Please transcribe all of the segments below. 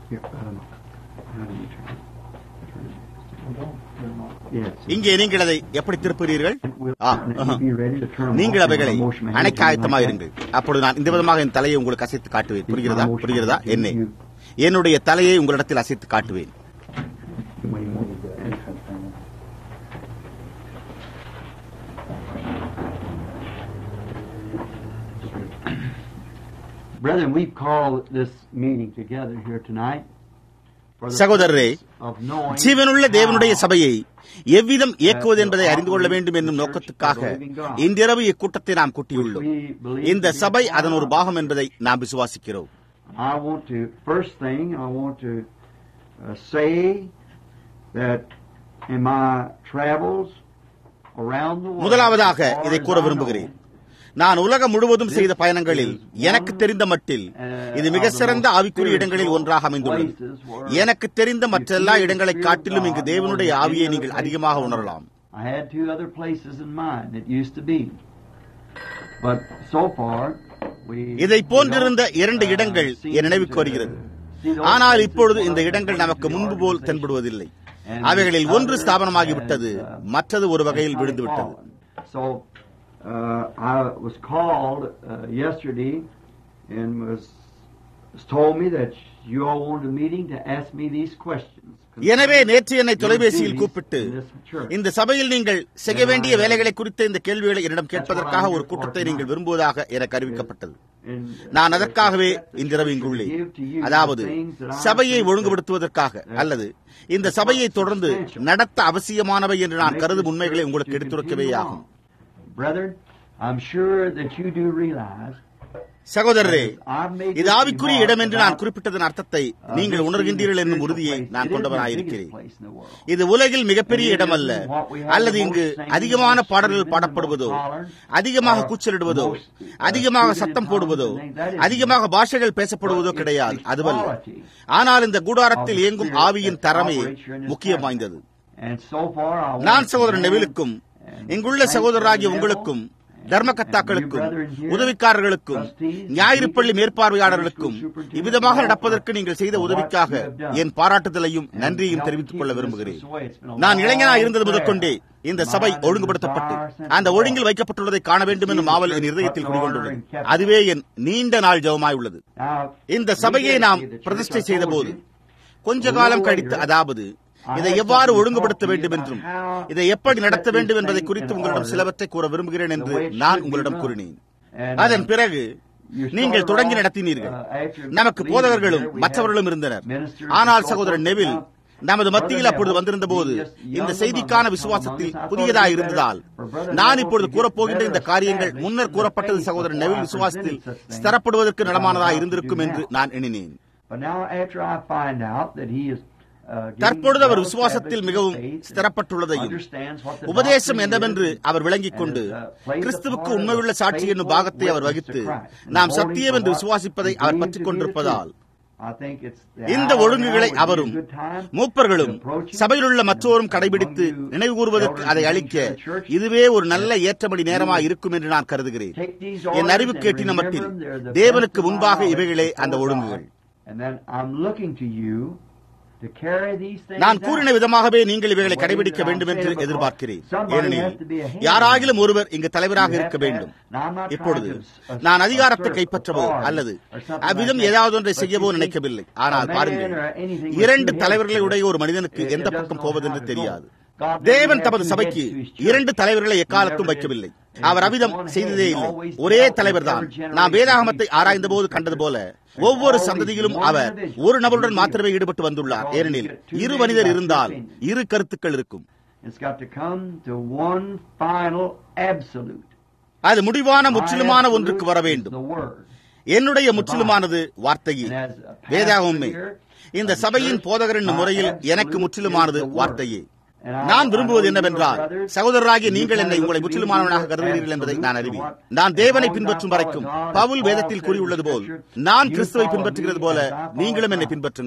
Here, um, how do you turn it? Turn it. Yes. இங்கே நீங்கள் அதை எப்படி திருப்புகிறீர்கள் We'll- ah, you Aha. be ready to turn them நீங்கள் off and அவைகளை I'll motion my hand அணைக்க to you ஆயத்தமாக like இருங்கள் that. அப்பொழுது நான் இந்த விதமாக என் தலையை உங்களுக்கு அசைத்து காட்டுவேன் புரிகிறதா motion புரிகிறதா you- என்னை you- என்னுடைய தலையை உங்களிடத்தில் அசைத்து காட்டுவேன் When you move it. Brethren, we've called this meeting together here tonight for the சகோதரரே, purpose of knowing ஜீவனுள்ள தேவனுடைய how சபையை எவ்விதம் இயக்குவது என்பதை அறிந்து கொள்ள வேண்டும் என்னும் நோக்கத்துக்காக இன்றிரவு இக்கூட்டத்தை நாம் கூட்டியுள்ளோம் இந்த சபை அதன் ஒரு பாகம் என்பதை நாம் விசுவாசிக்கிறோம் I want to, first thing, I want to uh, say that in my travels around the world, முதலாவதாக as far இதை as கூற I விரும்புகிறேன் know, நான் உலகம் முழுவதும் செய்த பயணங்களில் எனக்கு தெரிந்த மட்டில் இது மிக சிறந்த ஆவிக்குரிய இடங்களில் ஒன்றாக அமைந்துள்ளது எனக்கு தெரிந்த மற்றெல்லா இடங்களை காட்டிலும் இங்கு தேவனுடைய ஆவியை நீங்கள் அதிகமாக உணரலாம் I had two other places in mind that used to be. But so far, we இதை போன்றிருந்த we don't, இரண்டு uh, இடங்கள் seem என் நினைவுக்கு to வருகிறது see those ஆனால் places இப்பொழுது one இந்த of them இடங்கள் going நமக்கு to the முன்பு போல் organization. தென்படுவதில்லை And அவைகளில் the ஒன்று other ஸ்தாபனமாகிவிட்டது has, uh, மற்றது ஒரு வகையில் has விழுந்து விட்டது fallen. So uh, I was called uh, yesterday and was, was told me that you all wanted a meeting to ask me these questions. எனவே நேற்று என்னை your தொலைபேசியில் duties கூப்பிட்டு in this church. இந்த சபையில் நீங்கள் செய்ய வேண்டிய வேலைகளை குறித்த இந்த கேள்விகளை என்னிடம் கேட்பதற்காக ஒரு கூட்டத்தை நீங்கள் விரும்புவதாக எனக்கு அறிவிக்கப்பட்டது And, uh, நான் அதற்காகவே that இன்றிரவு to இங்குள்ளேன் give to you அதாவது the things that I சபையை think that ஒழுங்குபடுத்துவதற்காக அல்லது இந்த சபையை தொடர்ந்து நடத்த அவசியமானவை என்று நான் கருதும் உண்மைகளை உங்களுக்கு எடுத்துரைக்கவே ஆகும் Brethren, I'm sure that you do realize சகோதரரே I've made இது this ஆவிக்குரிய remark இடம் என்று நான் about, குறிப்பிட்டதன் அர்த்தத்தை uh, நீங்கள் this உணர்கின்றீர்கள் being a என்னும் spiritual உறுதியை place. நான் It isn't the கொண்டவனாயிருக்கிறேன் biggest place in the world. இது உலகில் மிகப்பெரிய இடம் அல்ல அல்லது இங்கு அதிகமான பாடல்கள் பாடப்படுவதோ அதிகமாக கூச்சலிடுவதோ அதிகமாக சத்தம் போடுவதோ அதிகமாக பாஷைகள் பேசப்படுவதோ கிடையாது அதுவல்ல ஆனால் இந்த கூடாரத்தில் இயங்கும் ஆவியின் தரமே முக்கியம் வாய்ந்தது And so far, I want நான் to சகோதரன் commend நெவிலுக்கும் and இங்குள்ள thank சகோதரராகிய Brother உங்களுக்கும் Neville தர்மகர்த்தாக்களுக்கும் உதவிக்காரர்களுக்கும் ஞாயிறுப்பள்ளி மேற்பார்வையாளர்களுக்கும் இவ்விதமாக நடப்பதற்கு நீங்கள் செய்த உதவிக்காக என் பாராட்டுதலையும் நன்றியையும் தெரிவித்துக் கொள்ள விரும்புகிறேன் நான் இளைஞனா இருந்தது முதற்கொண்டே இந்த சபை ஒழுங்குபடுத்தப்பட்டு அந்த ஒழுங்கில் வைக்கப்பட்டுள்ளதை காண வேண்டும் என்னும் ஆவல் என் இருதயத்தில் குடிகொண்டுள்ளது அதுவே என் நீண்ட நாள் ஜெபமாய் உள்ளது இந்த சபையை நாம் பிரதிஷ்டை செய்த போது கொஞ்ச காலம் கழித்து அதாவது இதை எவ்வாறு ஒழுங்குபடுத்த வேண்டும் என்றும் இதை எப்படி நடத்த வேண்டும் என்பதை குறித்து உங்களிடம் சிலவற்றை கூற விரும்புகிறேன் என்று நான் உங்களிடம் கூறினேன் அதன் பிறகு நீங்கள் தொடங்கி நடத்தினீர்கள் நமக்கு போதகர்களும் மற்றவர்களும் இருந்தனர் ஆனால் சகோதரன் நெவில் நமது மத்தியில் அப்பொழுது வந்திருந்த போது இந்த செய்திக்கான விசுவாசத்தில் புதியதாக இருந்ததால் நான் இப்பொழுது கூறப்போகின்ற இந்த காரியங்கள் முன்னர் கூறப்பட்டது சகோதரன் நெவில் விசுவாசத்தில் ஸ்திரப்படுவதற்கு நலமானதாக இருந்திருக்கும் என்று நான் எண்ணினேன் But now, after I find out that he is uh, getting தற்பொழுது அவர் well விசுவாசத்தில் established மிகவும் in faith, ஸ்திரப்பட்டுள்ளதையும் understands what the உபதேசம் doctrine என்னவென்று is, அவர் விளங்கிக் கொண்டு and, uh, plays a கிறிஸ்துவுக்கு part of உண்மையுள்ள a சாட்சி என்னும் faithful பாகத்தை அவர் witness to வகித்து Christ, நாம் and சத்தியம் holding என்று to what விசுவாசிப்பதை he our believes பற்றிக் to be the கொண்டிருப்பதால் truth. I think it's the இந்த hour ஒழுங்குகளை now would be a அவரும் good time மூப்பர்களும் to approach him. சபையிலுள்ள மற்றோரும் And கடைபிடித்து among you நினைவு கூறுவதற்கு elders அதை in அளிக்க the church, இதுவே ஒரு நல்ல ஏற்றமடி நேரமாக இருக்கும் என்று நான் கருதுகிறேன் take these என் orders அறிவு and கேட்டின remember மட்டில் them. They're the தேவனுக்கு best of முன்பாக our இவைகளே knowledge அந்த before ஒழுங்குகள் God. And then I'm looking to you to carry these things நான் out. கூறின விதமாகவே நீங்கள் இவைகளை கடைபிடிக்க வேண்டும் என்று எதிர்பார்க்கிறேன் ஏனெனில் யாராகிலும் ஒருவர் இங்கு தலைவராக இருக்க வேண்டும் இப்பொழுது நான் அதிகாரத்தை கைப்பற்றவோ அல்லது அவ்விதம் ஏதாவது ஒன்றை செய்யவோ நினைக்கவில்லை ஆனால் பாருங்கள் இரண்டு தலைவர்களை உடைய ஒரு மனிதனுக்கு எந்த பக்கம் போவதென்று தெரியாது தேவன் தமது சபைக்கு இரண்டு தலைவர்களை எக்காலத்தும் வைக்கவில்லை அவர் அவிதம் செய்ததே இல்லை ஒரே தலைவர் தான் நாம் வேதாகமத்தை ஆராய்ந்த போது கண்டது போல ஒவ்வொரு சந்ததியிலும் அவர் ஒரு நபருடன் மாத்திரமே ஈடுபட்டு வந்துள்ளார் ஏனெனில் இரு மனிதர் இருந்தால் இரு கருத்துக்கள் இருக்கும் It's got to come to one final absolute. அது முடிவான முற்றிலுமான ஒன்றுக்கு வர வேண்டும் The word. என்னுடைய முற்றிலுமானது வார்த்தையே And as a pastor வேதாகமே here, இந்த சபையின் போதகர் என்னும் முறையில் எனக்கு முற்றிலுமானது வார்த்தையே நான் விரும்புவது என்னவென்றால் சகோதரராகிய நீங்கள் என்னை உங்களை முற்றிலுமானவனாக கருதுகிறீர்கள் என்பதை நான் அறிவேன் நான் தேவனை பின்பற்றும் வரைக்கும் பவுல் வேதத்தில் கூறியுள்ளது போல் நான் கிறிஸ்துவை பின்பற்றுகிறது போல நீங்களும் என்னை பின்பற்றுங்கள்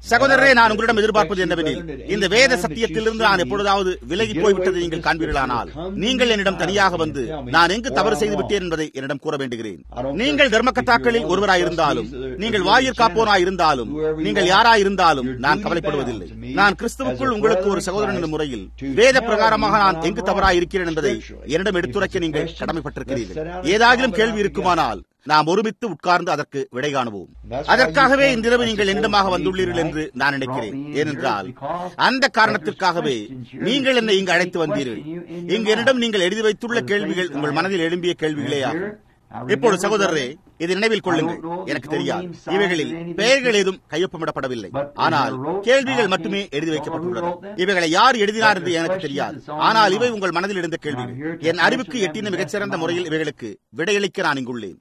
சகோதரரே நான் உங்களிடம் எதிர்பார்ப்பது என்னவெனில் இந்த வேத சத்தியத்திலிருந்து நான் எப்பொழுதாவது விலகி போய்விட்டதை நீங்கள் காண்பீர்களானால் நீங்கள் என்னிடம் தனியாக வந்து நான் எங்கு தவறு செய்து விட்டேன் என்பதை என்னிடம் கூற வேண்டுகிறேன் நீங்கள் தர்மகத்தாக்களில் ஒருவராயிருந்தாலும் நீங்கள் வாயிற் காப்போனாயிருந்தாலும் நீங்கள் யாராயிருந்தாலும் நான் கவலைப்படுவதில்லை நான் கிறிஸ்துவுக்குள் உங்களுக்கு ஒரு சகோதரன் என்ற முறையில் வேத பிரகாரமாக நான் எங்கு தவறாக இருக்கிறேன் என்பதை என்னிடம் எடுத்துரைக்க நீங்கள் கடமைப்பட்டிருக்கிறீர்கள் ஏதாகிலும் கேள்வி இருக்குமானால் நாம் ஒருமித்து உட்கார்ந்து அதற்கு விடை காணுவோம் அதற்காகவே இன்றிரவு நீங்கள் என்னிடமாக வந்துள்ளீர்கள் என்று நான் நினைக்கிறேன் ஏனென்றால் அந்த காரணத்திற்காகவே நீங்கள் என்னை இங்கு அழைத்து வந்தீர்கள் இங்கு என்னிடம் நீங்கள் எழுதி வைத்துள்ள கேள்விகள் உங்கள் மனதில் எழும்பிய கேள்விகளே ஆகும் இப்போது சகோதரரே இதை நினைவில் கொள்ளுங்கள் எனக்கு தெரியாது இவைகளில் பெயர்கள் ஏதும் கையொப்பமிடப்படவில்லை ஆனால் கேள்விகள் மட்டுமே எழுதி வைக்கப்பட்டுள்ளன இவைகளை யார் எழுதினார் என்று எனக்கு தெரியாது ஆனால் இவை உங்கள் மனதில் இருந்த கேள்விகள் என் அறிவுக்கு எட்டின மிகச்சிறந்த முறையில் இவைகளுக்கு விடையளிக்க நான் இங்குள்ளேன்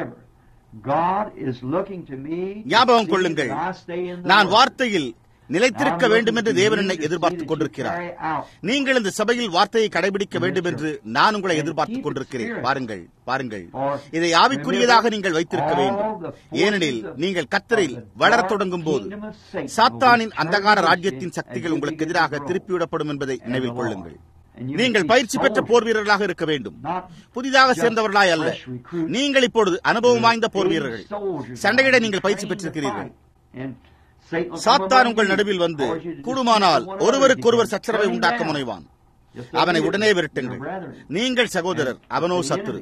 ஞாபகம் கொள்ளுங்கள் நான் வார்த்தையில் நிலைத்திருக்க வேண்டும் என்று தேவன் என்னை எதிர்பார்த்துக் கொண்டிருக்கிறார் நீங்கள் இந்த சபையில் வார்த்தையை கடைபிடிக்க வேண்டும் என்று நான் உங்களை எதிர்பார்த்துக் கொண்டிருக்கிறேன் பாருங்கள் பாருங்கள் இதை ஆவிக்குரியதாக நீங்கள் வைத்திருக்க வேண்டும் ஏனெனில் நீங்கள் கத்தரில் வளரத் தொடங்கும் போது சாத்தானின் அந்தகார ராஜ்யத்தின் சக்திகள் உங்களுக்கு எதிராக திருப்பிவிடப்படும் என்பதை நினைவில் கொள்ளுங்கள் நீங்கள் பயிற்சி பெற்ற போர் வீரர்களாக இருக்க வேண்டும் புதிதாக சேர்ந்தவர்களாய் அல்ல நீங்கள் இப்பொழுது அனுபவம் வாய்ந்த போர் வீரர்கள் சண்டையிட நீங்கள் பயிற்சி பெற்றிருக்கிறீர்கள் சாத்தான் உங்கள் நடுவில் வந்து கூடுமானால் ஒருவருக்கொருவர் சச்சரவை உண்டாக்க முனைவான் அவனை உடனே விரட்டுங்கள் நீங்கள் சகோதரர் அவனோ சத்துரு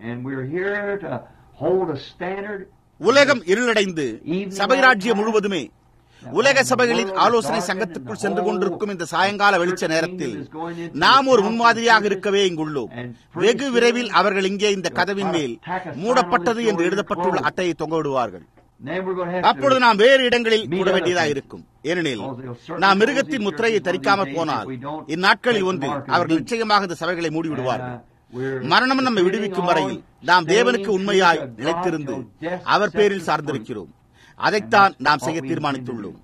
உலகம் இருளடைந்து சபை ராஜ்யம் முழுவதுமே உலக சபைகளின் ஆலோசனை சங்கத்துக்குள் சென்று கொண்டிருக்கும் இந்த சாயங்கால வெளிச்ச நேரத்தில் நாம் ஒரு முன்மாதிரியாக இருக்கவே இங்குள்ளோம் வெகு விரைவில் அவர்கள் இங்கே இந்த கதவின் மேல் மூடப்பட்டது என்று எழுதப்பட்டுள்ள அட்டையை தொங்க விடுவார்கள் அப்பொழுது நாம் வேறு இடங்களில் கூட வேண்டியதாக இருக்கும் ஏனெனில் நாம் மிருகத்தின் முத்திரையை தரிக்காமல் போனால் இந்நாட்களில் ஒன்றில் அவர்கள் நிச்சயமாக இந்த சபைகளை மூடிவிடுவார்கள் மரணம் நம்மை விடுவிக்கும் வரையில் நாம் தேவனுக்கு உண்மையாய் நிலைத்திருந்து அவர் பேரில் சார்ந்திருக்கிறோம் அதைத்தான் நாம் செய்ய தீர்மானித்துள்ளோம்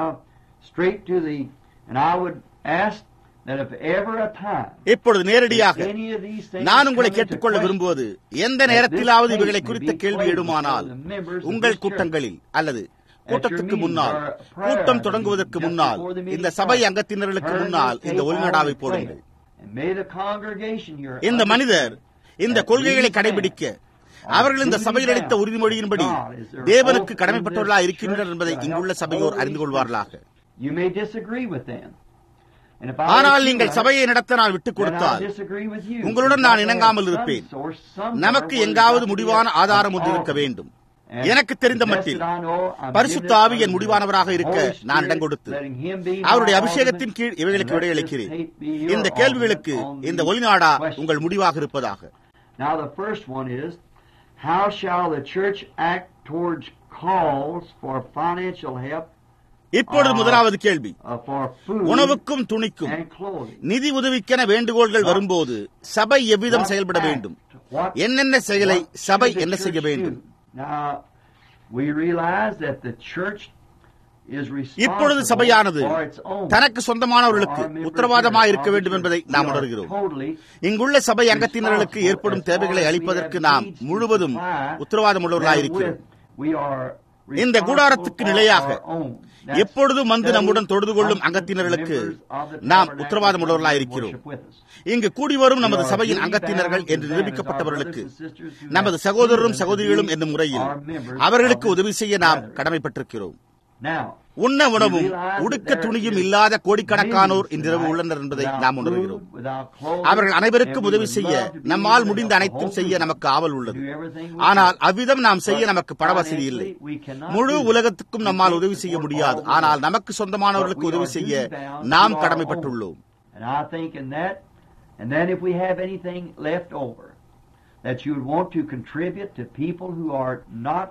இப்பொழுது நேரடியாக நான் உங்களை கேட்டுக்கொள்ள விரும்புவது எந்த நேரத்திலாவது இவைகளை குறித்த கேள்வி எடுமானால் உங்கள் கூட்டங்களில் அல்லது கூட்டத்துக்கு முன்னால் கூட்டம் தொடங்குவதற்கு முன்னால் இந்த சபை அங்கத்தினர்களுக்கு முன்னால் இந்த ஒளிநடாவை போடுங்கள் இந்த மனிதர் இந்த கொள்கைகளை கடைபிடிக்க அவர்கள் இந்த சபையில் அளித்த உறுதிமொழியின்படி தேவனுக்கு கடமைப்பட்டவர்களாக இருக்கின்றனர் என்பதை இங்குள்ள சபையோர் அறிந்து கொள்வார்களாக ஆனால் நீங்கள் சபையை நடத்த நான் விட்டுக் கொடுத்தால் உங்களுடன் நான் இணங்காமல் இருப்பேன் நமக்கு எங்காவது முடிவான ஆதாரம் ஒன்று இருக்க வேண்டும் எனக்கு தெரிந்த மட்டில் பரிசுத்த ஆவி என் முடிவானவராக இருக்க நான் இடம் கொடுத்து அவருடைய அபிஷேகத்தின் கீழ் இவைகளுக்கு விடையளிக்கிறேன் இந்த கேள்விகளுக்கு இந்த ஒளிநாடா உங்கள் முடிவாக இருப்பதாக Now the first one is, how shall the church act towards calls for financial help இப்பொழுது முதலாவது கேள்வி uh, for food உணவுக்கும் துணிக்கும் and clothing? நிதி உதவிக்கென வேண்டுகோள்கள் வரும்போது சபை எவ்விதம் செயல்பட வேண்டும் என்னென்ன செயலை சபை என்ன செய்ய வேண்டும் Now, we realize that the church is இப்பொழுது responsible சபையானது for its own. தனக்கு சொந்தமானவர்களுக்கு For our members உத்தரவாதமாக here இருக்க of வேண்டும் the என்பதை church, நாம் we are உணர்கிறோம் totally இங்குள்ள சபை அங்கத்தினர்களுக்கு ஏற்படும் தேவைகளை அளிப்பதற்கு நாம் முழுவதும் உத்தரவாதம் உள்ளவர்களாயிருக்கிறோம் இந்த கூடாரத்துக்கு நிலையாக எப்பொழுதும் வந்து நம்முடன் தொழுது கொள்ளும் அங்கத்தினர்களுக்கு நாம் உத்தரவாதம் உள்ளவர்களாயிருக்கிறோம் இங்கு கூடி வரும் நமது சபையின் அங்கத்தினர்கள் என்று நிரூபிக்கப்பட்டவர்களுக்கு நமது சகோதரரும் சகோதரிகளும் என்னும் முறையில் அவர்களுக்கு உதவி செய்ய நாம் கடமைப்பட்டிருக்கிறோம் உண்ண உணவும் உடுக்க துணியும் இல்லாத கோடிக்கணக்கானோர் இன்றிரவு உள்ளனர் என்பதை நாம் உணர்கிறோம் அவர்கள் அனைவருக்கும் உதவி செய்ய நம்மால் முடிந்த அனைத்தும் செய்ய நமக்கு ஆவல் உள்ளது ஆனால் அவ்விதம் நாம் செய்ய நமக்கு பண வசதி இல்லை முழு உலகத்துக்கும் நம்மால் உதவி செய்ய முடியாது ஆனால் நமக்கு சொந்தமானவர்களுக்கு உதவி செய்ய நாம் கடமைப்பட்டுள்ளோம் And I think in that, and then if we have anything left over that you would want to contribute to people who are not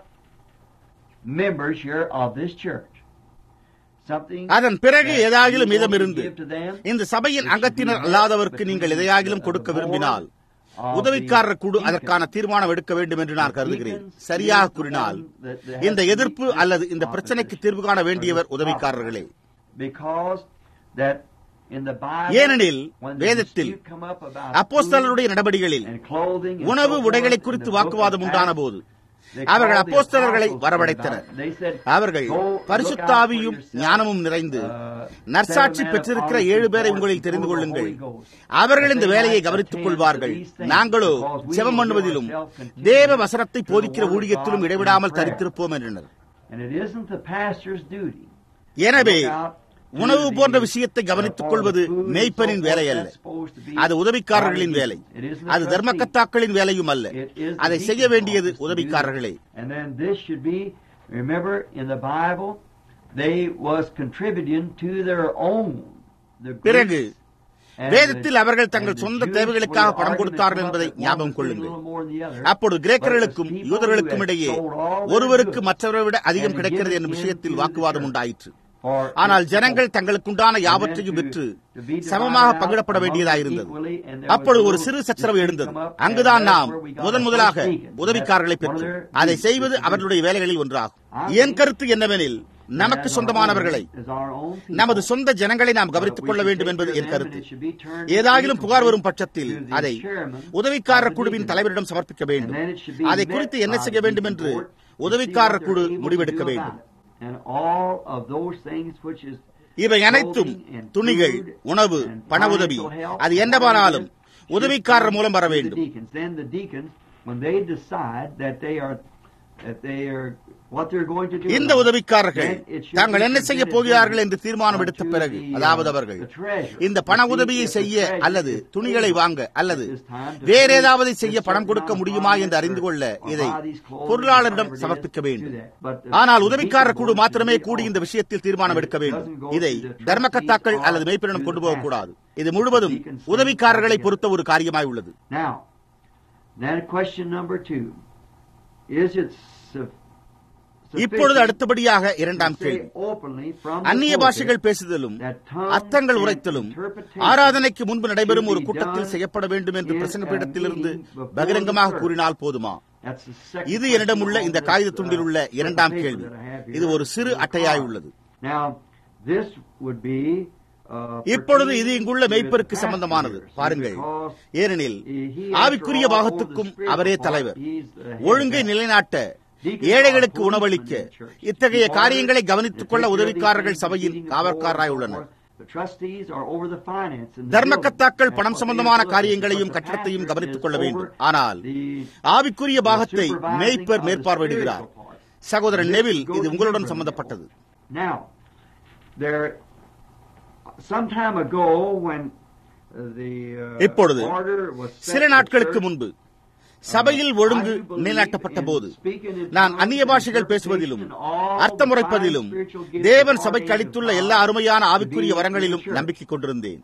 members here of this church, something அதன் பிறகு that ஏதாகிலும் you want to மீதமிருந்து give to them, இந்த சபையின் அங்கத்தினர் அல்லாதவருக்கு நீங்கள் எதையாகிலும் கொடுக்க விரும்பினால் உதவிக்காரர் குழு அதற்கான தீர்மானம் எடுக்க வேண்டும் என்று நான் கருதுகிறேன் சரியாக கூறினால் இந்த எதிர்ப்பு அல்லது இந்த பிரச்சனைக்கு தீர்வு காண வேண்டியவர் உதவிக்காரர்களே because that in the Bible, ஏனெனில் when the வேதத்தில் dispute come up about அப்போஸ்தலருடைய நடபடிகளில் food and clothing and உணவு so forth, உடைகளை in குறித்து the book of வாக்குவாதம் உண்டான Acts, போது அவர்கள் அப்போஸ்தலர்களை வரவழைத்தனர் அவர்கள் பரிசுத்தாவியும் ஞானமும் நிறைந்து நற்சாட்சி பெற்றிருக்கிற ஏழு பேரை உங்களில் தெரிந்து கொள்ளுங்கள் அவர்கள் இந்த வேலையை கவனித்துக் கொள்வார்கள் நாங்களோ செவம் பண்ணுவதிலும் தேவ வசனத்தை போதிக்கிற ஊழியத்திலும் இடைவிடாமல் தரித்திருப்போம் என்றனர் எனவே உணவு போன்ற விஷயத்தை கவனித்துக் கொள்வது மேய்ப்பனின் வேலை அல்ல அது உதவிக்காரர்களின் வேலை அது தர்மக்கத்தாக்களின் வேலையும் அல்ல அதை செய்ய வேண்டியது உதவிக்காரர்களே பிறகு வேதத்தில் அவர்கள் தங்கள் சொந்த தேவைகளுக்காக பணம் கொடுத்தார்கள் என்பதை ஞாபகம் கொள்ளுங்கள் அப்பொழுது கிரேக்கர்களுக்கும் யூதர்களுக்கும் இடையே ஒருவருக்கு மற்றவரை விட அதிகம் கிடைக்கிறது என்ற விஷயத்தில் வாக்குவாதம் உண்டாயிற்று ஆனால் ஜனங்கள் தங்களுக்குண்டான யாவற்றையும் விற்று சமமாக பங்கிடப்பட வேண்டியதாயிருந்தது அப்பொழுது ஒரு சிறு சச்சரவு எழுந்தது அங்குதான் நாம் முதன் முதலாக உதவிக்காரர்களை பெற்று அதை செய்வது அவர்களுடைய வேலைகளில் ஒன்றாகும் என் கருத்து என்னவெனில் நமக்கு சொந்தமானவர்களை நமது சொந்த ஜனங்களை நாம் கவனித்துக் கொள்ள வேண்டும் என்பது என் கருத்து ஏதாகிலும் புகார் வரும் பட்சத்தில் அதை உதவிக்காரர் குழுவின் தலைவரிடம் சமர்ப்பிக்க வேண்டும் அதை குறித்து என்ன செய்ய வேண்டும் என்று உதவிக்காரர் குழு முடிவெடுக்க வேண்டும் இவை அனைத்தும் துணிகள் உணவு பண உதவி அது என்னவானாலும் உதவிக்காரர் மூலம் வர வேண்டும் இந்த உதவிக்காரர்கள் தாங்கள் என்ன செய்ய போகிறார்கள் என்று தீர்மானம் எடுத்த பிறகு அதாவது அவர்கள் இந்த பண உதவியை செய்ய அல்லது துணிகளை வாங்க அல்லது வேற ஏதாவது செய்ய பணம் கொடுக்க முடியுமா என்று அறிந்து கொள்ள இதை பொருளாளரிடம் சமர்ப்பிக்க வேண்டும் ஆனால் உதவிக்காரர் குழு மாத்திரமே கூடி இந்த விஷயத்தில் தீர்மானம் எடுக்க வேண்டும் இதை தர்மக்கத்தாக்கள் அல்லது மெய்ப்பிடம் கொண்டு போகக்கூடாது இது முழுவதும் உதவிக்காரர்களை பொறுத்த ஒரு காரியமாய் உள்ளது இப்பொழுது அடுத்தபடியாக இரண்டாம் கேள்வி அந்நிய பாஷைகள் பேசுதலும் அர்த்தங்கள் உரைத்தலும் ஆராதனைக்கு முன்பு நடைபெறும் ஒரு கூட்டத்தில் செய்யப்பட வேண்டும் என்று பிரசங்க பீடத்திலிருந்து பகிரங்கமாக கூறினால் போதுமா இது என்னிடம் உள்ள இந்த காகித துண்டில் உள்ள இரண்டாம் கேள்வி இது ஒரு சிறு அட்டையாய் உள்ளது இப்பொழுது இது இங்குள்ள மெய்ப்பருக்கு சம்பந்தமானது பாருங்கள் ஏனெனில் ஆவிக்குரிய பாகத்துக்கும் அவரே தலைவர் ஒழுங்கை நிலைநாட்ட ஏழைகளுக்கு உணவளிக்க இத்தகைய காரியங்களை கவனித்துக் கொள்ள உதவிக்காரர்கள் சபையின் காவற்காரராய் உள்ளனர் தர்மக்கத்தாக்கள் பணம் சம்பந்தமான காரியங்களையும் கட்டடத்தையும் கவனித்துக் கொள்ள வேண்டும் ஆனால் ஆவிக்குரிய பாகத்தை மேய்ப்பர் மேற்பார்வையிடுகிறார் சகோதரன் நெவில் இது உங்களுடன் சம்பந்தப்பட்டது இப்பொழுது சில நாட்களுக்கு முன்பு சபையில் ஒழுங்கு நிலைநாட்டப்பட்ட போது நான் அந்நிய பாஷைகள் பேசுவதிலும் அர்த்தமுறைப்பதிலும் தேவன் சபைக்கு அளித்துள்ள எல்லா அருமையான ஆவிக்குரிய வரங்களிலும் நம்பிக்கை கொண்டிருந்தேன்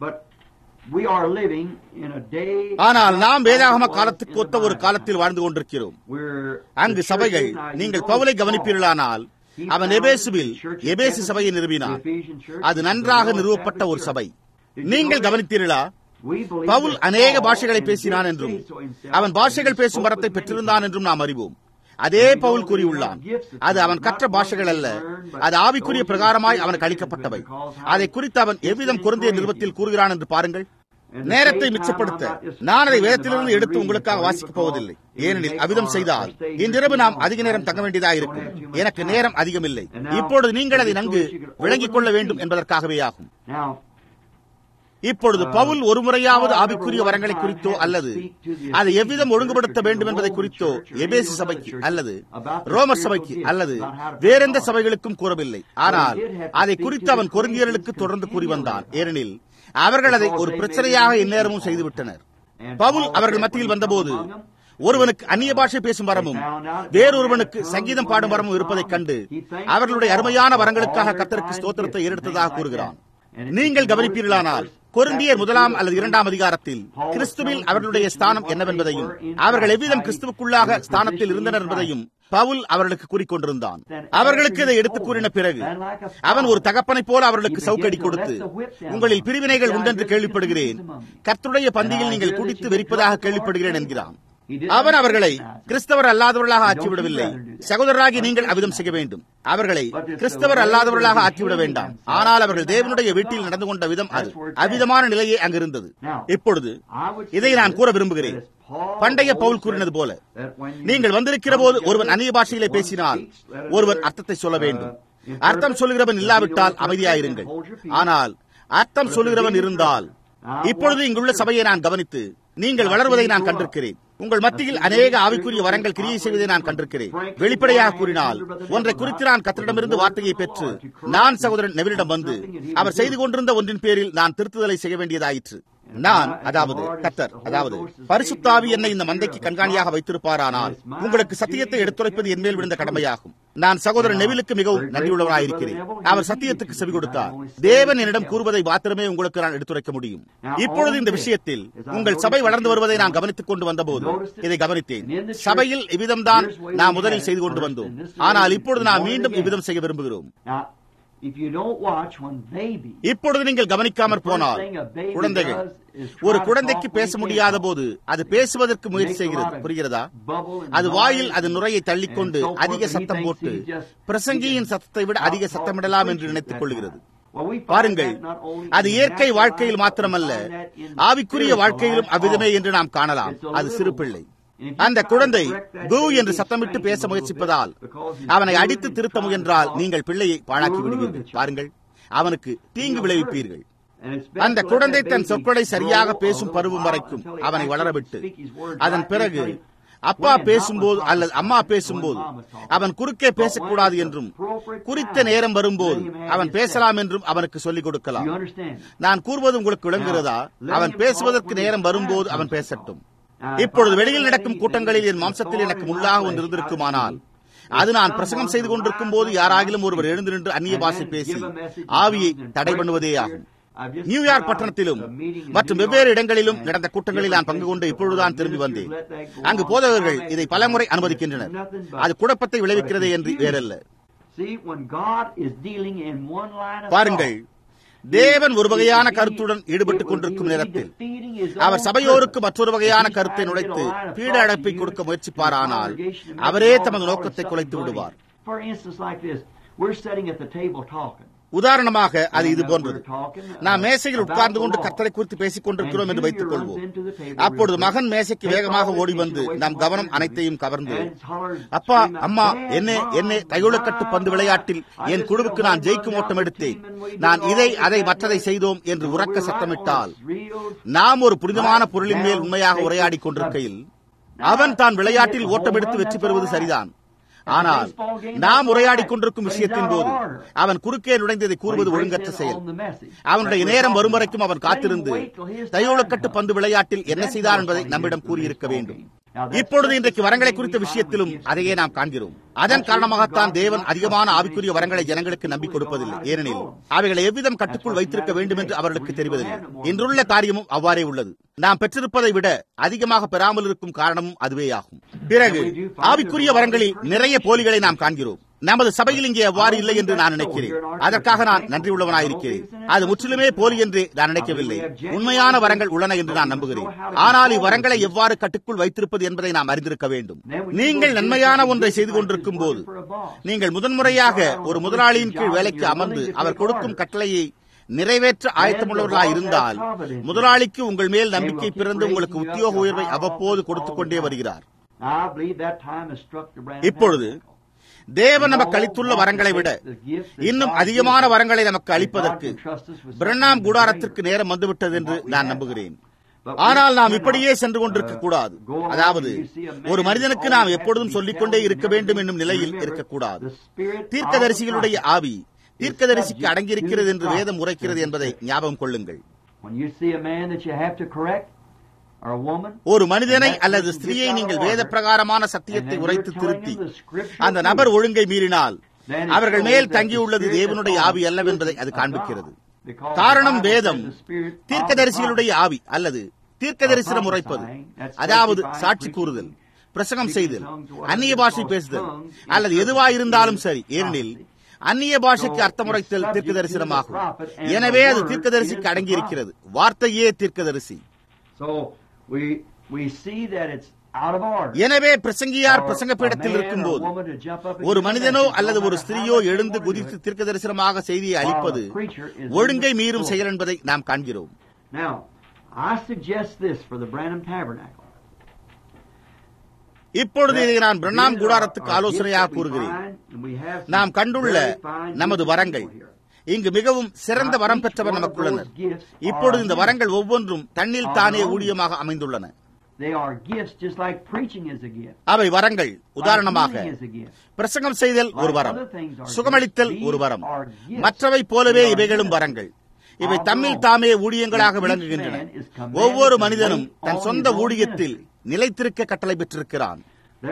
ஆனால் நாம் வேதாகம காலத்துக்கு ஒத்த ஒரு காலத்தில் வாழ்ந்து கொண்டிருக்கிறோம் அங்கு சபைகள் நீங்கள் பவுலை கவனிப்பீர்களானால் அவன் எபேசுவில் எபேசு சபையை நிறுவினார் அது நன்றாக நிறுவப்பட்ட ஒரு சபை நீங்கள் கவனித்தீர்களா பவுல் அநேக பாஷைகளை பேசினான் என்றும் அவன் பாஷைகள் பேசும் வரத்தை பெற்றிருந்தான் என்றும் நாம் அறிவோம் அதே பவுல் கூறியுள்ளான் அது அவன் கற்ற பாஷைகள் அல்ல அது ஆவிக்குரிய பிரகாரமாய் அவனுக்கு அளிக்கப்பட்டவை அதை குறித்து அவன் எவ்விதம் குறைந்த நிறுவத்தில் கூறுகிறான் என்று பாருங்கள் நேரத்தை மிச்சப்படுத்த நான் அதை வேதத்திலிருந்து எடுத்து உங்களுக்காக வாசிக்கப் போவதில்லை ஏனெனில் அவ்விதம் செய்தால் இன்றிரவு நாம் அதிக நேரம் தங்க வேண்டியதாக இருக்கும் எனக்கு நேரம் அதிகம் இல்லை இப்பொழுது நீங்கள் அதை நன்கு விளங்கிக் கொள்ள வேண்டும் என்பதற்காகவே ஆகும் இப்பொழுது பவுல் ஒரு முறையாவது ஆவிக்குரிய வரங்களை குறித்தோ அல்லது அதை எவ்விதம் ஒழுங்குபடுத்த வேண்டும் என்பதை குறித்தோ எபேசு சபைக்கு அல்லது ரோமர் சபைக்கு அல்லது வேறெந்த சபைகளுக்கும் கூறவில்லை ஆனால் அதை குறித்து அவன் கொருந்தியர்களுக்கு தொடர்ந்து கூறி வந்தான் ஏனெனில் அவர்கள் அதை ஒரு பிரச்சனையாக இந்நேரமும் செய்துவிட்டனர் பவுல் அவர்கள் மத்தியில் வந்தபோது ஒருவனுக்கு அந்நிய பாஷை பேசும் வரமும் வேறொருவனுக்கு சங்கீதம் பாடும் வரமும் இருப்பதைக் கண்டு அவர்களுடைய அருமையான வரங்களுக்காக கத்தருக்கு ஸ்தோத்திரத்தை ஏறெடுத்ததாக கூறுகிறான் நீங்கள் கவனிப்பீர்களானால் கொருந்தியர் முதலாம் அல்லது இரண்டாம் அதிகாரத்தில் கிறிஸ்துவில் அவர்களுடைய ஸ்தானம் என்னவென்பதையும் அவர்கள் எவ்விதம் கிறிஸ்துவுக்குள்ளாக ஸ்தானத்தில் இருந்தனர் என்பதையும் பவுல் அவர்களுக்கு கூறிக்கொண்டிருந்தான் அவர்களுக்கு இதை எடுத்துக் கூறின பிறகு அவன் ஒரு தகப்பனை போல அவர்களுக்கு சவுக்கடி கொடுத்து உங்களில் பிரிவினைகள் உண்டென்று கேள்விப்படுகிறேன் கர்த்தருடைய பந்தியில் நீங்கள் குடித்து வெறிப்பதாக கேள்விப்படுகிறேன் என்கிறான் அவன் அவர்களை கிறிஸ்தவர் அல்லாதவர்களாக ஆக்கிவிடவில்லை சகோதரராகி நீங்கள் அவிதம் செய்ய வேண்டும் அவர்களை கிறிஸ்தவர் அல்லாதவர்களாக ஆக்கிவிட வேண்டாம் ஆனால் அவர்கள் தேவனுடைய வீட்டில் நடந்து கொண்ட விதம் அது அவிதமான நிலையே அங்கிருந்தது இப்பொழுது இதை நான் கூற விரும்புகிறேன் பண்டைய பவுல் கூறினது போல நீங்கள் வந்திருக்கிற போது ஒருவன் அந்நிய பாஷையிலே பேசினால் ஒருவன் அர்த்தத்தை சொல்ல வேண்டும் அர்த்தம் சொல்லுகிறவன் இல்லாவிட்டால் அமைதியாயிருங்கள் ஆனால் அர்த்தம் சொல்லுகிறவன் இருந்தால் இப்பொழுது இங்குள்ள சபையை நான் கவனித்து நீங்கள் வளர்வதை நான் கண்டிருக்கிறேன் உங்கள் மத்தியில் அநேக ஆவிக்குரிய வரங்கள் கிரியை செய்வதை நான் கண்டிருக்கிறேன் வெளிப்படையாக கூறினால் ஒன்றை குறித்து நான் கத்தரிடமிருந்து வார்த்தையை பெற்று நான் சகோதரன் நெவிலிடம் வந்து அவர் செய்து கொண்டிருந்த ஒன்றின் பேரில் நான் திருத்துதலை செய்ய வேண்டியதாயிற்று நான் அதாவது கத்தர் அதாவது பரிசுத்தாவி என்னை இந்த மந்தைக்கு கண்காணியாக வைத்திருப்பாரானால் உங்களுக்கு சத்தியத்தை எடுத்துரைப்பது என் மேல் விழுந்த கடமையாகும் நான் சகோதரன் நெவிலுக்கு மிகவும் நன்றியுள்ளவராயிருக்கிறேன் அவர் சத்தியத்துக்கு செவி கொடுத்தார் தேவன் என்னிடம் கூறுவதை மாத்திரமே உங்களுக்கு நான் எடுத்துரைக்க முடியும் இப்பொழுது இந்த விஷயத்தில் உங்கள் சபை வளர்ந்து வருவதை நான் கவனித்துக் கொண்டு வந்தபோது இதை கவனித்தேன் சபையில் இவ்விதம்தான் நாம் முதலில் செய்து கொண்டு வந்தோம் ஆனால் இப்பொழுது நாம் மீண்டும் இவ்விதம் செய்ய விரும்புகிறோம் இப்பொழுது நீங்கள் கவனிக்காமற் போனால் குழந்தைகள் ஒரு குழந்தைக்கு பேச முடியாத போது அது பேசுவதற்கு முயற்சி செய்கிறது புரிகிறதா அது வாயில் அது நுரையை தள்ளிக்கொண்டு அதிக சத்தம் போட்டு பிரசங்கியின் சத்தத்தை விட அதிக சத்தமிடலாம் என்று நினைத்துக் கொள்கிறது பாருங்கள் அது இயற்கை வாழ்க்கையில் மாத்திரமல்ல ஆவிக்குரிய வாழ்க்கையிலும் அவ்விதமே என்று நாம் காணலாம் அது சிறு பிள்ளை அந்த குழந்தை கு என்று சத்தமிட்டு பேச முயற்சிப்பதால் அவனை அடித்து திருத்த முயன்றால் நீங்கள் பிள்ளையை பாழாக்கி விடுவீர்கள் பாருங்கள் அவனுக்கு தீங்கு விளைவிப்பீர்கள் அந்த குழந்தை தன் சொற்களை சரியாக பேசும் பருவம் வரைக்கும் அவனை வளரவிட்டு அதன் பிறகு அப்பா பேசும்போது அல்லது அம்மா பேசும்போது அவன் குறுக்கே பேசக்கூடாது என்றும் குறித்த நேரம் வரும்போது அவன் பேசலாம் என்றும் அவனுக்கு சொல்லிக் கொடுக்கலாம் நான் கூறுவது உங்களுக்கு விளங்குகிறதா அவன் பேசுவதற்கு நேரம் வரும்போது அவன் பேசட்டும் இப்பொழுது வெளியில் நடக்கும் கூட்டங்களில் என் மாம்சத்தில் எனக்கு முள்ளாக ஒன்று இருந்திருக்குமானால் அது நான் பிரசங்கம் செய்து கொண்டிருக்கும் போது யாராகிலும் ஒருவர் எழுந்து நின்று அந்நிய பாஷை பேசி ஆவியை தடை பண்ணுவதே ஆகும் நியூயார்க் பட்டணத்திலும் மற்றும் வெவ்வேறு இடங்களிலும் நடந்த கூட்டங்களில் நான் பங்கு கொண்டு இப்பொழுதுதான் திரும்பி வந்தேன் அங்கு போதவர்கள் இதை பலமுறை அனுமதிக்கின்றனர் அது குழப்பத்தை விளைவிக்கிறதே என்று வேறல்ல பாருங்கள் தேவன் ஒரு வகையான கருத்துடன் ஈடுபட்டுக் கொண்டிருக்கும் நேரத்தில் அவர் சபையோருக்கு மற்றொரு வகையான கருத்தை நுழைத்து பீட அழைப்பை கொடுக்க முயற்சிப்பாரானால் அவரே தமது நோக்கத்தை குலைத்து விடுவார் உதாரணமாக அது இது போன்றது நாம் மேசையில் உட்கார்ந்து கொண்டு கத்தரை குறித்து பேசிக் கொண்டிருக்கிறோம் என்று வைத்துக் கொள்வோம் அப்பொழுது மகன் மேசைக்கு வேகமாக ஓடி வந்து நம் கவனம் அனைத்தையும் கவர்ந்து அப்பா அம்மா என்ன என்ன தையுளக்கட்டு பந்து விளையாட்டில் என் குழுவுக்கு நான் ஜெயிக்கும் ஓட்டம் எடுத்தேன் நான் இதை அதை மற்றதை செய்தோம் என்று உறக்க சத்தமிட்டால் நாம் ஒரு புனிதமான பொருளின் மேல் உண்மையாக உரையாடி கொண்டிருக்கையில் அவன் தான் விளையாட்டில் ஓட்டம் எடுத்து வெற்றி பெறுவது சரிதான் ஆனால் நாம் உரையாடி கொண்டிருக்கும் விஷயத்தின் போது அவன் குறுக்கே நுழைந்ததை கூறுவது ஒழுங்கற்ற செயல் அவனுடைய நேரம் வரும் வரைக்கும் அவன் காத்திருந்து தையோளக்கட்டு பந்து விளையாட்டில் என்ன செய்தார் என்பதை நம்மிடம் கூறியிருக்க வேண்டும் இப்பொழுது இன்றைக்கு வரங்களை குறித்த விஷயத்திலும் அதையே நாம் காண்கிறோம் அதன் காரணமாகத்தான் தேவன் அதிகமான ஆவிக்குரிய வரங்களை ஜனங்களுக்கு நம்பி கொடுப்பதில்லை ஏனெனில் அவைகளை எவ்விதம் கட்டுக்குள் வைத்திருக்க வேண்டும் என்று அவர்களுக்கு தெரிவதில்லை இன்றுள்ள காரியமும் அவ்வாறே உள்ளது நாம் பெற்றிருப்பதை விட அதிகமாக பெறாமல் இருக்கும் காரணமும் அதுவேயாகும் பிறகு ஆவிக்குரிய வரங்களில் நிறைய போலிகளை நாம் காண்கிறோம் நமது சபையில் இங்கே அவ்வாறு இல்லை என்று நான் நினைக்கிறேன் அதற்காக நான் நன்றி உள்ளவனாயிருக்கிறேன் அது முற்றிலுமே போலி என்று நான் நினைக்கவில்லை உண்மையான வரங்கள் உள்ளன என்று நான் நம்புகிறேன் ஆனால் இவ்வரங்களை எவ்வாறு கட்டுக்குள் வைத்திருப்பது என்பதை நாம் அறிந்திருக்க வேண்டும் நீங்கள் நன்மையான ஒன்றை செய்து கொண்டிருக்கும் போது நீங்கள் முதன்முறையாக ஒரு முதலாளியின் கீழ் வேலைக்கு அமர்ந்து அவர் கொடுக்கும் கட்டளையை நிறைவேற்ற ஆயத்தமுள்ளவர்களாக இருந்தால் முதலாளிக்கு உங்கள் மேல் நம்பிக்கை பிறந்து உங்களுக்கு உத்தியோக உயர்வை அவ்வப்போது கொடுத்துக் கொண்டே வருகிறார் இப்பொழுது தேவன் நமக்கு அளித்துள்ள வரங்களை விட இன்னும் அதிகமான வரங்களை நமக்கு அளிப்பதற்கு பிரண்ணாம் கூடாரத்திற்கு நேரம் வந்துவிட்டது என்று நான் நம்புகிறேன் ஆனால் நாம் இப்படியே சென்று கொண்டிருக்க கூடாது அதாவது ஒரு மனிதனுக்கு நாம் எப்பொழுதும் சொல்லிக்கொண்டே இருக்க வேண்டும் என்னும் நிலையில் இருக்கக்கூடாது தீர்க்கதரிசிகளுடைய ஆவி தீர்க்கதரிசிக்கு அடங்கியிருக்கிறது என்று வேதம் உரைக்கிறது என்பதை ஞாபகம் கொள்ளுங்கள் ஒரு மனிதனை அல்லது ஸ்திரீயை நீங்கள் வேத பிரகாரமான சத்தியத்தை உரைத்து திருத்தி அந்த நபர் ஒழுங்கை மீறினால் அவர்கள் மேல் தங்கியுள்ளது தேவனுடைய ஆவி அல்லவென்பதை அது காண்பிக்கிறது காரணம் வேதம் தீர்க்கதரிசிகளுடைய ஆவி அல்லது தீர்க்க தரிசனம் உரைப்பது அதாவது சாட்சி கூறுதல் பிரசங்கம் செய்தல் அந்நிய பாஷை பேசுதல் அல்லது எதுவாயிருந்தாலும் சரி ஏனெனில் அந்நிய பாஷைக்கு அர்த்தமுறைத்தல் தீர்க்க தரிசனமாகும் எனவே அது தீர்க்க தரிசிக்கு அடங்கியிருக்கிறது வார்த்தையே தீர்க்க தரிசி எனவே பிரசங்கியார் பிரசங்க பீடத்தில் இருக்கும்போது ஒரு மனிதனோ அல்லது ஒரு ஸ்திரீயோ எழுந்து குதித்து தீர்க்க தரிசனமாக செய்தியை அளிப்பது ஒழுங்கை மீறும் செயல் என்பதை நாம் காண்கிறோம் இப்பொழுது இதை நான் பிரணாம் கூடாரத்துக்கு ஆலோசனையாக கூறுகிறேன் நாம் கண்டுள்ள நமது வரங்கள் இங்கு மிகவும் சிறந்த வரம் பெற்றவர் நமக்குள்ளனர் இப்பொழுது இந்த வரங்கள் ஒவ்வொன்றும் தன்னில் தானே ஊழியமாக அமைந்துள்ளன அவை வரங்கள் உதாரணமாக பிரசங்கம் செய்தல் ஒரு வரம் சுகமளித்தல் ஒரு வரம் மற்றவை போலவே இவைகளும் வரங்கள் இவை தம்மில் தாமே ஊழியங்களாக விளங்குகின்றன ஒவ்வொரு மனிதனும் தன் சொந்த ஊழியத்தில் நிலைத்திருக்க கட்டளை பெற்றிருக்கிறான்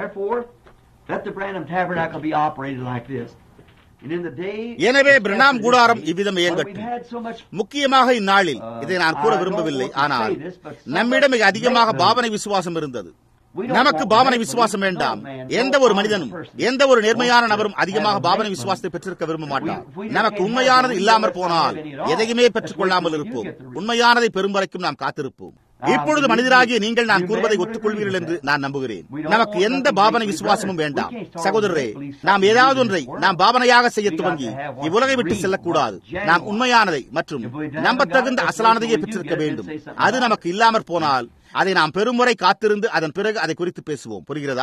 எனவே பிரணாம் கூடாரம் இவ்விதம் இயங்கட்டும் முக்கியமாக இந்நாளில் இதை நான் கூற விரும்பவில்லை ஆனால் நம்மிடம் மிக அதிகமாக பாவனை விசுவாசம் இருந்தது நமக்கு பாவனை விசுவாசம் வேண்டாம் எந்த ஒரு மனிதனும் எந்த ஒரு நேர்மையான நபரும் அதிகமாக பாவனை விசுவாசத்தை பெற்றிருக்க விரும்ப மாட்டார் நமக்கு உண்மையானது இல்லாமற் போனால் எதையுமே பெற்றுக் கொள்ளாமல் இருப்போம் உண்மையானதை பெரும் வரைக்கும் நாம் காத்திருப்போம் இப்பொழுது மனிதராகிய நீங்கள் நான் கூறுவதை ஒத்துக்கொள்வீர்கள் என்று நான் நம்புகிறேன் நமக்கு எந்த பாவனை விசுவாசமும் வேண்டாம் சகோதரரே நாம் ஏதாவது ஒன்றை நாம் பாவனையாக செய்ய துவங்கி இவ்வுலகை விட்டு செல்லக்கூடாது நாம் உண்மையானதை மற்றும் நம்பத்தகுந்த அசலானதையே பெற்றிருக்க வேண்டும் அது நமக்கு இல்லாமற் போனால் அதை நாம் பெருமுறை காத்திருந்து அதன் பிறகு அதை குறித்து பேசுவோம் புரிகிறதா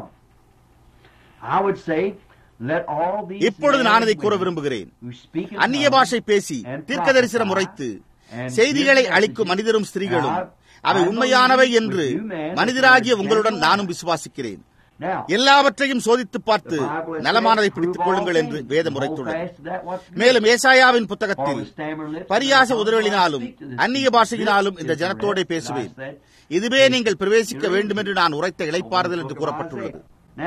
இப்பொழுது நான் இதை கூற விரும்புகிறேன் அந்நிய பாஷை பேசி தீர்க்க தரிசனம் உரைத்து செய்திகளை அளிக்கும் மனிதரும் ஸ்திரீகளும் அவை உண்மையானவை என்று மனிதராகிய உங்களுடன் நானும் விசுவாசிக்கிறேன் எல்லாவற்றையும் சோதித்து பார்த்து நலமானதை பிடித்துக் கொள்ளுங்கள் என்று வேதம் உரைத்துள்ளது மேலும் ஏசாயாவின் புத்தகத்தில் பரியாச உதறலினாலும் அந்நிய பாஷையினாலும் இந்த ஜனத்தோட பேசுவேன் இதுவே நீங்கள் பிரவேசிக்க வேண்டும் என்று நான் உரைத்த இழைப்பாறுதல் என்று கூறப்பட்டுள்ளது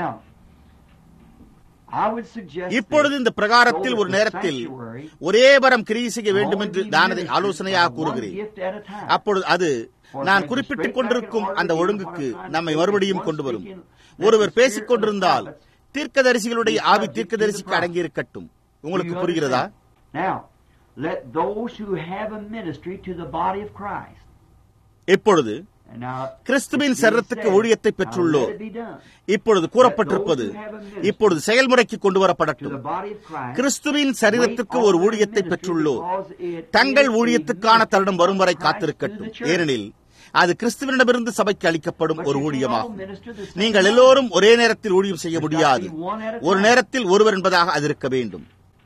இப்பொழுது இந்த பிரகாரத்தில் ஒரு நேரத்தில் ஒரே வரம் கிரியை செய்ய வேண்டும் என்று நான் அதை ஆலோசனையாக கூறுகிறேன் அப்பொழுது அது நான் குறிப்பிட்டுக் கொண்டிருக்கும் அந்த ஒழுங்குக்கு நம்மை மறுபடியும் கொண்டு வரும் ஒருவர் பேசிக் கொண்டிருந்தால் தீர்க்கதரிசிகளுடைய ஆவி தீர்க்கதரிசிக்கு அடங்கியிருக்கட்டும் உங்களுக்கு புரிகிறதா இப்பொழுது கிறிஸ்துவின் சரத்துக்கு ஊழியத்தை பெற்றுள்ளோர் இப்பொழுது கூறப்பட்டிருப்பது இப்பொழுது செயல்முறைக்கு கொண்டு வரப்படட்டும் கிறிஸ்துவின் சரீரத்திற்கு ஒரு ஊழியத்தை பெற்றுள்ளோர் தங்கள் ஊழியத்துக்கான தருணம் வரும் வரை காத்திருக்கட்டும் ஏனெனில் அது கிறிஸ்துவனிடமிருந்து சபைக்கு அளிக்கப்படும் ஒரு ஊழியமாகும் நீங்கள் எல்லோரும் ஒரே நேரத்தில் ஊழியம் செய்ய முடியாது ஒரு நேரத்தில் ஒருவர் என்பதாக அது இருக்க வேண்டும்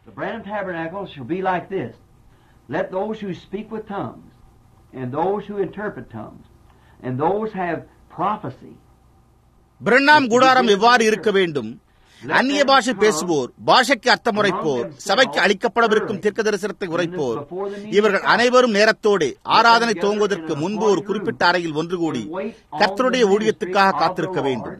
Let those who speak with tongues and those who interpret tongues and those have prophecy. பிரண்ணாம் கூடாரம் எவ்வாறு இருக்க வேண்டும் அந்நிய பாஷை பேசுவோர் பாஷைக்கு அர்த்தம் உரைப்போர் சபைக்கு அளிக்கப்படவிருக்கும் தீர்க்க தரிசனத்தை உரைப்போர் இவர்கள் அனைவரும் நேரத்தோடு ஆராதனை துவங்குவதற்கு முன்பு ஒரு குறிப்பிட்ட அறையில் ஒன்று கூடி கர்த்தருடைய ஊழியத்துக்காக காத்திருக்க வேண்டும்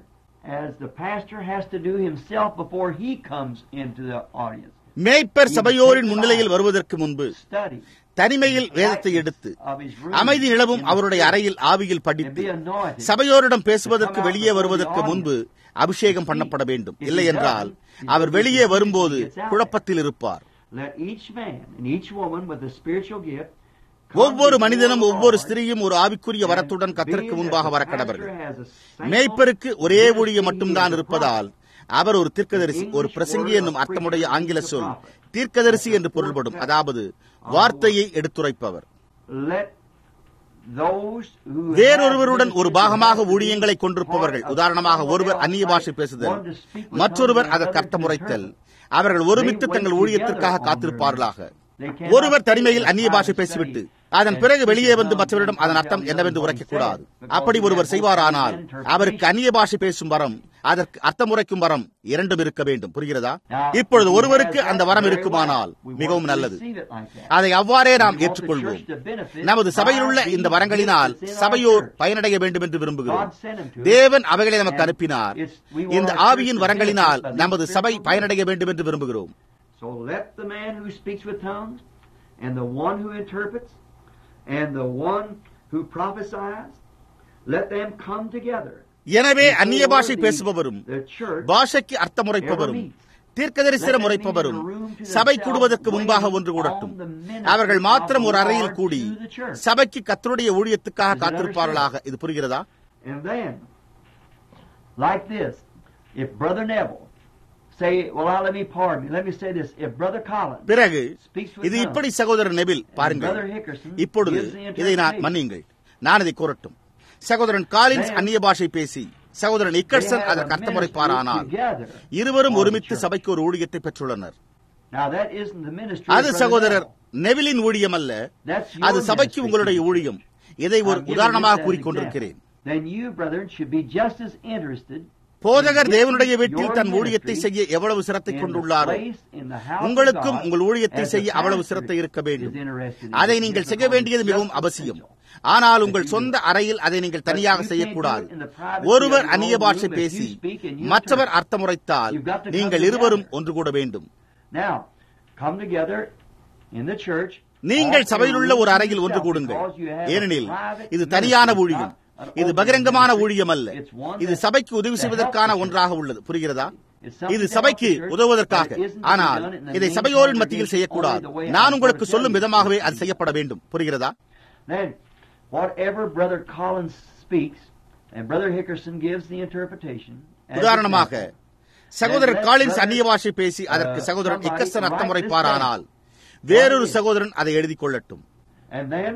மேய்ப்பர் சபையோரின் முன்னிலையில் வருவதற்கு முன்பு தனிமையில் வேதத்தை எடுத்து அமைதி நிலவும் அவருடைய அறையில் ஆவியில் படித்து சபையோரிடம் பேசுவதற்கு வெளியே வருவதற்கு முன்பு அபிஷேகம் பண்ணப்பட வேண்டும் இல்லை என்றால் அவர் வெளியே வரும்போது குழப்பத்தில் இருப்பார் ஒவ்வொரு மனிதனும் ஒவ்வொரு ஸ்திரீயும் ஒரு ஆவிக்குரிய வரத்துடன் கத்திற்கு முன்பாக வரக்கடவர்கள் மேய்ப்பருக்கு ஒரே ஊழியம் மட்டும்தான் இருப்பதால் அவர் ஒரு தீர்க்கதரிசி ஒரு பிரசங்கி என்னும் அர்த்தமுடைய ஆங்கில சொல் தீர்க்கதரிசி என்று பொருள்படும் அதாவது வார்த்தையை எடுத்துரைப்பவர் வேறொருவருடன் ஒரு பாகமாக ஊழியங்களை கொண்டிருப்பவர்கள் உதாரணமாக ஒருவர் அந்நிய பாஷை பேசுதல் மற்றொருவர் அதற்கு அர்த்தம் உரைத்தல் அவர்கள் ஒருமித்து தங்கள் ஊழியத்திற்காக காத்திருப்பார்களாக ஒருவர் தனிமையில் அந்நிய பாஷை பேசிவிட்டு அதன் பிறகு வெளியே வந்து மற்றவரிடம் அதன் அர்த்தம் என்னவென்று உரைக்கக்கூடாது அப்படி ஒருவர் செய்வாரானால் அவருக்கு அந்நிய பாஷை பேசும் வரம் அதற்கு அர்த்தம் உரைக்கும் வரம் இரண்டும் இருக்க வேண்டும் புரிகிறதா இப்பொழுது ஒருவருக்கு அந்த வரம் இருக்குமானால் மிகவும் நல்லது அதை அவ்வாறே நாம் ஏற்றுக்கொள்வோம் நமது சபையில் உள்ள இந்த வரங்களினால் சபையோர் பயனடைய வேண்டும் என்று விரும்புகிறோம் தேவன் அவைகளை நமக்கு அனுப்பினார் இந்த ஆவியின் வரங்களினால் நமது சபை பயனடைய வேண்டும் என்று விரும்புகிறோம் So let the man who speaks with tongues and the one who interprets and the one who prophesies, let them come together. எனவே அந்நிய பாஷை பேசுபவரும் பாஷைக்கு அர்த்தம் உரைப்பவரும் தீர்க்கதரிசனம் உரைப்பவரும் சபை கூடுவதற்கு முன்பாக ஒன்று கூடட்டும் அவர்கள் மாத்திரம் ஒரு அறையில் கூடி சபைக்கு கத்தருடைய ஊழியத்துக்காக காத்திருப்பார்களாக இது புரிகிறதா like this. If Brother Neville say, well, now let me pardon me. Let me say this. If Brother Collins பிறகு speaks with இது tongues, இப்படி சகோதரர் நெபில் and பாருங்கள் Brother Hickerson இப்பொழுது gives the இதை நான் interpretation, மன்னியுங்கள் நான் இதை கூறட்டும் சகோதரன் காலின்ஸ் Then- அந்நிய பாஷை பேசி சகோதரன் they இக்கர்சன் have a அதற்கு அர்த்தமுறைப்பாரானால் ministry together இருவரும் for the ஒருமித்து church. சபைக்கு ஒரு ஊழியத்தை பெற்றுள்ளனர் Now that isn't the ministry of அது Brother சகோதரர் Neville. நெவிலின் ஊழியம் அல்ல That's your அது சபைக்கு ministry. உங்களுடைய ஊழியம் இதை ஒரு I'm giving உதாரணமாக this as an கூறிக்கொண்டிருக்கிறேன் example. Then you, brethren, should be just as interested போதகர் தேவனுடைய Your வீட்டில் தன் ஊழியத்தை ministry செய்ய எவ்வளவு சிரத்தை in the கொண்டுள்ளாரோ place in the house of உங்களுக்கும் God உங்கள் ஊழியத்தை as the செய்ய அவ்வளவு pastor சிரத்தை இருக்க வேண்டும் is interested in அதை it. நீங்கள் It's செய்ய வேண்டியது just மிகவும் essential. அவசியம் ஆனால் உங்கள் சொந்த அறையில் அதை நீங்கள் தனியாக செய்யக்கூடாது ஒருவர் அந்நிய பாஷை பேசி மற்றவர் அர்த்தமுறைத்தால் நீங்கள் இருவரும் ஒன்று கூட வேண்டும் Now, come together in the church. நீங்கள் சபையில் உள்ள ஒரு அறையில் ஒன்று கூடுங்கள் ஏனெனில் இது தனியான ஊழியம் இது பகிரங்கமான ஊழியம் அல்ல இது சபைக்கு உதவி செய்வதற்கான ஒன்றாக உள்ளது புரிகிறதா இது சபைக்கு உதவுவதற்காக ஆனால் இதை சபையோரின் மத்தியில் செய்யக்கூடாது நான் உங்களுக்கு சொல்லும் விதமாகவே அது செய்யப்பட வேண்டும் புரிகிறதா Then, whatever Brother Collins speaks, and Brother Hickerson gives the interpretation. as உதாரணமாக example, சகோதரர் காலின்ஸ் அந்நிய பாஷை பேசி அதற்கு சகோதரன் இக்கஸ்தன் அர்த்தமுறைப்பாரானால் வேறொரு சகோதரன் அதை எழுதிக் கொள்ளட்டும் And then,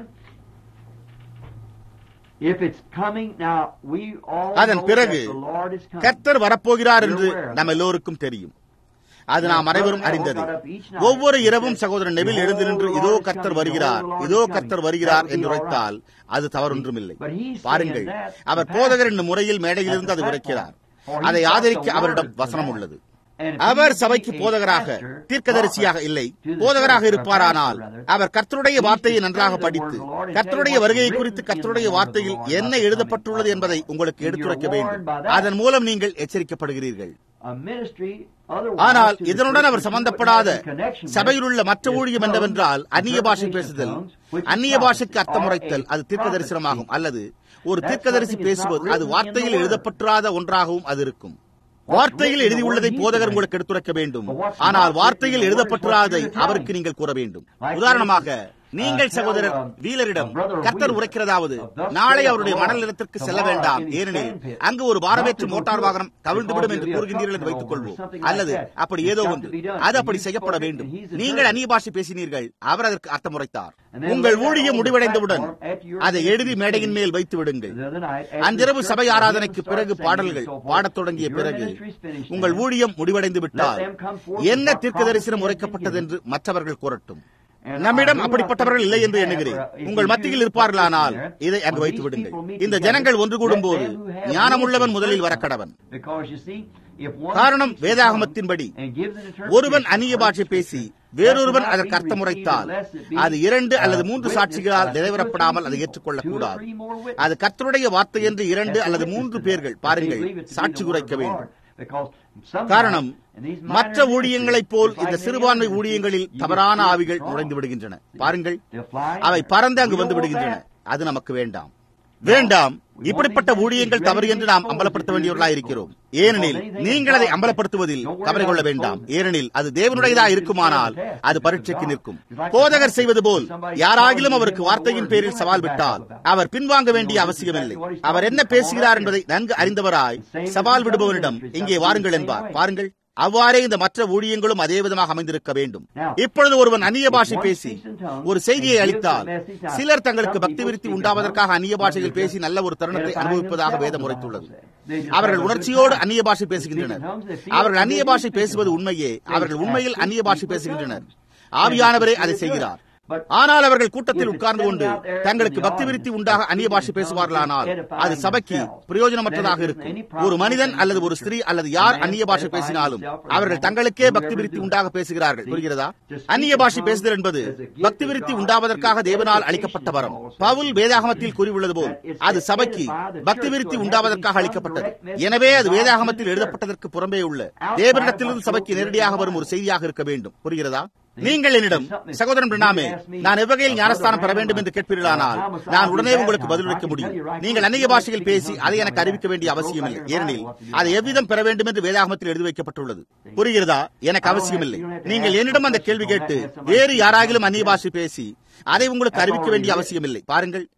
if it's coming, now we all அதன் know பிறகு that the Lord is coming. கர்த்தர் வரப்போகிறார் என்று நாம் எல்லோருக்கும் தெரியும் அது நாம் அனைவரும் அறிந்தது ஒவ்வொரு இரவும் சகோதரன் நெவில் எழுந்து நின்று இதோ கர்த்தர் வருகிறார் இதோ கர்த்தர் வருகிறார் என்று உரைத்தால் அது தவறொன்றுமில்லை பாருங்கள் அவர் போதகர் என்னும் முறையில் மேடையிலிருந்து அது உரைக்கிறார் அதை ஆதரிக்க அவரிடம் வசனம் உள்ளது அவர் சபைக்கு போதகராக தீர்க்கதரிசியாக இல்லை போதகராக இருப்பாரானால் அவர் கர்த்தருடைய வார்த்தையை நன்றாக படித்து கர்த்தருடைய வருகையை குறித்து கர்த்தருடைய வார்த்தையில் என்ன எழுதப்பட்டுள்ளது என்பதை உங்களுக்கு எடுத்துரைக்க வேண்டும் அதன் மூலம் நீங்கள் எச்சரிக்கப்படுகிறீர்கள் A ministry, otherwise, ஆனால் to the இதனுடன் அவர் church சம்பந்தப்படாத in connection with சபையில் உள்ள மற்ற is ஊழியம் tongues, என்னவென்றால் அந்நிய பாஷை interpretation of பேசுதல் tongues, which is அந்நிய பாஷைக்கு prophecy, அர்த்தமுறைத்தல் or a அது தீர்க்க தரிசனமாகும் prophecy. அல்லது ஒரு That's தீர்க்கதரிசி something that's not பேசுவது அது written in வார்த்தையில் the word. எழுதப்பட்டுறாத ஒன்றாகவும் அது இருக்கும் வார்த்தையில் எழுதியுள்ளதை போதகர் உங்களுக்கு எடுத்துரைக்க வேண்டும் ஆனால் வார்த்தையில் எழுதப்பட்டுள்ளதை அவருக்கு நீங்கள் கூற வேண்டும் உதாரணமாக நீங்கள் சகோதரர் வீலரிடம் கர்த்தர் உரைக்கிறதாவது நாளை அவருடைய மணல் நிலத்திற்கு செல்ல வேண்டாம் ஏனெனில் அங்கு ஒரு பாரமேற்று மோட்டார் வாகனம் கவிழ்ந்துவிடும் என்று கூறுகின்றீர்கள் என்று வைத்துக் கொள்வோம் அல்லது அப்படி ஏதோ ஒன்று அது அப்படி செய்யப்பட வேண்டும் நீங்கள் அந்நிய பாஷை பேசினீர்கள் அவர் அதற்கு அர்த்தம் உரைத்தார் உங்கள் ஊழியம் முடிவடைந்தவுடன் அதை எழுதி மேடையின் மேல் வைத்து விடுங்கள் The other night, after அன்றிரவு the சபை church ஆராதனைக்கு starts பிறகு singing பாடல்கள் and so forth, பாடத் தொடங்கிய your பிறகு ministry's finished உங்கள் now. ஊழியம் முடிவடைந்து விட்டால் Let them come forth என்ன with what தீர்க்கதரிசனம் prophecy has உரைக்கப்பட்டது been என்று மற்றவர்கள் கூறட்டும் And நம்மிடம் I do அப்படிப்பட்டவர்கள் not இல்லை என்று think எண்ணுகிறேன் we have, uh, உங்கள் if மத்தியில் you இருப்பார்களானால் put this இதை there, அங்கு when வைத்து these விடுங்கள் people meet இந்த together, ஜனங்கள் ஒன்று let கூடும்போது them who have ஞானமுள்ளவன் wisdom முதலில் first வரக்கடவன் Because you see, if one காரணம் speaks in வேதாகமத்தின்படி tongues and gives an interpretation ஒருவன் அந்நிய of பாஷை the பேசி scripture, வேறொருவன் that அதற்கு cannot be அர்த்தம் உரைத்தால் received unless it be, அது இரண்டு uh, அல்லது மூன்று witnessed சாட்சிகளால் by two or நிறைவேறப்படாமல் three அதை people, ஏற்றுக்கொள்ளக் two or கூடாது three more witnesses. அது கர்த்தருடைய வார்த்தை என்று இரண்டு That's அல்லது the மூன்று witness to பேர்கள் that. They பாருங்கள் believe it to be சாட்சி the word உரைக்க of the வேண்டும் Lord. Because somehow, காரணம் in these மற்ற minor ஊழியங்களைப் ministries, போல் just இந்த like சிறுபான்மை many other ஊழியங்களில் ministries, தவறான you ஆவிகள் wrong. நுழைந்து விடுகின்றன பாருங்கள் They'll fly அவை in. பறந்து அங்கு We வந்து don't want விடுகின்றன that. அது நமக்கு வேண்டாம் வேண்டாம் இப்படிப்பட்ட ஊழியங்கள் தவறு என்று நாம் அம்பலப்படுத்த வேண்டியவர்களாக இருக்கிறோம் ஏனெனில் நீங்கள் அதை அம்பலப்படுத்துவதில் கவலை கொள்ள வேண்டாம் ஏனெனில் அது தேவனுடையதா இருக்குமானால் அது பரீட்சைக்கு நிற்கும் போதகர் செய்வது போல் யாராகிலும் அவருக்கு வார்த்தையின் பேரில் சவால் விட்டால் அவர் பின்வாங்க வேண்டிய அவசியமில்லை அவர் என்ன பேசுகிறார் என்பதை நன்கு அறிந்தவராய் சவால் விடுபவரிடம் இங்கே வாருங்கள் என்பார் பாருங்கள் அவ்வாறே இந்த மற்ற ஊழியங்களும் அதே விதமாக அமைந்திருக்க வேண்டும் இப்பொழுது ஒருவன் அந்நிய பாஷை பேசி ஒரு செய்தியை அளித்தால் சிலர் தங்களுக்கு பக்தி விருத்தி உண்டாவதற்காக அந்நிய பாஷையில் பேசி நல்ல ஒரு தருணத்தை அனுபவிப்பதாக வேதம் உரைத்துள்ளது அவர்கள் உணர்ச்சியோடு அந்நிய பாஷை பேசுகின்றனர் அவர்கள் அந்நிய பாஷை பேசுவது உண்மையே அவர்கள் உண்மையில் அந்நிய பாஷை பேசுகின்றனர் ஆவியானவரே அதை செய்கிறார் ஆனால் அவர்கள் கூட்டத்தில் உட்கார்ந்து கொண்டு தங்களுக்கு பக்தி விருத்தி உண்டாக அந்நிய பாஷை பேசுவார்களானால் அது சபைக்கு பிரயோஜனமற்றதாக இருக்கும் ஒரு மனிதன் அல்லது ஒரு ஸ்திரீ அல்லது யார் அந்நிய பாஷை பேசினாலும் அவர்கள் தங்களுக்கே பக்தி விருத்தி உண்டாக பேசுகிறார்கள் புரிகிறதா அந்நிய பாஷை பேசுதல் என்பது பக்தி விருத்தி உண்டாவதற்காக தேவனால் அளிக்கப்பட்ட வரம் பவுல் வேதாகமத்தில் கூறியுள்ளது போல் அது சபைக்கு பக்தி விருத்தி உண்டாவதற்காக அளிக்கப்பட்டது எனவே அது வேதாகமத்தில் எழுதப்பட்டதற்கு புறம்பே உள்ள தேவனிடத்திலிருந்து சபைக்கு நேரடியாக வரும் ஒரு செய்தியாக இருக்க வேண்டும் புரிகிறதா நீங்கள் என்னிடம் சகோதரன் பிரணாமே நான் எவ்வகையில் ஞானஸ்தானம் பெற வேண்டும் என்று கேட்பீர்களானால் நான் உடனே உங்களுக்கு பதிலளிக்க முடியும் நீங்கள் அந்நிய பாஷையில் பேசி அதை எனக்கு அறிவிக்க வேண்டிய அவசியமில்லை ஏனெனில் அதை எவ்விதம் பெற வேண்டும் என்று வேதாகமத்தில் எழுதி வைக்கப்பட்டுள்ளது புரிகிறதா எனக்கு அவசியமில்லை நீங்கள் என்னிடம் அந்த கேள்வி கேட்டு வேறு யாராகிலும் அந்நிய பாஷை பேசி அதை உங்களுக்கு அறிவிக்க வேண்டிய அவசியமில்லை பாருங்கள்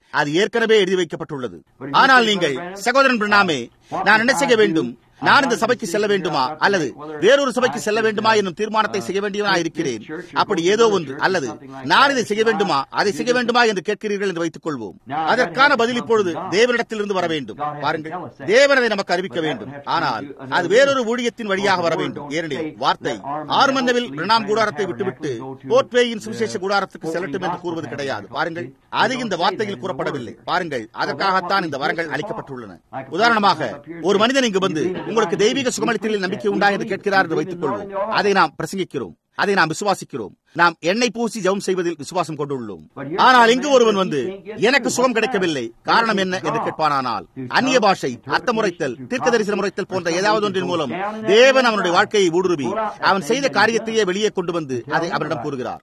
அது ஏற்கனவே எழுதி வைக்கப்பட்டுள்ளது ஆனால் நீங்கள் சகோதரன் பிரணாமே நான் என்ன செய்ய வேண்டும் நான் இந்த சபைக்கு செல்ல வேண்டுமா அல்லது வேறொரு சபைக்கு செல்ல வேண்டுமா என்னும் தீர்மானத்தை செய்ய வேண்டியவனா இருக்கிறேன் அப்படி ஏதோ ஒன்று அல்லது நான் இதை செய்ய வேண்டுமா அதை செய்ய வேண்டுமா என்று கேட்கிறீர்கள் என்று வைத்துக் கொள்வோம் அதற்கான பதில் இப்பொழுது தேவனிடத்திலிருந்து வர வேண்டும் பாருங்கள் தேவன் அதை நமக்கு அறிவிக்க வேண்டும் ஆனால் அது வேறொரு ஊழியத்தின் வழியாக வர வேண்டும் ஏனெனில் வார்த்தை ஆர்மந்தவில் பிரணாம் கூடாரத்தை விட்டுவிட்டு போர்ட்வேயின் சுவிசேஷ கூடாரத்துக்கு செல்லட்டும் என்று கூறுவது கிடையாது பாருங்கள் அது இந்த வார்த்தையில் கூறப்படவில்லை பாருங்கள் அதற்காகத்தான் இந்த வரங்கள் அளிக்கப்பட்டுள்ளன உதாரணமாக ஒரு மனிதன் இங்கு வந்து உங்களுக்கு தெய்வீக சுகமளித்தலில் நம்பிக்கை உண்டா என்று கேட்கிறார் என்று வைத்துக் கொள்வோம் அதை நாம் பிரசங்கிக்கிறோம் அதை நாம் விசுவாசிக்கிறோம் நாம் எண்ணெய் பூசி ஜெபம் செய்வதில் விசுவாசம் கொண்டுள்ளோம் ஆனால் இங்கு ஒருவன் வந்து எனக்கு சுகம் கிடைக்கவில்லை காரணம் என்ன என்று கேட்பானால் அந்நிய பாஷை அர்த்தமுறைத்தல் தீர்க்க தரிசன முறைத்தல் போன்ற ஏதாவது ஒன்றின் மூலம் தேவன் அவனுடைய வாழ்க்கையை ஊடுருவி அவன் செய்த காரியத்தையே வெளியே கொண்டு வந்து அதை அவரிடம் கூறுகிறார்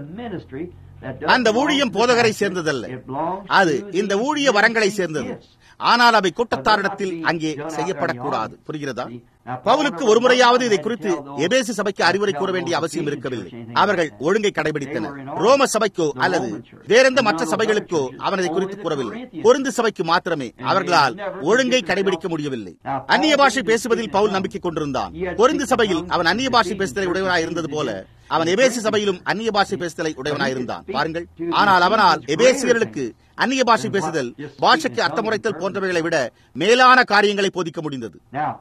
அந்த ஊழியம் போதகரை சேர்ந்ததல்ல அது இந்த ஊழிய வரங்களை சேர்ந்தது ஆனால் அவை கூட்டத்தாரிடத்தில் அங்கே செய்யப்படக்கூடாது புரிகிறதா பவுலுக்கு ஒரு முறையாவது இதை குறித்து எபேசு சபைக்கு அறிவுரை கூற வேண்டிய அவசியம் இருக்கவில்லை அவர்கள் ஒழுங்கை கடைபிடித்தனர் ரோம சபைக்கோ அல்லது வேறெந்த மற்ற சபைகளுக்கோ அவன் இதை குறித்து கூறவில்லை பொருந்து சபைக்கு மாத்திரமே அவர்களால் ஒழுங்கை கடைபிடிக்க முடியவில்லை அந்நிய பாஷை பேசுவதில் பவுல் நம்பிக்கை கொண்டிருந்தான் பொருந்து சபையில் அவன் அந்நிய பாஷை பேசுதலை உடையவனாய் இருந்தது போல அவன் எபேசு சபையிலும் அந்நிய பாஷை பேசுதலை உடையவனாயிருந்தான் பாருங்கள் ஆனால் அவனால் எபேசியர்களுக்கு அந்நிய பாஷை பேசுதல் பாஷைக்கு அர்த்தமுறைத்தல் போன்றவைகளை விட மேலான காரியங்களை போதிக்க முடிந்தது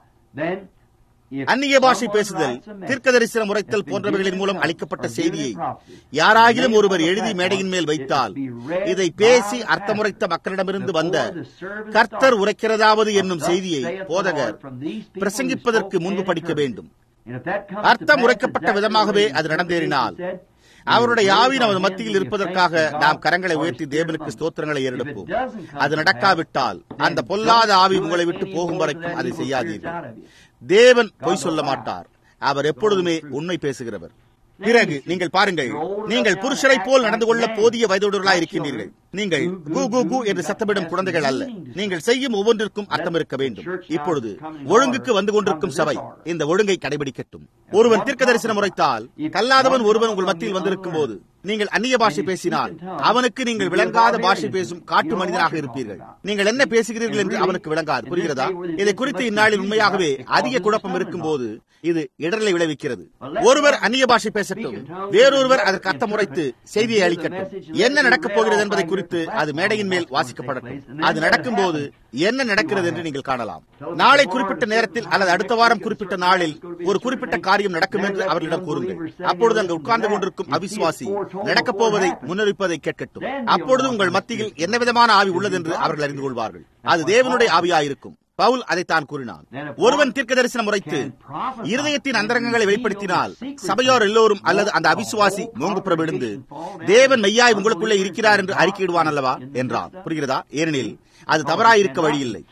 அந்நிய பாஷை பேசுதல் தீர்க்க தரிசன முறைத்தல் போன்றவைகளின் மூலம் அளிக்கப்பட்ட செய்தியை யாராகிலும் ஒருவர் எழுதி மேடையின் மேல் வைத்தால் இதை பேசி அர்த்தமுறைத்த மக்களிடமிருந்து வந்த கர்த்தர் உரைக்கிறதாவது என்னும் செய்தியை போதகர் பிரசங்கிப்பதற்கு முன்பு படிக்க வேண்டும் அர்த்தம் உரைக்கப்பட்ட விதமாகவே அது நடந்தேறினால் அவருடைய ஆவி நமது மத்தியில் இருப்பதற்காக நாம் கரங்களை உயர்த்தி தேவனுக்கு ஸ்தோத்திரங்களை ஏறெடுப்போம் அது நடக்காவிட்டால் அந்த பொல்லாத ஆவி உங்களை விட்டு போகும் வரைக்கும் அதை செய்யாதீர்கள் தேவன் பொய் சொல்ல மாட்டார் அவர் எப்பொழுதுமே உண்மை பேசுகிறவர் பிறகு நீங்கள் பாருங்கள் நீங்கள் புருஷரை போல் நடந்து கொள்ள போதிய வயதுடையவர்களாக இருக்கின்றீர்கள் நீங்கள் கு கு கு என்று சத்தமிடும் குழந்தைகள் அல்ல நீங்கள் செய்யும் ஒவ்வொன்றிற்கும் அர்த்தம் இருக்க வேண்டும் இப்பொழுது ஒழுங்குக்கு வந்து கொண்டிருக்கும் சபை இந்த ஒழுங்கை கடைபிடிக்கட்டும் ஒருவன் தீர்க்க தரிசனம் முறைத்தால் கல்லாதவன் ஒருவன் உங்கள் மத்தியில் வந்திருக்கும் போது நீங்கள் அந்நிய பாஷை பேசினால் அவனுக்கு நீங்கள் விளங்காத பாஷை பேசும் காட்டு மனிதனாக இருப்பீர்கள் நீங்கள் என்ன பேசுகிறீர்கள் என்று அவனுக்கு விளங்காது புரிகிறதா இதை குறித்து இந்நாளில் உண்மையாகவே அதிக குழப்பம் இருக்கும் போது இது இடரலை விளைவிக்கிறது ஒருவர் அந்நிய பாஷை பேசட்டும் வேறொருவர் அதற்கு அர்த்தம் முறைத்து செய்தியை அளிக்கட்டும் என்ன நடக்கப் போகிறது என்பதை குறித்து அது மேடையின் மேல் வாசிக்கப்படட்டும் அது நடக்கும் போது என்ன நடக்கிறது என்று நீங்கள் காணலாம் நாளை குறிப்பிட்ட நேரத்தில் அல்லது அடுத்த வாரம் குறிப்பிட்ட நாளில் ஒரு குறிப்பிட்ட காரியம் நடக்கும் என்று அவர்களிடம் கூறுங்கள் அப்பொழுது அங்கு உட்கார்ந்து கொண்டிருக்கும் அவிசுவாசி நடக்கப் போவதை முன்னறிப்பதை கேட்கட்டும் அப்பொழுது உங்கள் மத்தியில் என்ன விதமான ஆவி உள்ளது என்று அவர்கள் அறிந்து கொள்வார்கள் அது தேவனுடைய ஆவியாயிருக்கும் பவுல் அதைத்தான் கூறினான் ஒருவன் தீர்க்க தரிசனம் முறைத்து இருதயத்தின் அந்தரங்கங்களை வெளிப்படுத்தினால் சபையோர் எல்லோரும் அல்லது அந்த அவிசுவாசி மோங்குப்புற விழுந்து தேவன் மெய்யாய் உங்களுக்குள்ளே இருக்கிறார் என்று அறிக்கையிடுவான் அல்லவா என்றான் புரிகிறதா ஏனெனில் அது தவறாயிருக்க வழியில்லை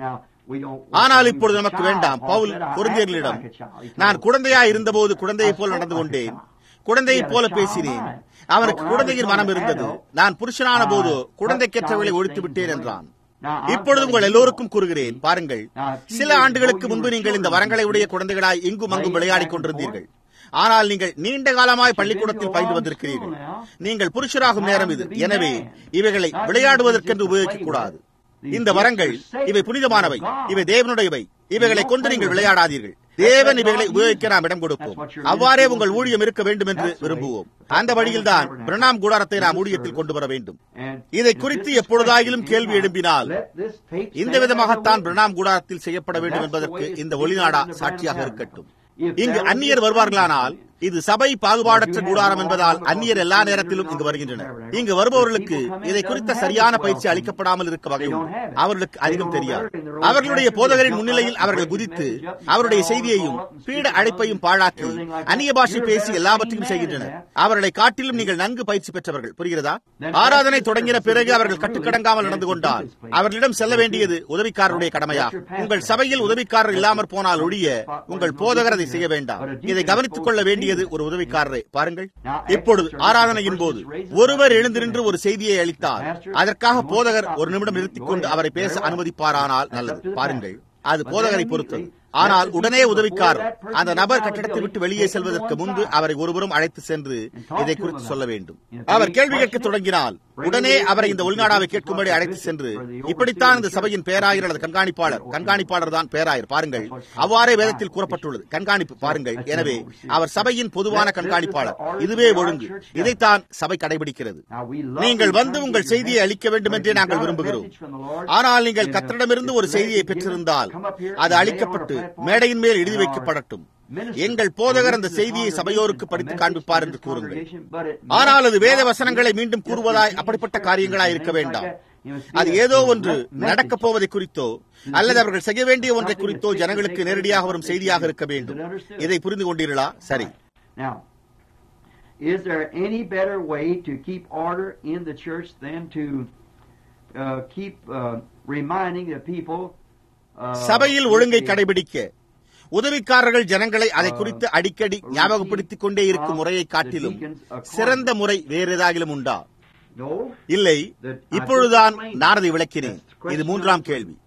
ஆனால் இப்பொழுது நமக்கு வேண்டாம் பவுல் குழந்தைகளிடம் நான் குழந்தையா இருந்தபோது குழந்தையைப் போல் நடந்து கொண்டேன் குழந்தையைப் போல பேசினேன் அவனுக்கு குழந்தையின் மனம் இருந்தது நான் புருஷனான போது குழந்தைக்கேற்றவர்களை ஒழித்து விட்டேன் என்றான் இப்பொழுது உங்கள் எல்லோருக்கும் கூறுகிறேன் பாருங்கள் சில ஆண்டுகளுக்கு முன்பு நீங்கள் இந்த வரங்களை உடைய குழந்தைகளாய் இங்கும் அங்கும் விளையாடிக் கொண்டிருந்தீர்கள் ஆனால் நீங்கள் நீண்ட காலமாய் பள்ளிக்கூடத்தில் பயின்று வந்திருக்கிறீர்கள் நீங்கள் புருஷராகும் நேரம் இது எனவே இவைகளை விளையாடுவதற்கென்று உபயோகிக்க கூடாது இந்த வரங்கள் இவை புனிதமானவை இவை தேவனுடையவை இவைகளை கொண்டு நீங்கள் விளையாடாதீர்கள் தேவன் இவைகளை உபயோகிக்க நாம் இடம் கொடுப்போம் அவ்வாறே உங்கள் ஊழியம் இருக்க வேண்டும் என்று விரும்புவோம் அந்த வழியில் தான் பிரணாம் கூடாரத்தை நாம் ஊழியத்தில் கொண்டு வர வேண்டும் இதை குறித்து எப்பொழுதாயிலும் கேள்வி எழும்பினால் இந்த விதமாகத்தான் பிரணாம் கூடாரத்தில் செய்யப்பட வேண்டும் என்பதற்கு இந்த ஒளிநாடா சாட்சியாக இருக்கட்டும் இங்கு அந்நியர் வருவார்களானால் இது சபை பாகுபாடற்ற கூடாரம் என்பதால் அந்நியர் எல்லா நேரத்திலும் இங்கு வருகின்றனர் இங்கு வருபவர்களுக்கு இதை குறித்த சரியான பயிற்சி அளிக்கப்படாமல் இருக்க வகையும் அவர்களுக்கு அதிகம் தெரியாது அவர்களுடைய போதகரின் முன்னிலையில் அவர்கள் குதித்து அவருடைய செய்தியையும் பீட அழைப்பையும் பாழாக்கி அந்நிய பாஷை பேசி எல்லாவற்றையும் செய்கின்றனர் அவர்களை காட்டிலும் நீங்கள் நன்கு பயிற்சி பெற்றவர்கள் புரிகிறதா ஆராதனை தொடங்கின பிறகு அவர்கள் கட்டுக்கடங்காமல் நடந்து கொண்டால் அவர்களிடம் செல்ல வேண்டியது உதவிக்காரருடைய கடமையா உங்கள் சபையில் உதவிக்காரர் இல்லாமற் போனால் ஒழிய உங்கள் போதகர் அதை செய்ய வேண்டாம் இதை கவனித்துக் கொள்ள வேண்டியது ஒரு உதவிக்காரரை பாருங்கள் இப்பொழுது ஆராதனையின் போது ஒருவர் எழுந்திருந்து ஒரு செய்தியை அளித்தார் அதற்காக போதகர் ஒரு நிமிடம் நிறுத்திக் கொண்டு அவரை பேச அனுமதிப்பாரானால் நல்லது பாருங்கள் அது போதகரை பொறுத்தது ஆனால் உடனே உதவிக்காரர் அந்த நபர் கட்டிடத்தை விட்டு வெளியே செல்வதற்கு முன்பு அவரை ஒருபுறம் அழைத்து சென்று இதை குறித்து சொல்ல வேண்டும் அவர் கேள்வி கேட்க தொடங்கினால் உடனே அவரை இந்த உள்நாடாவை கேட்கும்படி அழைத்து சென்று இப்படித்தான் இந்த சபையின் பேராயர் அல்லது கண்காணிப்பாளர் கண்காணிப்பாளர் தான் பேராயர் பாருங்கள் அவ்வாறே வேதத்தில் கூறப்பட்டுள்ளது கண்காணிப்பு பாருங்கள் எனவே அவர் சபையின் பொதுவான கண்காணிப்பாளர் இதுவே ஒழுங்கு இதைத்தான் சபை கடைபிடிக்கிறது நீங்கள் வந்து உங்கள் செய்தியை அளிக்க வேண்டும் என்றே நாங்கள் விரும்புகிறோம் ஆனால் நீங்கள் கத்தரிடமிருந்து ஒரு செய்தியை பெற்றிருந்தால் அது அளிக்கப்பட்டு மேடையின் மேல் எழுதி வைக்கப்படட்டும் எங்கள் போதகர் அந்த செய்தியை சபையோருக்கு படித்து காண்பிப்பார் என்று கூறுங்கள் ஆனால் அது வேத வசனங்களை மீண்டும் கூறுவதாய் அப்படிப்பட்ட காரியங்களாய் இருக்க வேண்டாம் அது ஏதோ ஒன்று நடக்கப் போவதை குறித்தோ அல்லது அவர்கள் செய்ய வேண்டிய ஒன்றை குறித்தோ ஜனங்களுக்கு நேரடியாக வரும் செய்தியாக இருக்க வேண்டும் இதை புரிந்து கொண்டீர்களா சரி Is there any better way to keep order in the church than to uh, keep uh, reminding the people சபையில் ஒழுங்கை கடைபிடிக்க உதவிக்காரர்கள் ஜனங்களை அதை குறித்து அடிக்கடி ஞாபகப்படுத்திக் கொண்டே இருக்கும் முறையை காட்டிலும் சிறந்த முறை வேறு ஏதாகிலும் உண்டா இல்லை இப்பொழுதுதான் நான் அதை விளக்கினேன் இது மூன்றாம் கேள்வி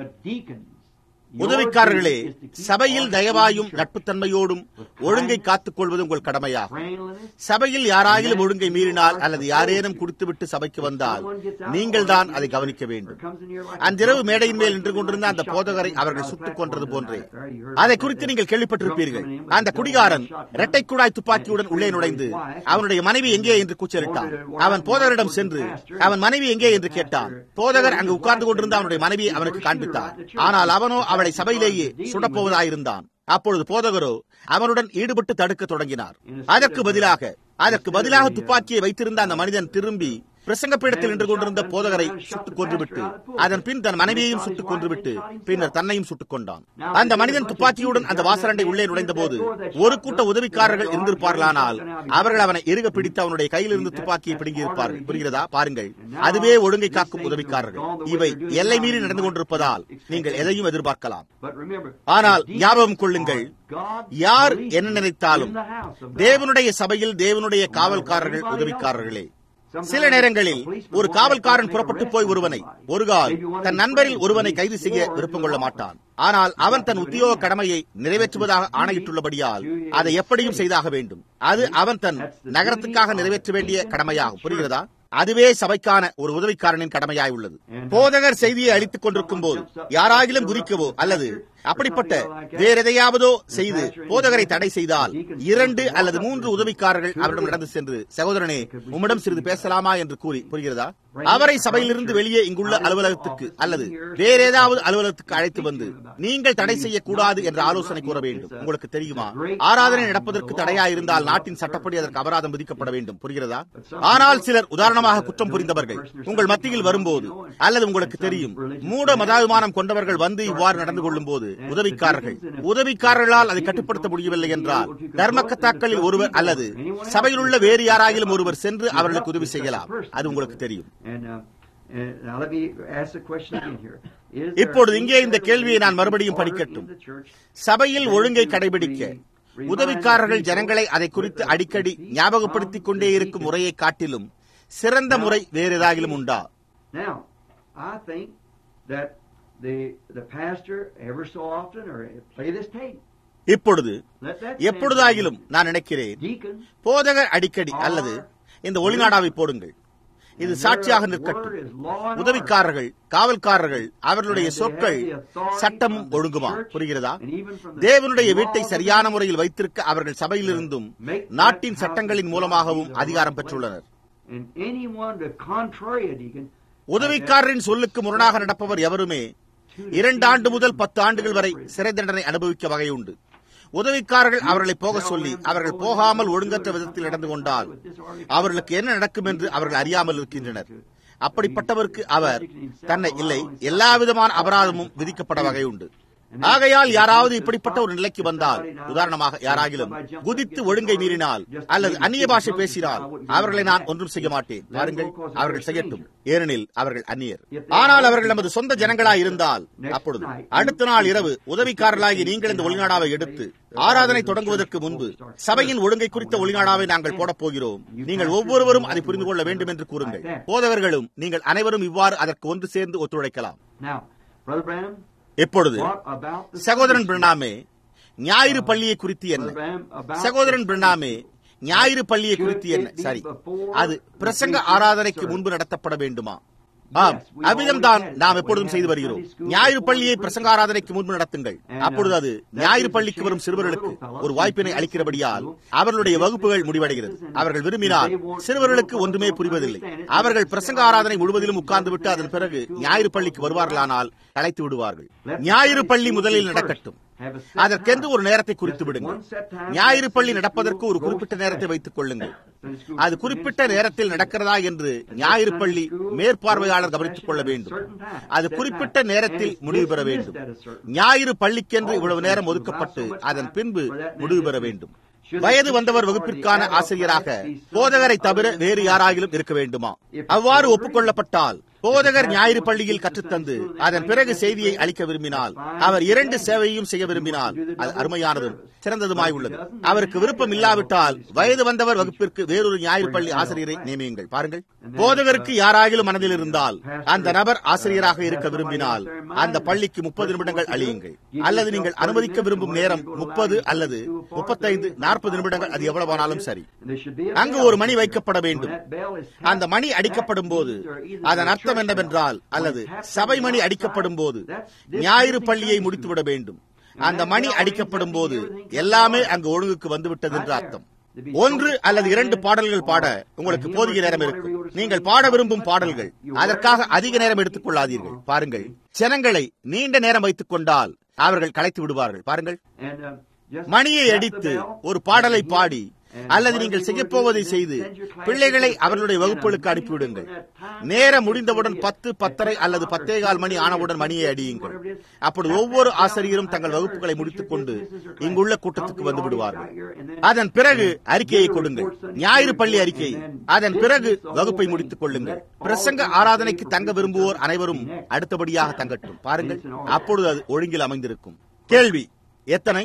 உதவிக்காரர்களே சபையில் தயவாயும் நட்புத்தன்மையோடும் ஒழுங்கை காத்துக் கொள்வது உங்கள் கடமையாகும் சபையில் யாராயிலும் ஒழுங்கை மீறினால் அல்லது யாரேனும் குடித்துவிட்டு சபைக்கு வந்தால் நீங்கள் தான் அதை கவனிக்க வேண்டும் அன்றிரவு மேடையின் மேல் நின்று கொண்டிருந்த அந்த போதகரை அவர்கள் சுட்டுக் கொன்றது போன்றே அதை குறித்து நீங்கள் கேள்விப்பட்டிருப்பீர்கள் அந்த குடிகாரன் இரட்டை குழாய் துப்பாக்கியுடன் உள்ளே நுழைந்து அவனுடைய மனைவி எங்கே என்று கூச்சலிட்டான் அவன் போதகரிடம் சென்று அவன் மனைவி எங்கே என்று கேட்டான் போதகர் அங்கு உட்கார்ந்து கொண்டிருந்த அவனுடைய மனைவியை அவனுக்கு காண்பித்தார் ஆனால் அவனோ அவளை சபையிலேயே சுடப்போவதாயிருந்தான் அப்பொழுது போதகரோ அவனுடன் ஈடுபட்டு தடுக்க தொடங்கினார் அதற்கு பதிலாக அதற்கு பதிலாக துப்பாக்கியை வைத்திருந்த அந்த மனிதன் திரும்பி பிரசங்க பீடத்தில் நின்று கொண்டிருந்த போதகரை சுட்டுக் கொன்றுவிட்டு அதன் பின் தன் மனைவியையும் சுட்டுக் கொன்றுவிட்டு பின்னர் தன்னையும் சுட்டுக் கொண்டான் அந்த மனிதன் துப்பாக்கியுடன் அந்த வாசலண்டை உள்ளே நுழைந்த போது ஒரு கூட்ட உதவிக்காரர்கள் இருந்திருப்பார்களானால் அவர்கள் அவனை எருக பிடித்து அவனுடைய கையில் இருந்து துப்பாக்கியை பிடுங்கியிருப்பார்கள் புரிகிறதா பாருங்கள் அதுவே ஒழுங்கை காக்கும் உதவிக்காரர்கள் இவை எல்லை மீறி நடந்து கொண்டிருப்பதால் நீங்கள் எதையும் எதிர்பார்க்கலாம் ஆனால் ஞாபகம் கொள்ளுங்கள் யார் என்ன நினைத்தாலும் தேவனுடைய சபையில் தேவனுடைய காவல்காரர்கள் உதவிக்காரர்களே சில நேரங்களில் ஒரு காவல்காரன் புறப்பட்டு போய் ஒருவனை ஒரு கால் தன் நண்பரில் ஒருவனை கைது செய்ய விருப்பம் கொள்ள மாட்டான் ஆனால் அவன் தன் உத்தியோக கடமையை நிறைவேற்றுவதாக ஆணையிட்டுள்ளபடியால் அதை எப்படியும் செய்தாக வேண்டும் அது அவன் தன் நகரத்துக்காக நிறைவேற்ற வேண்டிய கடமையாகும் புரிகிறதா அதுவே சபைக்கான ஒரு உதவிக்காரனின் கடமையாய் உள்ளது போதகர் செய்தியை அளித்துக் கொண்டிருக்கும் போது யாராகிலும் குறிக்கவோ அல்லது அப்படிப்பட்ட வேற எதையாவதோ செய்து போதகரை தடை செய்தால் இரண்டு அல்லது மூன்று உதவிக்காரர்கள் அவரிடம் நடந்து சென்று சகோதரனே உம்மிடம் சிறிது பேசலாமா என்று கூறி புரிகிறதா அவரை சபையிலிருந்து வெளியே இங்குள்ள அலுவலகத்துக்கு அல்லது வேற ஏதாவது அலுவலகத்துக்கு அழைத்து வந்து நீங்கள் தடை செய்யக்கூடாது என்ற ஆலோசனை கூற வேண்டும் உங்களுக்கு தெரியுமா ஆராதனை நடப்பதற்கு தடையா இருந்தால் நாட்டின் சட்டப்படி அதற்கு அபராதம் விதிக்கப்பட வேண்டும் புரிகிறதா ஆனால் சிலர் உதாரணமாக குற்றம் புரிந்தவர்கள் உங்கள் மத்தியில் வரும்போது அல்லது உங்களுக்கு தெரியும் மூட மதாபிமானம் கொண்டவர்கள் வந்து இவ்வாறு நடந்து கொள்ளும் போது உதவிக்காரர்கள் உதவிக்காரர்களால் அதை கட்டுப்படுத்த முடியவில்லை என்றால் தர்மக்கத்தாக்களில் ஒருவர் அல்லது சபையில் உள்ள வேறு யாராயிலும் ஒருவர் சென்று அவர்களுக்கு உதவி செய்யலாம் அது உங்களுக்கு தெரியும் இப்பொழுது இங்கே இந்த கேள்வியை நான் மறுபடியும் படிக்கட்டும் சபையில் ஒழுங்கை கடைபிடிக்க உதவிக்காரர்கள் ஜனங்களை அதை குறித்து அடிக்கடி ஞாபகப்படுத்திக் கொண்டே இருக்கும் முறையை காட்டிலும் சிறந்த முறை வேறு ஏதாகிலும் உண்டா the the pastor ever so often or play this tape. இப்பொழுது எப்பொழுதாகிலும் நான் நினைக்கிறேன் போதகர் அடிக்கடி அல்லது இந்த ஒளிநாடாவை போடுங்கள் இது சாட்சியாக நிற்கட்டும் உதவிக்காரர்கள் காவல்காரர்கள் அவர்களுடைய சொற்கள் சட்டமும் ஒழுங்குமா புரிகிறதா தேவனுடைய வீட்டை சரியான முறையில் வைத்திருக்க அவர்கள் சபையிலிருந்தும் நாட்டின் சட்டங்களின் மூலமாகவும் அதிகாரம் பெற்றுள்ளனர் உதவிக்காரரின் சொல்லுக்கு முரணாக நடப்பவர் எவருமே இரண்டு ஆண்டு முதல் பத்து ஆண்டுகள் வரை சிறை தண்டனை அனுபவிக்க வகை உண்டு உதவிக்காரர்கள் அவர்களை போக சொல்லி அவர்கள் போகாமல் ஒழுங்கற்ற விதத்தில் நடந்து கொண்டால் அவர்களுக்கு என்ன நடக்கும் என்று அவர்கள் அறியாமல் இருக்கின்றனர் அப்படிப்பட்டவருக்கு அவர் தன்னை இல்லை எல்லா விதமான அபராதமும் விதிக்கப்பட வகை உண்டு ஆகையால் யாராவது இப்படிப்பட்ட ஒரு நிலைக்கு வந்தால் உதாரணமாக யாராகிலும் குதித்து ஒழுங்கை மீறினால் அல்லது அந்நிய பாஷை பேசினால் அவர்களை நான் ஒன்றும் செய்ய மாட்டேன் பாருங்கள் அவர்கள் செய்யட்டும் ஏனெனில் அவர்கள் அந்நியர் ஆனால் அவர்கள் நமது சொந்த ஜனங்களாய் இருந்தால் அப்பொழுது அடுத்த நாள் இரவு உதவிக்காரர்களாகி நீங்கள் இந்த ஒளிநாடாவை எடுத்து ஆராதனை தொடங்குவதற்கு முன்பு சபையின் ஒழுங்கை குறித்த ஒளிநாடாவை நாங்கள் போடப் போகிறோம் நீங்கள் ஒவ்வொருவரும் அதை புரிந்து கொள்ள வேண்டும் என்று கூறுங்கள் போதவர்களும் நீங்கள் அனைவரும் இவ்வாறு அதற்கு ஒன்று சேர்ந்து ஒத்துழைக்கலாம் எப்பொழுது What about the சகோதரன் பிரணாமே ஞாயிறு பள்ளியை குறித்து என்ன சகோதரன் பிரணாமே ஞாயிறு பள்ளியை குறித்து என்ன சரி அது பிரசங்க ஆராதனைக்கு முன்பு நடத்தப்பட வேண்டுமா ஆம் அவ்விதம்தான் நாம் எப்பொழுதும் செய்து வருகிறோம் ஞாயிறு பள்ளியை பிரசங்க ஆராதனைக்கு முன்பு நடத்துங்கள் அப்பொழுது அது ஞாயிறு பள்ளிக்கு வரும் சிறுவர்களுக்கு ஒரு வாய்ப்பினை அளிக்கிறபடியால் அவர்களுடைய வகுப்புகள் முடிவடைகிறது அவர்கள் விரும்பினால் சிறுவர்களுக்கு ஒன்றுமே புரிவதில்லை அவர்கள் பிரசங்க ஆராதனை முழுவதிலும் உட்கார்ந்துவிட்டு அதன் பிறகு ஞாயிறு பள்ளிக்கு வருவார்களானால் கலைத்து விடுவார்கள் ஞாயிறு பள்ளி முதலில் நடக்கட்டும் அதற்கென்று ஒரு நேரத்தை குறித்து விடுங்கள் ஞாயிறு பள்ளி நடப்பதற்கு ஒரு குறிப்பிட்ட நேரத்தை வைத்துக் கொள்ளுங்கள் அது குறிப்பிட்ட நேரத்தில் நடக்கிறதா என்று ஞாயிறு பள்ளி மேற்பார்வையாளர் கவனித்துக் கொள்ள வேண்டும் அது குறிப்பிட்ட நேரத்தில் முடிவு பெற வேண்டும் ஞாயிறு பள்ளிக்கென்று இவ்வளவு நேரம் ஒதுக்கப்பட்டு அதன் பின்பு முடிவு பெற வேண்டும் வயது வந்தவர் வகுப்பிற்கான ஆசிரியராக போதகரை தவிர வேறு யாராகிலும் இருக்க வேண்டுமா அவ்வாறு ஒப்புக்கொள்ளப்பட்டால் போதகர் ஞாயிறு பள்ளியில் கற்றுத்தந்து அதன் பிறகு செய்தியை அளிக்க விரும்பினால் அவர் இரண்டு சேவையும் செய்ய விரும்பினால் அது அருமையானதும் சிறந்ததுமாய் உள்ளது அவருக்கு விருப்பம் இல்லாவிட்டால் வயது வந்தவர் வகுப்பிற்கு வேறொரு ஞாயிறு பள்ளி ஆசிரியரை நியமியுங்கள் பாருங்கள் போதகருக்கு யாராகிலும் மனதில் இருந்தால் அந்த நபர் ஆசிரியராக இருக்க விரும்பினால் அந்த பள்ளிக்கு முப்பது நிமிடங்கள் அழியுங்கள் அல்லது நீங்கள் அனுமதிக்க விரும்பும் நேரம் முப்பது அல்லது முப்பத்தைந்து நாற்பது நிமிடங்கள் அது எவ்வளவானாலும் சரி அங்கு ஒரு மணி வைக்கப்பட வேண்டும் அந்த மணி அடிக்கப்படும் போது அதன் அர்த்தம் என்னவென்றால் அல்லது சபை மணி அடிக்கப்படும் போது ஞாயிறு பள்ளியை முடித்துவிட வேண்டும் அந்த மணி அடிக்கப்படும் போது எல்லாமே அங்கு ஒழுங்குக்கு வந்துவிட்டது என்று அர்த்தம் ஒன்று அல்லது இரண்டு பாடல்கள் பாட உங்களுக்கு போதிய நேரம் இருக்கும் நீங்கள் பாட விரும்பும் பாடல்கள் அதற்காக அதிக நேரம் எடுத்துக் கொள்ளாதீர்கள் பாருங்கள் ஜனங்களை நீண்ட நேரம் வைத்துக் கொண்டால் அவர்கள் கலைத்து விடுவார்கள் பாருங்கள் மணியை அடித்து ஒரு பாடலை பாடி அல்லது நீங்கள் செய்யப்போவதை செய்து பிள்ளைகளை அவர்களுடைய வகுப்புகளுக்கு அனுப்பிவிடுங்கள் நேரம் முடிந்தவுடன் பத்து பத்தரை அல்லது பத்தேகால் மணி ஆனவுடன் மணியை அடியுங்கள் அப்படி ஒவ்வொரு ஆசிரியரும் தங்கள் வகுப்புகளை முடித்துக் கொண்டு இங்குள்ள கூட்டத்துக்கு வந்து விடுவார்கள் அதன் பிறகு அறிக்கையை கொடுங்கள் ஞாயிறு பள்ளி அறிக்கையை அதன் பிறகு வகுப்பை முடித்துக் கொள்ளுங்கள் பிரசங்க ஆராதனைக்கு தங்க விரும்புவோர் அனைவரும் அடுத்தபடியாக தங்கட்டும் பாருங்கள் அப்பொழுது அது ஒழுங்கில் அமைந்திருக்கும் கேள்வி எத்தனை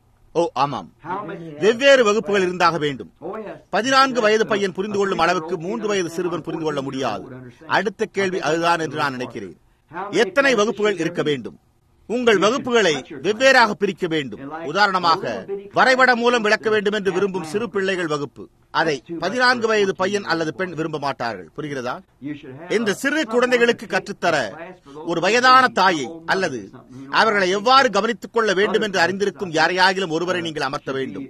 ஓ ஆமாம் வெவ்வேறு வகுப்புகள் இருந்தாக வேண்டும் பதினான்கு வயது பையன் புரிந்து கொள்ளும் அளவுக்கு மூன்று வயது சிறுவன் புரிந்து கொள்ள முடியாது அடுத்த கேள்வி அதுதான் என்று நான் நினைக்கிறேன் எத்தனை வகுப்புகள் இருக்க வேண்டும் உங்கள் வகுப்புகளை வெவ்வேறாக பிரிக்க வேண்டும் உதாரணமாக வரைபடம் மூலம் விளக்க வேண்டும் என்று விரும்பும் சிறு பிள்ளைகள் வகுப்பு அதை பதினான்கு வயது பையன் அல்லது பெண் விரும்ப மாட்டார்கள் புரிகிறதா இந்த சிறு குழந்தைகளுக்கு கற்றுத்தர ஒரு வயதான தாயை அல்லது அவர்களை எவ்வாறு கவனித்துக் கொள்ள வேண்டும் என்று அறிந்திருக்கும் யாரையாகிலும் ஒருவரை நீங்கள் அமர்த்த வேண்டும்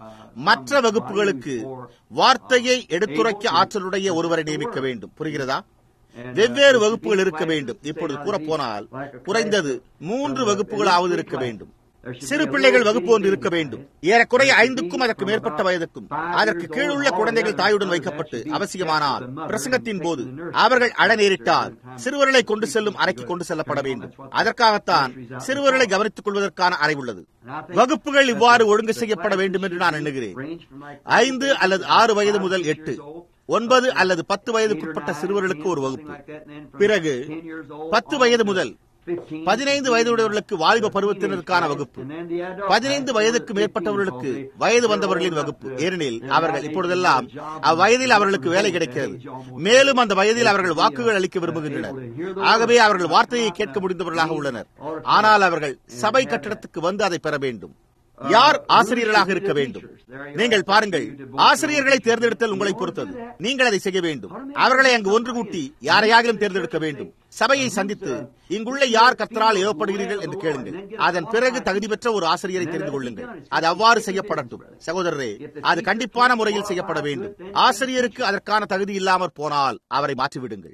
மற்ற வகுப்புகளுக்கு வார்த்தையை எடுத்துரைக்க ஆற்றலுடைய ஒருவரை நியமிக்க வேண்டும் புரிகிறதா வெவ்வேறு வகுப்புகள் இருக்க வேண்டும் இப்பொழுது கூற போனால் குறைந்தது மூன்று வகுப்புகளாவது இருக்க வேண்டும் சிறு பிள்ளைகள் வகுப்பு ஒன்று இருக்க வேண்டும் ஏறக்குறைய ஐந்துக்கும் அதற்கு மேற்பட்ட வயதுக்கும் அதற்கு கீழுள்ள குழந்தைகள் தாயுடன் வைக்கப்பட்டு அவசியமானால் பிரசங்கத்தின் போது அவர்கள் அழ நேரிட்டால் சிறுவர்களை கொண்டு செல்லும் அறைக்கு கொண்டு செல்லப்பட வேண்டும் அதற்காகத்தான் சிறுவர்களை கவனித்துக் கொள்வதற்கான அறை உள்ளது வகுப்புகள் இவ்வாறு ஒழுங்கு செய்யப்பட வேண்டும் என்று நான் எண்ணுகிறேன் ஐந்து அல்லது ஆறு வயது முதல் எட்டு ஒன்பது அல்லது பத்து வயதுக்குட்பட்ட சிறுவர்களுக்கு ஒரு வகுப்பு பிறகு பத்து வயது முதல் பதினைந்து வயதுடையவர்களுக்கு வாலிப பருவத்தினருக்கான வகுப்பு பதினைந்து வயதுக்கு மேற்பட்டவர்களுக்கு வயது வந்தவர்களின் வகுப்பு ஏனெனில் அவர்கள் இப்பொழுதெல்லாம் அவ்வயதில் அவர்களுக்கு வேலை கிடைக்கிறது மேலும் அந்த வயதில் அவர்கள் வாக்குகள் அளிக்க விரும்புகின்றனர் ஆகவே அவர்கள் வார்த்தையை கேட்க முடிந்தவர்களாக உள்ளனர் ஆனால் அவர்கள் சபை கட்டடத்துக்கு வந்து அதை பெற வேண்டும் யார் ஆசிரியர்களாக இருக்க வேண்டும் நீங்கள் பாருங்கள் ஆசிரியர்களை தேர்ந்தெடுத்தல் உங்களை பொறுத்தது நீங்கள் அதை செய்ய வேண்டும் அவர்களை அங்கு ஒன்று கூட்டி யாரையாகிலும் தேர்ந்தெடுக்க வேண்டும் சபையை சந்தித்து இங்குள்ள யார் கத்தரால் ஏவப்படுகிறீர்கள் என்று கேளுங்கள் அதன் பிறகு தகுதி பெற்ற ஒரு ஆசிரியரை தெரிந்து கொள்ளுங்கள் அது அவ்வாறு செய்யப்படட்டும் சகோதரரே அது கண்டிப்பான முறையில் செய்யப்பட வேண்டும் ஆசிரியருக்கு அதற்கான தகுதி இல்லாமற் போனால் அவரை மாற்றிவிடுங்கள்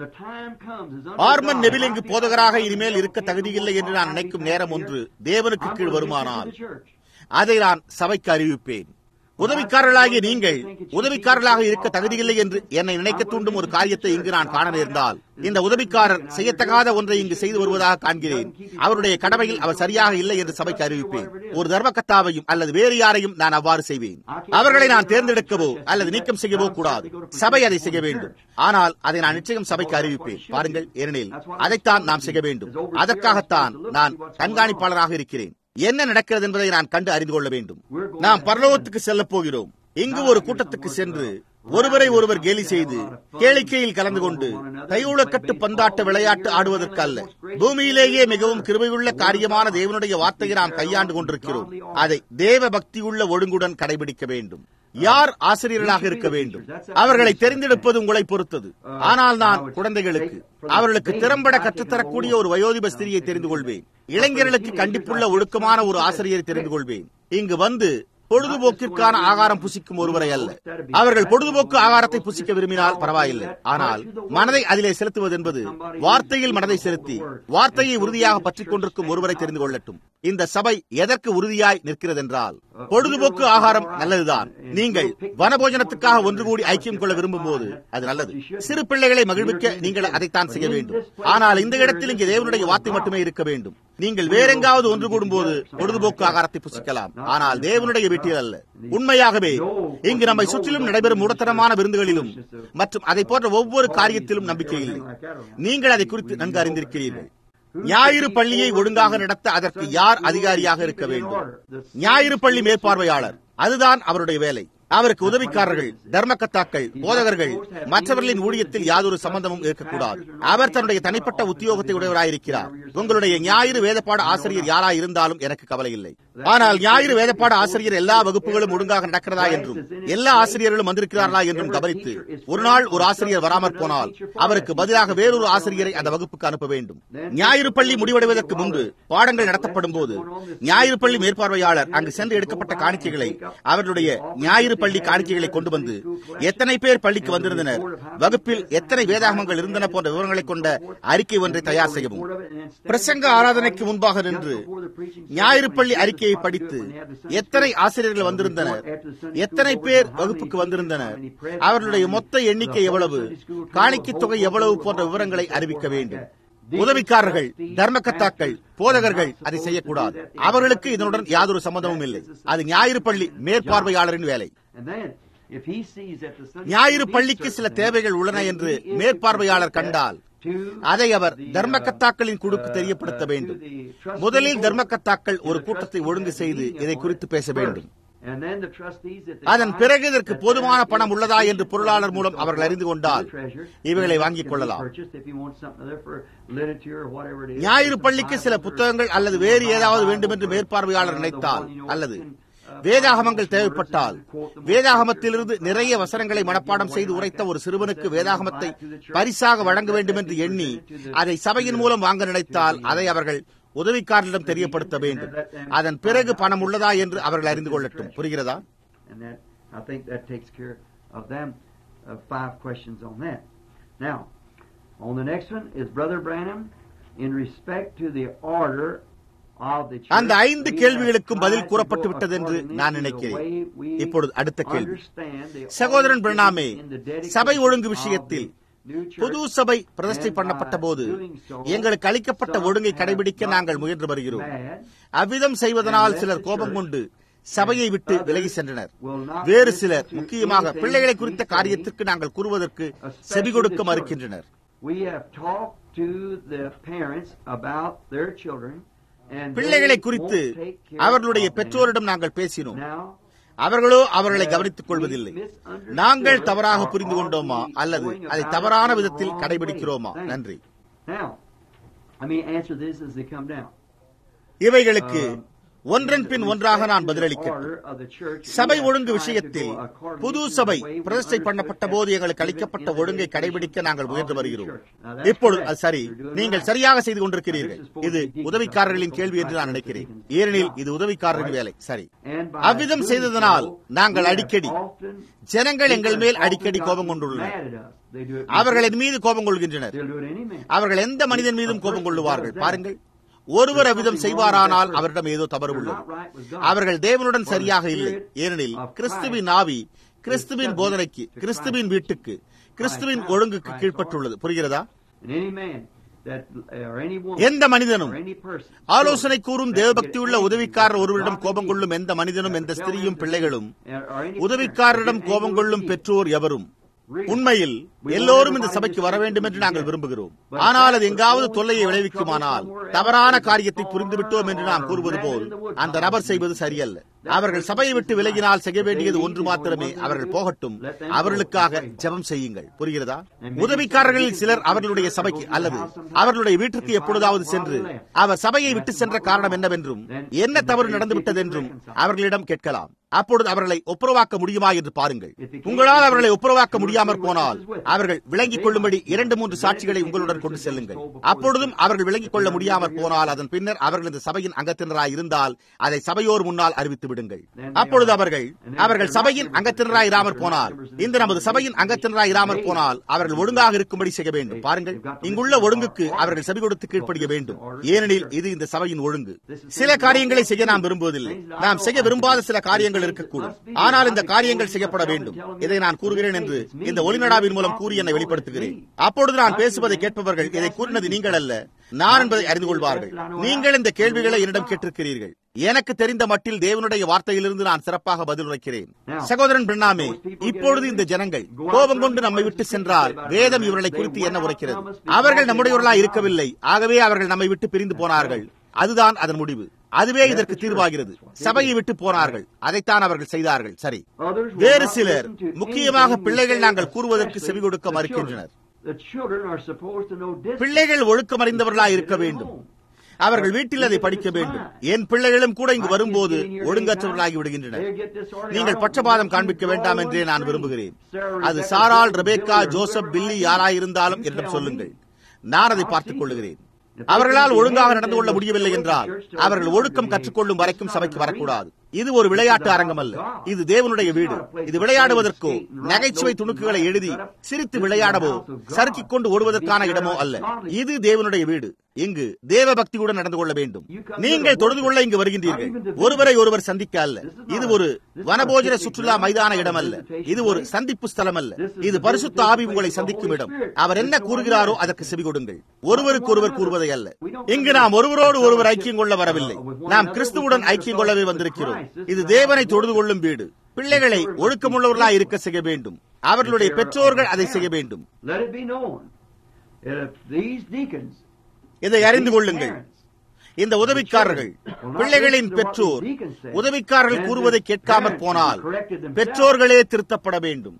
ஆர்மன் நெபிலிங்கு போதகராக இனிமேல் இருக்க தகுதியில்லை என்று நான் நினைக்கும் நேரம் ஒன்று தேவனுக்கு கீழ் வருமானால் அதை நான் சபைக்கு அறிவிப்பேன் உதவிக்காரர்களாகிய நீங்கள் உதவிக்காரர்களாக இருக்க தகுதியில்லை என்று என்னை நினைக்க தூண்டும் ஒரு காரியத்தை இங்கு நான் காண நேர்ந்தால் இந்த உதவிக்காரர் செய்யத்தகாத ஒன்றை இங்கு செய்து வருவதாக காண்கிறேன் அவருடைய கடமையில் அவர் சரியாக இல்லை என்று சபைக்கு அறிவிப்பேன் ஒரு தர்மகத்தாவையும் அல்லது வேறு யாரையும் நான் அவ்வாறு செய்வேன் அவர்களை நான் தேர்ந்தெடுக்கவோ அல்லது நீக்கம் செய்யவோ கூடாது சபை அதை செய்ய வேண்டும் ஆனால் அதை நான் நிச்சயம் சபைக்கு அறிவிப்பேன் பாருங்கள் ஏனெனில் அதைத்தான் நாம் செய்ய வேண்டும் அதற்காகத்தான் நான் கண்காணிப்பாளராக இருக்கிறேன் என்ன நடக்கிறது என்பதை நான் கண்டு அறிந்து கொள்ள வேண்டும் நாம் பரலோகத்துக்கு செல்ல போகிறோம் இங்கு ஒரு கூட்டத்துக்கு சென்று ஒருவரை ஒருவர் கேலி செய்து கேளிக்கையில் கலந்து கொண்டு கையுளக்கட்டு பந்தாட்ட விளையாட்டு ஆடுவதற்கு அல்ல பூமியிலேயே மிகவும் கிருபையுள்ள காரியமான தேவனுடைய வார்த்தையை நாம் கையாண்டு கொண்டிருக்கிறோம் அதை தேவ பக்தியுள்ள ஒழுங்குடன் கடைபிடிக்க வேண்டும் யார் ஆசிரியர்களாக இருக்க வேண்டும் அவர்களை தெரிந்தெடுப்பது உங்களை பொறுத்தது ஆனால் நான் குழந்தைகளுக்கு அவர்களுக்கு திறம்பட கற்றுத்தரக்கூடிய ஒரு வயோதிப ஸ்திரியை தெரிந்து கொள்வேன் இளைஞர்களுக்கு கண்டிப்புள்ள ஒழுக்கமான ஒரு ஆசிரியரை தெரிந்து கொள்வேன் இங்கு வந்து பொழுதுபோக்கிற்கான ஆகாரம் புசிக்கும் ஒருவரை அல்ல அவர்கள் பொழுதுபோக்கு ஆகாரத்தை புசிக்க விரும்பினால் பரவாயில்லை ஆனால் மனதை அதிலே செலுத்துவது என்பது வார்த்தையில் மனதை செலுத்தி வார்த்தையை உறுதியாக பற்றிக் கொண்டிருக்கும் ஒருவரை தெரிந்து கொள்ளட்டும் இந்த சபை எதற்கு உறுதியாய் நிற்கிறதென்றால் பொழுதுபோக்கு ஆகாரம் நல்லதுதான் நீங்கள் வனபோஜனத்துக்காக ஒன்று கூடி ஐக்கியம் கொள்ள விரும்பும் போது அது நல்லது சிறு பிள்ளைகளை மகிழ்விக்க நீங்கள் அதைத்தான் செய்ய வேண்டும் ஆனால் இந்த இடத்தில் இங்கே தேவனுடைய வார்த்தை மட்டுமே இருக்க வேண்டும் நீங்கள் வேறெங்காவது ஒன்று கூடும் போது பொழுதுபோக்கு ஆகாரத்தை புசிக்கலாம் ஆனால் தேவனுடைய வீட்டில் அல்ல உண்மையாகவே இங்கு நம்மை சுற்றிலும் நடைபெறும் மூடத்தனமான விருந்துகளிலும் மற்றும் அதை போன்ற ஒவ்வொரு காரியத்திலும் நம்பிக்கை இல்லை நீங்கள் அதை குறித்து நன்கு அறிந்திருக்கிறீர்கள் ஞாயிறு பள்ளியை ஒழுங்காக நடத்த அதற்கு யார் அதிகாரியாக இருக்க வேண்டும் ஞாயிறு பள்ளி மேற்பார்வையாளர் அதுதான் அவருடைய வேலை அவருக்கு உதவிக்காரர்கள் தர்மக்கத்தாக்கள் போதகர்கள் மற்றவர்களின் ஊழியத்தில் யாதொரு சம்பந்தமும் இருக்கக்கூடாது அவர் தன்னுடைய தனிப்பட்ட உத்தியோகத்தை உடையவராயிருக்கிறார் உங்களுடைய ஞாயிறு வேதப்பாட ஆசிரியர் யாராய் இருந்தாலும் எனக்கு கவலை இல்லை ஆனால் ஞாயிறு வேதப்பாட ஆசிரியர் எல்லா வகுப்புகளும் ஒழுங்காக நடக்கிறதா என்றும் எல்லா ஆசிரியர்களும் வந்திருக்கிறார்களா என்றும் கவனித்து ஒரு நாள் ஒரு ஆசிரியர் வராமற் போனால் அவருக்கு பதிலாக வேறொரு ஆசிரியரை அந்த வகுப்புக்கு அனுப்ப வேண்டும் ஞாயிறு பள்ளி முடிவடைவதற்கு முன்பு பாடங்கள் நடத்தப்படும் போது ஞாயிறு பள்ளி மேற்பார்வையாளர் அங்கு சென்று எடுக்கப்பட்ட காணிக்கைகளை அவர்களுடைய ஞாயிறு பள்ளி காணிக்கைகளை கொண்டு வந்து எத்தனை பேர் பள்ளிக்கு வந்திருந்தனர் வகுப்பில் எத்தனை வேதாகமங்கள் இருந்தன போன்ற விவரங்களை கொண்ட அறிக்கை ஒன்றை தயார் செய்யவும் பிரசங்க ஆராதனைக்கு முன்பாக நின்று ஞாயிறு பள்ளி அறிக்கையை படித்து எத்தனை ஆசிரியர்கள் வந்திருந்தனர் எத்தனை பேர் வகுப்புக்கு வந்திருந்தனர் அவர்களுடைய மொத்த எண்ணிக்கை எவ்வளவு காணிக்கை தொகை எவ்வளவு போன்ற விவரங்களை அறிவிக்க வேண்டும் உதவிக்காரர்கள் தர்மக்கத்தாக்கள் போதகர்கள் அதை செய்யக்கூடாது அவர்களுக்கு இதனுடன் யாதொரு சம்பந்தமும் இல்லை அது ஞாயிறு பள்ளி மேற்பார்வையாளரின் வேலை ஞாயிறு பள்ளிக்கு சில தேவைகள் உள்ளன என்று மேற்பார்வையாளர் கண்டால் அதை அவர் தர்மக்கத்தாக்களின் குழுக்கு தெரியப்படுத்த வேண்டும் முதலில் தர்மக்கத்தாக்கள் ஒரு கூட்டத்தை ஒழுங்கு செய்து இதை குறித்து பேச வேண்டும் அதன் பிறகு இதற்கு போதுமான பணம் உள்ளதா என்று பொருளாளர் மூலம் அவர்கள் அறிந்து கொண்டால் இவைகளை வாங்கிக் கொள்ளலாம் ஞாயிறு பள்ளிக்கு சில புத்தகங்கள் அல்லது வேறு ஏதாவது வேண்டும் என்று மேற்பார்வையாளர் நினைத்தால் அல்லது வேதாகமங்கள் தேவைப்பட்டால் வேதாகமத்திலிருந்து நிறைய வசனங்களை மனப்பாடம் செய்து உரைத்த ஒரு சிறுவனுக்கு வேதாகமத்தை பரிசாக வழங்க வேண்டும் என்று எண்ணி அதை சபையின் மூலம் வாங்க நினைத்தால் அதை அவர்கள் உதவிக்காரரிடம் தெரியப்படுத்த வேண்டும் அதன் பிறகு பணம் உள்ளதா என்று அவர்கள் அறிந்து கொள்ளட்டும் புரிகிறதா On the next one is Brother Branham in respect to the order அந்த ஐந்து கேள்விகளுக்கும் பதில் கூறப்பட்டு விட்டது என்று நான் நினைக்கிறேன் இப்பொழுது அடுத்த கேள்வி சகோதரன் பிரணாமே சபை ஒழுங்கு விஷயத்தில் புது சபை பிரதிஷ்டை பண்ணப்பட்ட போது எங்களுக்கு அளிக்கப்பட்ட ஒழுங்கை கடைபிடிக்க நாங்கள் முயன்று வருகிறோம் அவ்விதம் செய்வதனால் சிலர் கோபம் கொண்டு சபையை விட்டு விலகி சென்றனர் வேறு சிலர் முக்கியமாக பிள்ளைகளை குறித்த காரியத்திற்கு நாங்கள் கூறுவதற்கு செவி கொடுக்க மறுக்கின்றனர் பிள்ளைகளை குறித்து அவர்களுடைய பெற்றோரிடம் நாங்கள் பேசினோம் அவர்களோ அவர்களை கவனித்துக் கொள்வதில்லை நாங்கள் தவறாக புரிந்து கொண்டோமா அல்லது அதை தவறான விதத்தில் கடைபிடிக்கிறோமா நன்றி இவைகளுக்கு ஒன்றன் பின் ஒன்றாக நான் பதிலளிக்கிறேன் சபை ஒழுங்கு விஷயத்தில் புது சபை பிரதிஷ்டை பண்ணப்பட்ட போது எங்களுக்கு அளிக்கப்பட்ட ஒழுங்கை கடைபிடிக்க நாங்கள் முயன்று வருகிறோம் இப்பொழுது அது சரி நீங்கள் சரியாக செய்து கொண்டிருக்கிறீர்கள் இது உதவிக்காரர்களின் கேள்வி என்று நான் நினைக்கிறேன் ஏனெனில் இது உதவிக்காரரின் வேலை சரி அவ்விதம் செய்ததனால் நாங்கள் அடிக்கடி ஜனங்கள் எங்கள் மேல் அடிக்கடி கோபம் கொண்டுள்ளனர் அவர்கள் என் மீது கோபம் கொள்கின்றனர் அவர்கள் எந்த மனிதன் மீதும் கோபம் கொள்ளுவார்கள் பாருங்கள் ஒருவர் அவ்விதம் செய்வாரானால் அவரிடம் ஏதோ தவறு உள்ளது அவர்கள் தேவனுடன் சரியாக இல்லை ஏனெனில் கிறிஸ்துவின் ஆவி கிறிஸ்துவின் போதனைக்கு கிறிஸ்துவின் வீட்டுக்கு கிறிஸ்துவின் ஒழுங்குக்கு கீழ்பட்டுள்ளது புரிகிறதா எந்த மனிதனும் ஆலோசனை கூறும் தேவபக்தியுள்ள உதவிக்காரர் ஒருவரிடம் கோபம் கொள்ளும் எந்த மனிதனும் எந்த ஸ்திரியும் பிள்ளைகளும் உதவிக்காரரிடம் கோபம் கொள்ளும் பெற்றோர் எவரும் உண்மையில் எல்லோரும் இந்த சபைக்கு வர வேண்டும் என்று நாங்கள் விரும்புகிறோம் ஆனால் அது எங்காவது தொல்லையை விளைவிக்குமானால் தவறான காரியத்தை புரிந்துவிட்டோம் என்று நாம் கூறுவது போல் அந்த நபர் செய்வது சரியல்ல அவர்கள் சபையை விட்டு விலகினால் செய்ய வேண்டியது ஒன்று மாத்திரமே அவர்கள் போகட்டும் அவர்களுக்காக ஜெபம் செய்யுங்கள் புரிகிறதா உதவிக்காரர்களில் சிலர் அவர்களுடைய சபைக்கு அல்லது அவர்களுடைய வீட்டிற்கு எப்பொழுதாவது சென்று அவர் சபையை விட்டு சென்ற காரணம் என்னவென்றும் என்ன தவறு நடந்துவிட்டது என்றும் அவர்களிடம் கேட்கலாம் அப்பொழுது அவர்களை ஒப்புரவாக்க முடியுமா என்று பாருங்கள் உங்களால் அவர்களை ஒப்புரவாக்க முடியாமற் போனால் அவர்கள் விளங்கிக் கொள்ளும்படி இரண்டு மூன்று சாட்சிகளை உங்களுடன் கொண்டு செல்லுங்கள் அப்பொழுதும் அவர்கள் விளங்கிக் கொள்ள முடியாமற் போனால் அதன் பின்னர் அவர்கள் இந்த சபையின் அங்கத்தினராய் இருந்தால் அதை சபையோர் முன்னால் அறிவித்து விடுங்கள் அப்பொழுது அவர்கள் அவர்கள் சபையின் அங்கத்தினராய் இராமற் போனால் இந்த நமது சபையின் அங்கத்தினராய் இராமற் போனால் அவர்கள் ஒழுங்காக இருக்கும்படி செய்ய வேண்டும் பாருங்கள் இங்குள்ள ஒழுங்குக்கு அவர்கள் செவி கொடுத்து கீழ்ப்படிய வேண்டும் ஏனெனில் இது இந்த சபையின் ஒழுங்கு சில காரியங்களை செய்ய நாம் விரும்புவதில்லை நாம் செய்ய விரும்பாத சில காரியங்கள் இருக்கக்கூடும் ஆனால் இந்த காரியங்கள் செய்யப்பட வேண்டும் இதை நான் கூறுகிறேன் என்று இந்த ஒளிநடாவின் மூலம் கூறி என்னை வெளிப்படுத்துகிறேன் அப்பொழுது நான் பேசுவதை கேட்பவர்கள் இதை கூறினது நீங்கள் அல்ல நான் என்பதை அறிந்து கொள்வார்கள் நீங்கள் இந்த கேள்விகளை என்னிடம் கேட்டிருக்கிறீர்கள் எனக்கு தெரிந்த மட்டில் தேவனுடைய வார்த்தையிலிருந்து நான் சிறப்பாக பதில் உரைக்கிறேன் சகோதரன் பிரணாமே இப்பொழுது இந்த ஜனங்கள் கோபம் கொண்டு நம்மை விட்டு சென்றால் வேதம் இவர்களை குறித்து என்ன உரைக்கிறது அவர்கள் நம்முடையவர்களா இருக்கவில்லை ஆகவே அவர்கள் நம்மை விட்டு பிரிந்து போனார்கள் அதுதான் அதன் முடிவு அதுவே இதற்கு தீர்வாகிறது சபையை விட்டு போனார்கள் அதைத்தான் அவர்கள் செய்தார்கள் சரி வேறு சிலர் முக்கியமாக பிள்ளைகள் நாங்கள் கூறுவதற்கு செவி கொடுக்க மறுக்கின்றனர் பிள்ளைகள் ஒழுக்கமறிந்தவர்களா இருக்க வேண்டும் அவர்கள் வீட்டில் அதை படிக்க வேண்டும் என் பிள்ளைகளும் கூட இங்கு வரும்போது ஒழுங்கற்றவர்களாகி விடுகின்றனர் நீங்கள் பட்சபாதம் காண்பிக்க வேண்டாம் என்றே நான் விரும்புகிறேன் அது சாரால் ரெபேக்கா ஜோசப் பில்லி யாராயிருந்தாலும் என்னிடம் சொல்லுங்கள் நான் அதை பார்த்துக் கொள்ளுகிறேன் அவர்களால் ஒழுங்காக நடந்து கொள்ள முடியவில்லை என்றால் அவர்கள் ஒழுக்கம் கற்றுக்கொள்ளும் வரைக்கும் சபைக்கு வரக்கூடாது இது ஒரு விளையாட்டு அரங்கம் அல்ல இது தேவனுடைய வீடு இது விளையாடுவதற்கோ நகைச்சுவை துணுக்குகளை எழுதி சிரித்து விளையாடவோ சறுக்கிக் கொண்டு ஓடுவதற்கான இடமோ அல்ல இது தேவனுடைய வீடு இங்கு தேவ பக்தியுடன் நடந்து கொள்ள வேண்டும் நீங்கள் தொழுது கொள்ள இங்கு வருகின்றீர்கள் ஒருவரை ஒருவர் சந்திக்க அல்ல இது ஒரு வனபோஜன சுற்றுலா மைதான இடம் அல்ல இது ஒரு சந்திப்பு ஸ்தலம் அல்ல இது பரிசுத்த ஆவி உங்களை சந்திக்கும் இடம் அவர் என்ன கூறுகிறாரோ அதற்கு செவி கொடுங்கள் ஒருவருக்கு ஒருவர் கூறுவதை அல்ல இங்கு நாம் ஒருவரோடு ஒருவர் ஐக்கியம் கொள்ள வரவில்லை நாம் கிறிஸ்துவுடன் ஐக்கியம் கொள்ளவே வந்திருக்கிறோம் இது தேவனை தொழுது கொள்ளும் வீடு பிள்ளைகளை ஒழுக்கமுள்ளவர்களாய் இருக்க செய்ய வேண்டும் அவர்களுடைய பெற்றோர்கள் அதை செய்ய வேண்டும் இதை அறிந்து கொள்ளுங்கள் இந்த உதவிக்காரர்கள் பிள்ளைகளின் பெற்றோர் உதவிக்காரர்கள் கூறுவதை கேட்காமற் போனால் பெற்றோர்களே திருத்தப்பட வேண்டும்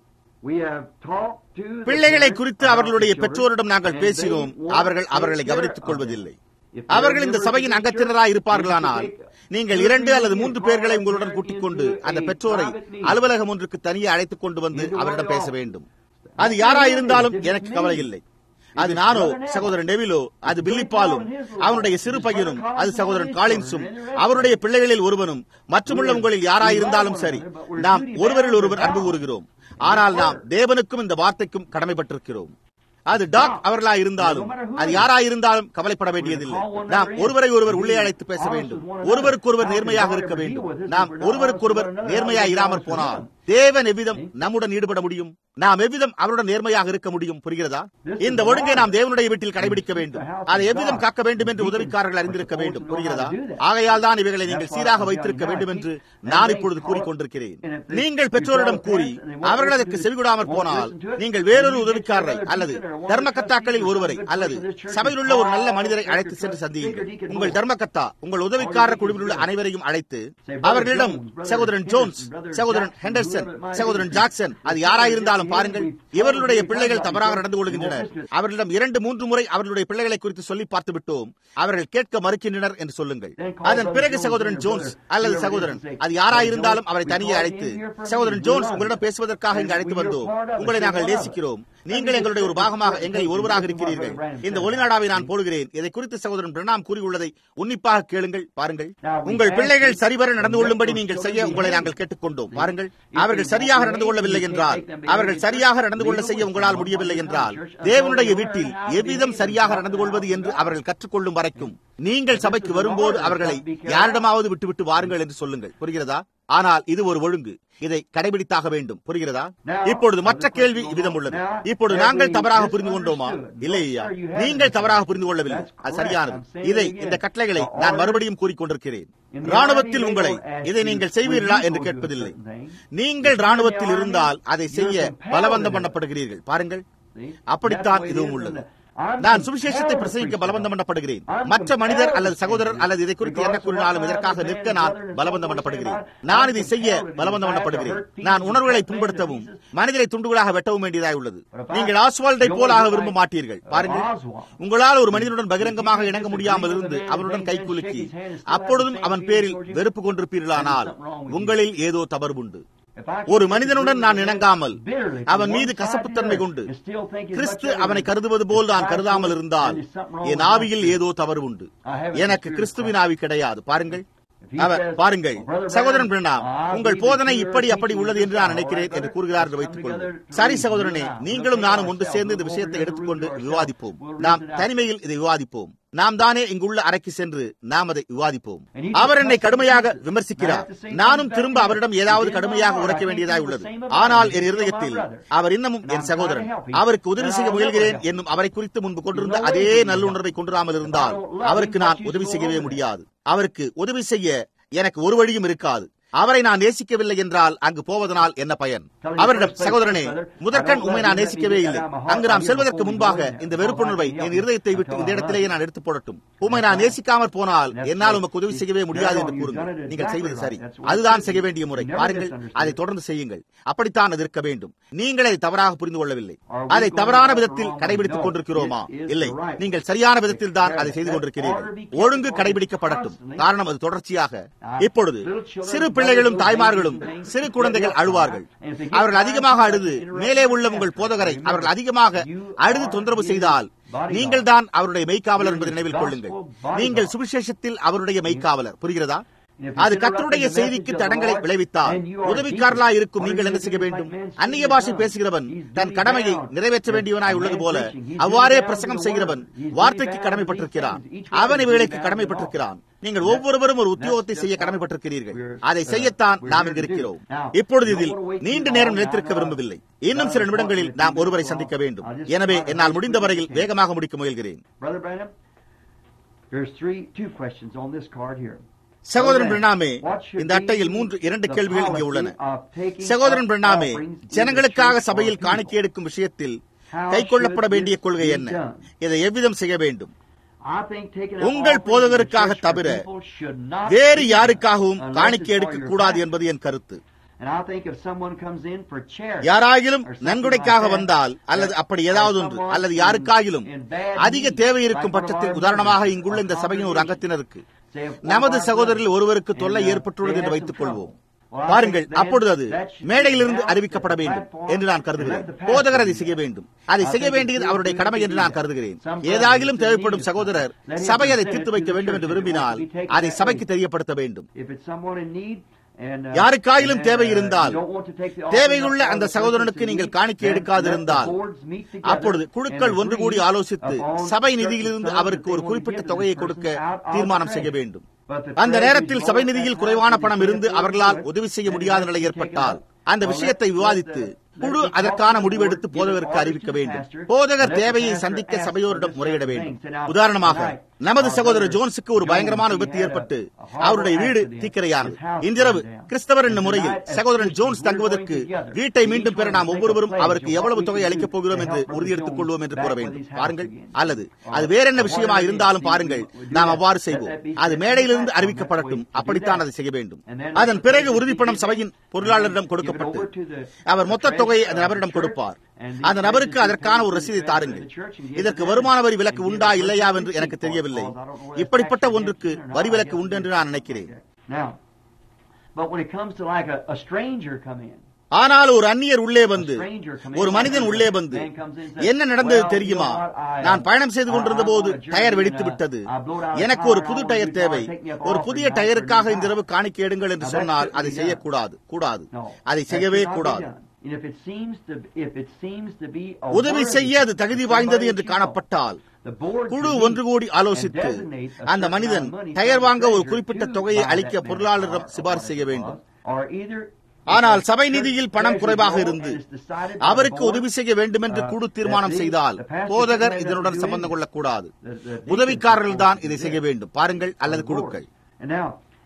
பிள்ளைகளை குறித்து அவர்களுடைய பெற்றோரிடம் நாங்கள் பேசினோம் அவர்கள் அவர்களை கவனித்துக் கொள்வதில்லை அவர்கள் இந்த சபையின் அங்கத்தினராக இருப்பார்களானால் நீங்கள் இரண்டு அல்லது மூன்று பேர்களை உங்களுடன் கூட்டிக் கொண்டு அந்த பெற்றோரை அலுவலகம் ஒன்றுக்கு தனியே அழைத்துக் கொண்டு வந்து அவரிடம் பேச வேண்டும் அது யாரா இருந்தாலும் எனக்கு கவலை இல்லை அது நானோ சகோதரன் நெவிலோ அது பில்லிப்பாலும் அவனுடைய சிறு பையனும் அது சகோதரன் காலின்ஸும் அவருடைய பிள்ளைகளில் ஒருவனும் மற்றுமுள்ள உங்களில் யாராயிருந்தாலும் சரி நாம் ஒருவரில் ஒருவர் அன்பு கூறுகிறோம் ஆனால் நாம் தேவனுக்கும் இந்த வார்த்தைக்கும் கடமைப்பட்டிருக்கிறோம் அது டாக் அவர்களா இருந்தாலும் அது யாரா இருந்தாலும் கவலைப்பட வேண்டியதில்லை நாம் ஒருவரை ஒருவர் உள்ளே அழைத்து பேச வேண்டும் ஒருவருக்கொருவர் நேர்மையாக இருக்க வேண்டும் நாம் ஒருவருக்கொருவர் நேர்மையா இராமற் போனால் தேவன் எவ்விதம் நம்முடன் ஈடுபட முடியும் நாம் எவ்விதம் அவருடன் நேர்மையாக இருக்க முடியும் புரிகிறதா இந்த ஒழுங்கை நாம் தேவனுடைய வீட்டில் கடைபிடிக்க வேண்டும் அதை எவ்விதம் காக்க வேண்டும் என்று உதவிக்காரர்கள் அறிந்திருக்க வேண்டும் புரிகிறதா ஆகையால் தான் இவைகளை நீங்கள் சீராக வைத்திருக்க வேண்டும் என்று நான் இப்பொழுது கூறிக்கொண்டிருக்கிறேன் நீங்கள் பெற்றோரிடம் கூறி அவர்கள் அதற்கு செவிகொடாமற் போனால் நீங்கள் வேறொரு உதவிக்காரரை அல்லது தர்மகத்தாக்களில் ஒருவரை அல்லது சபையில் உள்ள ஒரு நல்ல மனிதரை அழைத்து சென்று சந்தியுங்கள் உங்கள் தர்மகத்தா உங்கள் உதவிக்காரர் குழுவில் உள்ள அனைவரையும் அழைத்து அவர்களிடம் சகோதரன் ஜோன்ஸ் சகோதரன் ஹெண்டர்சன் சகோதரன் ஜாக்சன் அது யாராயிருந்தாலும் பாருங்கள் இவர்களுடைய பிள்ளைகள் தவறாக நடந்து கொள்கின்றனர் அவர்களிடம் இரண்டு மூன்று முறை அவர்களுடைய பிள்ளைகளை குறித்து சொல்லி பார்த்து விட்டோம் அவர்கள் கேட்க மறுக்கின்றனர் என்று சொல்லுங்கள் அதன் பிறகு சகோதரன் ஜோன்ஸ் அல்லது சகோதரன் அது யாராயிருந்தாலும் அவரை தனியே அழைத்து சகோதரன் ஜோன்ஸ் உங்களிடம் பேசுவதற்காக இங்கு அழைத்து வந்தோம் உங்களை நாங்கள் நேசிக்கிறோம் நீங்கள் எங்களுடைய ஒரு பாகமாக எங்களை ஒருவராக இருக்கிறீர்கள் இந்த ஒளிநாடாவை நான் போடுகிறேன் இதை குறித்து சகோதரன் பிரணாம் கூறியுள்ளதை உன்னிப்பாக கேளுங்கள் பாருங்கள் உங்கள் பிள்ளைகள் சரிவர நடந்து கொள்ளும்படி நீங்கள் செய்ய உங்களை நாங்கள் கேட்டுக்கொண்டோம் பாருங்கள் அவர்கள் சரியாக நடந்து கொள்ளவில்லை என்றால் அவர்கள் சரியாக நடந்து கொள்ள செய்ய உங்களால் முடியவில்லை என்றால் தேவனுடைய வீட்டில் எவ்விதம் சரியாக நடந்து கொள்வது என்று அவர்கள் கற்றுக்கொள்ளும் வரைக்கும் நீங்கள் சபைக்கு வரும்போது அவர்களை யாரிடமாவது விட்டுவிட்டு வாருங்கள் என்று சொல்லுங்கள் புரிகிறதா ஆனால் இது ஒரு ஒழுங்கு இதை கடைபிடித்தாக வேண்டும் புரிகிறதா இப்பொழுது மற்ற கேள்வி இவ்விதம் உள்ளது இப்பொழுது நாங்கள் தவறாக புரிந்து கொண்டோமா இல்லை ஐயா நீங்கள் தவறாக புரிந்து கொள்ளவில்லை அது சரியானது இதை இந்த கட்டளைகளை நான் மறுபடியும் கூறிக்கொண்டிருக்கிறேன் ராணுவத்தில் உங்களை இதை நீங்கள் செய்வீர்களா என்று கேட்பதில்லை நீங்கள் ராணுவத்தில் இருந்தால் அதை செய்ய பலவந்தம் பண்ணப்படுகிறீர்கள் பாருங்கள் அப்படித்தான் இதுவும் உள்ளது நான் சுவிசேஷத்தை பிரசங்கிக்க பலவந்தம் பண்ணப்படுகிறேன் மற்ற மனிதர் அல்லது சகோதரர் அல்லது இதை குறித்து என்ன கூறினாலும் இதற்காக நிற்க நான் பலவந்தம் பண்ணப்படுகிறேன் நான் இதை செய்ய பலவந்தம் பண்ணப்படுகிறேன் நான் உணர்வுகளை புண்படுத்தவும் மனிதரை துண்டுகளாக வெட்டவும் வேண்டியதாய் உள்ளது நீங்கள் ஆஸ்வால்டை போல் ஆக விரும்ப மாட்டீர்கள் பாருங்கள் உங்களால் ஒரு மனிதனுடன் பகிரங்கமாக இணங்க முடியாமல் இருந்து அவனுடன் கைக்குலுக்கி அப்பொழுதும் அவன் பேரில் வெறுப்பு கொண்டிருப்பீர்களானால் உங்களில் ஏதோ தவறு உண்டு ஒரு மனிதனுடன் நான் இணங்காமல் அவன் மீது கசப்புத்தன்மை கொண்டு கிறிஸ்து அவனை கருதுவது போல் நான் கருதாமல் இருந்தால் என் ஆவியில் ஏதோ தவறு உண்டு எனக்கு கிறிஸ்துவின் ஆவி கிடையாது பாருங்கள் அவர் பாருங்கள் சகோதரன் பிரணாம் உங்கள் போதனை இப்படி அப்படி உள்ளது என்று நான் நினைக்கிறேன் என்று கூறுகிறார் என்று வைத்துக் கொள்ளுங்கள் சரி சகோதரனே நீங்களும் நானும் ஒன்று சேர்ந்து இந்த விஷயத்தை எடுத்துக்கொண்டு விவாதிப்போம் நாம் தனிமையில் இதை விவாதிப்போம் நாம் தானே இங்குள்ள அறைக்கு சென்று நாம் அதை விவாதிப்போம் அவர் என்னை கடுமையாக விமர்சிக்கிறார் நானும் திரும்ப அவரிடம் ஏதாவது கடுமையாக உரைக்க வேண்டியதாய் உள்ளது ஆனால் என் இருதயத்தில் அவர் இன்னமும் என் சகோதரன் அவருக்கு உதவி செய்ய முயல்கிறேன் என்னும் அவரை குறித்து முன்பு கொண்டிருந்த அதே நல்லுணர்வை கொண்டுராமல் இருந்தால் அவருக்கு நான் உதவி செய்யவே முடியாது அவருக்கு உதவி செய்ய எனக்கு ஒரு வழியும் இருக்காது அவரை நான் நேசிக்கவில்லை என்றால் அங்கு போவதனால் என்ன பயன் அவரிடம் சகோதரனே முதற்கண் உண்மை நான் நேசிக்கவே இல்லை அங்கு நாம் செல்வதற்கு முன்பாக இந்த வெறுப்புணர்வை என் இருதயத்தை விட்டு இந்த இடத்திலேயே நான் எடுத்து போடட்டும் உண்மை நான் நேசிக்காமற் போனால் என்னால் உமக்கு உதவி செய்யவே முடியாது என்று கூறுங்கள் நீங்கள் செய்வது சரி அதுதான் செய்ய வேண்டிய முறை பாருங்கள் அதை தொடர்ந்து செய்யுங்கள் அப்படித்தான் அது இருக்க வேண்டும் நீங்கள் அதை தவறாக புரிந்து கொள்ளவில்லை அதை தவறான விதத்தில் கடைபிடித்துக் கொண்டிருக்கிறோமா இல்லை நீங்கள் சரியான விதத்தில் தான் அதை செய்து கொண்டிருக்கிறீர்கள் ஒழுங்கு கடைபிடிக்கப்படட்டும் காரணம் அது தொடர்ச்சியாக இப்பொழுது சிறு பிள்ளைகளும் தாய்மார்களும் சிறு குழந்தைகள் அழுவார்கள் அவர்கள் அதிகமாக அழுது மேலே உள்ள உங்கள் போதகரை அவர்கள் அதிகமாக அழுது தொந்தரவு செய்தால் நீங்கள் தான் அவருடைய மெய்க்காவலர் என்பதை நினைவில் கொள்ளுங்கள் நீங்கள் சுவிசேஷத்தில் அவருடைய மெய்க்காவலர் புரிகிறதா அது கத்தருடைய செய்திக்கு தடங்களை விளைவித்தால் உதவிக்காரலா இருக்கும் நீங்கள் என்ன செய்ய வேண்டும் அந்நிய பாஷை பேசுகிறவன் தன் கடமையை நிறைவேற்ற வேண்டியவனாய் உள்ளது போல அவ்வாறே பிரசங்கம் செய்கிறவன் வார்த்தைக்கு கடமைப்பட்டிருக்கிறான் அவன் வேலைக்கு கடமைப்பட்டிருக்கிறான் நீங்கள் ஒவ்வொருவரும் ஒரு உத்தியோகத்தை செய்ய கடமைப்பட்டிருக்கிறீர்கள் அதை செய்யத்தான் நாம் இங்கு இருக்கிறோம் இப்பொழுது இதில் நீண்ட நேரம் நிலைத்திருக்க விரும்பவில்லை இன்னும் சில நிமிடங்களில் நாம் ஒருவரை சந்திக்க வேண்டும் எனவே என்னால் முடிந்த வரையில் வேகமாக முடிக்க முயல்கிறேன் There's three, two questions on this card here. சகோதரன் பிரணாமே இந்த அட்டையில் மூன்று இரண்டு கேள்விகள் இங்கே உள்ளன சகோதரன் பிரணாமே ஜனங்களுக்காக சபையில் காணிக்கை எடுக்கும் விஷயத்தில் கை கொள்ளப்பட வேண்டிய கொள்கை என்ன இதை எவ்விதம் செய்ய வேண்டும் உங்கள் போதகருக்காக தவிர வேறு யாருக்காகவும் காணிக்கை எடுக்க கூடாது என்பது என் கருத்து யாராகிலும் நன்கொடைக்காக வந்தால் அல்லது அப்படி ஏதாவது ஒன்று அல்லது யாருக்காகிலும் அதிக தேவை இருக்கும் பட்சத்தில் உதாரணமாக இங்குள்ள இந்த சபையின் ஒரு அங்கத்தினருக்கு நமது சகோதரில் ஒருவருக்கு தொல்லை ஏற்பட்டுள்ளது என்று வைத்துக் கொள்வோம் பாருங்கள் அப்பொழுது அது மேடையிலிருந்து அறிவிக்கப்பட வேண்டும் என்று நான் கருதுகிறேன் போதகர் அதை செய்ய வேண்டும் அதை செய்ய வேண்டியது அவருடைய கடமை என்று நான் கருதுகிறேன் ஏதாகிலும் தேவைப்படும் சகோதரர் சபை அதை தீர்த்து வைக்க வேண்டும் என்று விரும்பினால் அதை சபைக்கு தெரியப்படுத்த வேண்டும் யாருக்காயிலும் தேவை இருந்தால் தேவையுள்ள அந்த சகோதரனுக்கு நீங்கள் காணிக்கை எடுக்காதிருந்தால் அப்பொழுது குழுக்கள் ஒன்று கூடி ஆலோசித்து சபை நிதியிலிருந்து அவருக்கு ஒரு குறிப்பிட்ட தொகையை கொடுக்க தீர்மானம் செய்ய வேண்டும் அந்த நேரத்தில் சபை நிதியில் குறைவான பணம் இருந்து அவர்களால் உதவி செய்ய முடியாத நிலை ஏற்பட்டால் அந்த விஷயத்தை விவாதித்து குழு அதற்கான முடிவெடுத்து போதகருக்கு அறிவிக்க வேண்டும் போதகர் தேவையை சந்திக்க சபையோரிடம் முறையிட வேண்டும் உதாரணமாக நமது சகோதரர் ஜோன்ஸுக்கு ஒரு பயங்கரமான விபத்து ஏற்பட்டு அவருடைய வீடு தீக்கிரையானது இன்றிரவு கிறிஸ்தவர் என்னும் முறையில் சகோதரன் ஜோன்ஸ் தங்குவதற்கு வீட்டை மீண்டும் பெற நாம் ஒவ்வொருவரும் அவருக்கு எவ்வளவு தொகை அளிக்கப் போகிறோம் என்று உறுதியெடுத்துக் கொள்வோம் என்று கூற வேண்டும் பாருங்கள் அல்லது அது வேற என்ன விஷயமா இருந்தாலும் பாருங்கள் நாம் அவ்வாறு செய்வோம் அது மேடையிலிருந்து அறிவிக்கப்படட்டும் அப்படித்தான் அதை செய்ய வேண்டும் அதன் பிறகு உறுதிப்பணம் சபையின் பொருளாளரிடம் கொடுக்கப்பட்டு அவர் மொத்த தொகையை அந்த நபரிடம் கொடுப்பார் அந்த நபருக்கு அதற்கான ஒரு ரசீதை தாருங்கள் இதற்கு வருமான வரி விலக்கு உண்டா இல்லையா என்று எனக்கு தெரியவில்லை இப்படிப்பட்ட ஒன்றுக்கு வரி விலக்கு உண்டு என்று நான் நினைக்கிறேன் ஆனால் ஒரு அந்நியர் உள்ளே வந்து ஒரு மனிதன் உள்ளே வந்து என்ன நடந்தது தெரியுமா நான் பயணம் செய்து கொண்டிருந்த போது டயர் வெடித்து விட்டது எனக்கு ஒரு புது டயர் தேவை ஒரு புதிய டயருக்காக இந்த இரவு காணிக்கை எடுங்கள் என்று சொன்னால் அதை செய்யக்கூடாது கூடாது அதை செய்யவே கூடாது உதவி செய்ய அது தகுதி வாய்ந்தது என்று காணப்பட்டால் குழு ஒன்று கூடி ஆலோசித்து அந்த மனிதன் டயர் வாங்க ஒரு குறிப்பிட்ட தொகையை அளிக்க பொருளாளரிடம் சிபாரிசு செய்ய வேண்டும் ஆனால் சபை நிதியில் பணம் குறைவாக இருந்து அவருக்கு உதவி செய்ய வேண்டும் என்று குழு தீர்மானம் செய்தால் போதகர் இதனுடன் சம்பந்தம் கொள்ளக்கூடாது உதவிக்காரர்கள் தான் இதை செய்ய வேண்டும் பாருங்கள் அல்லது குழுக்கள்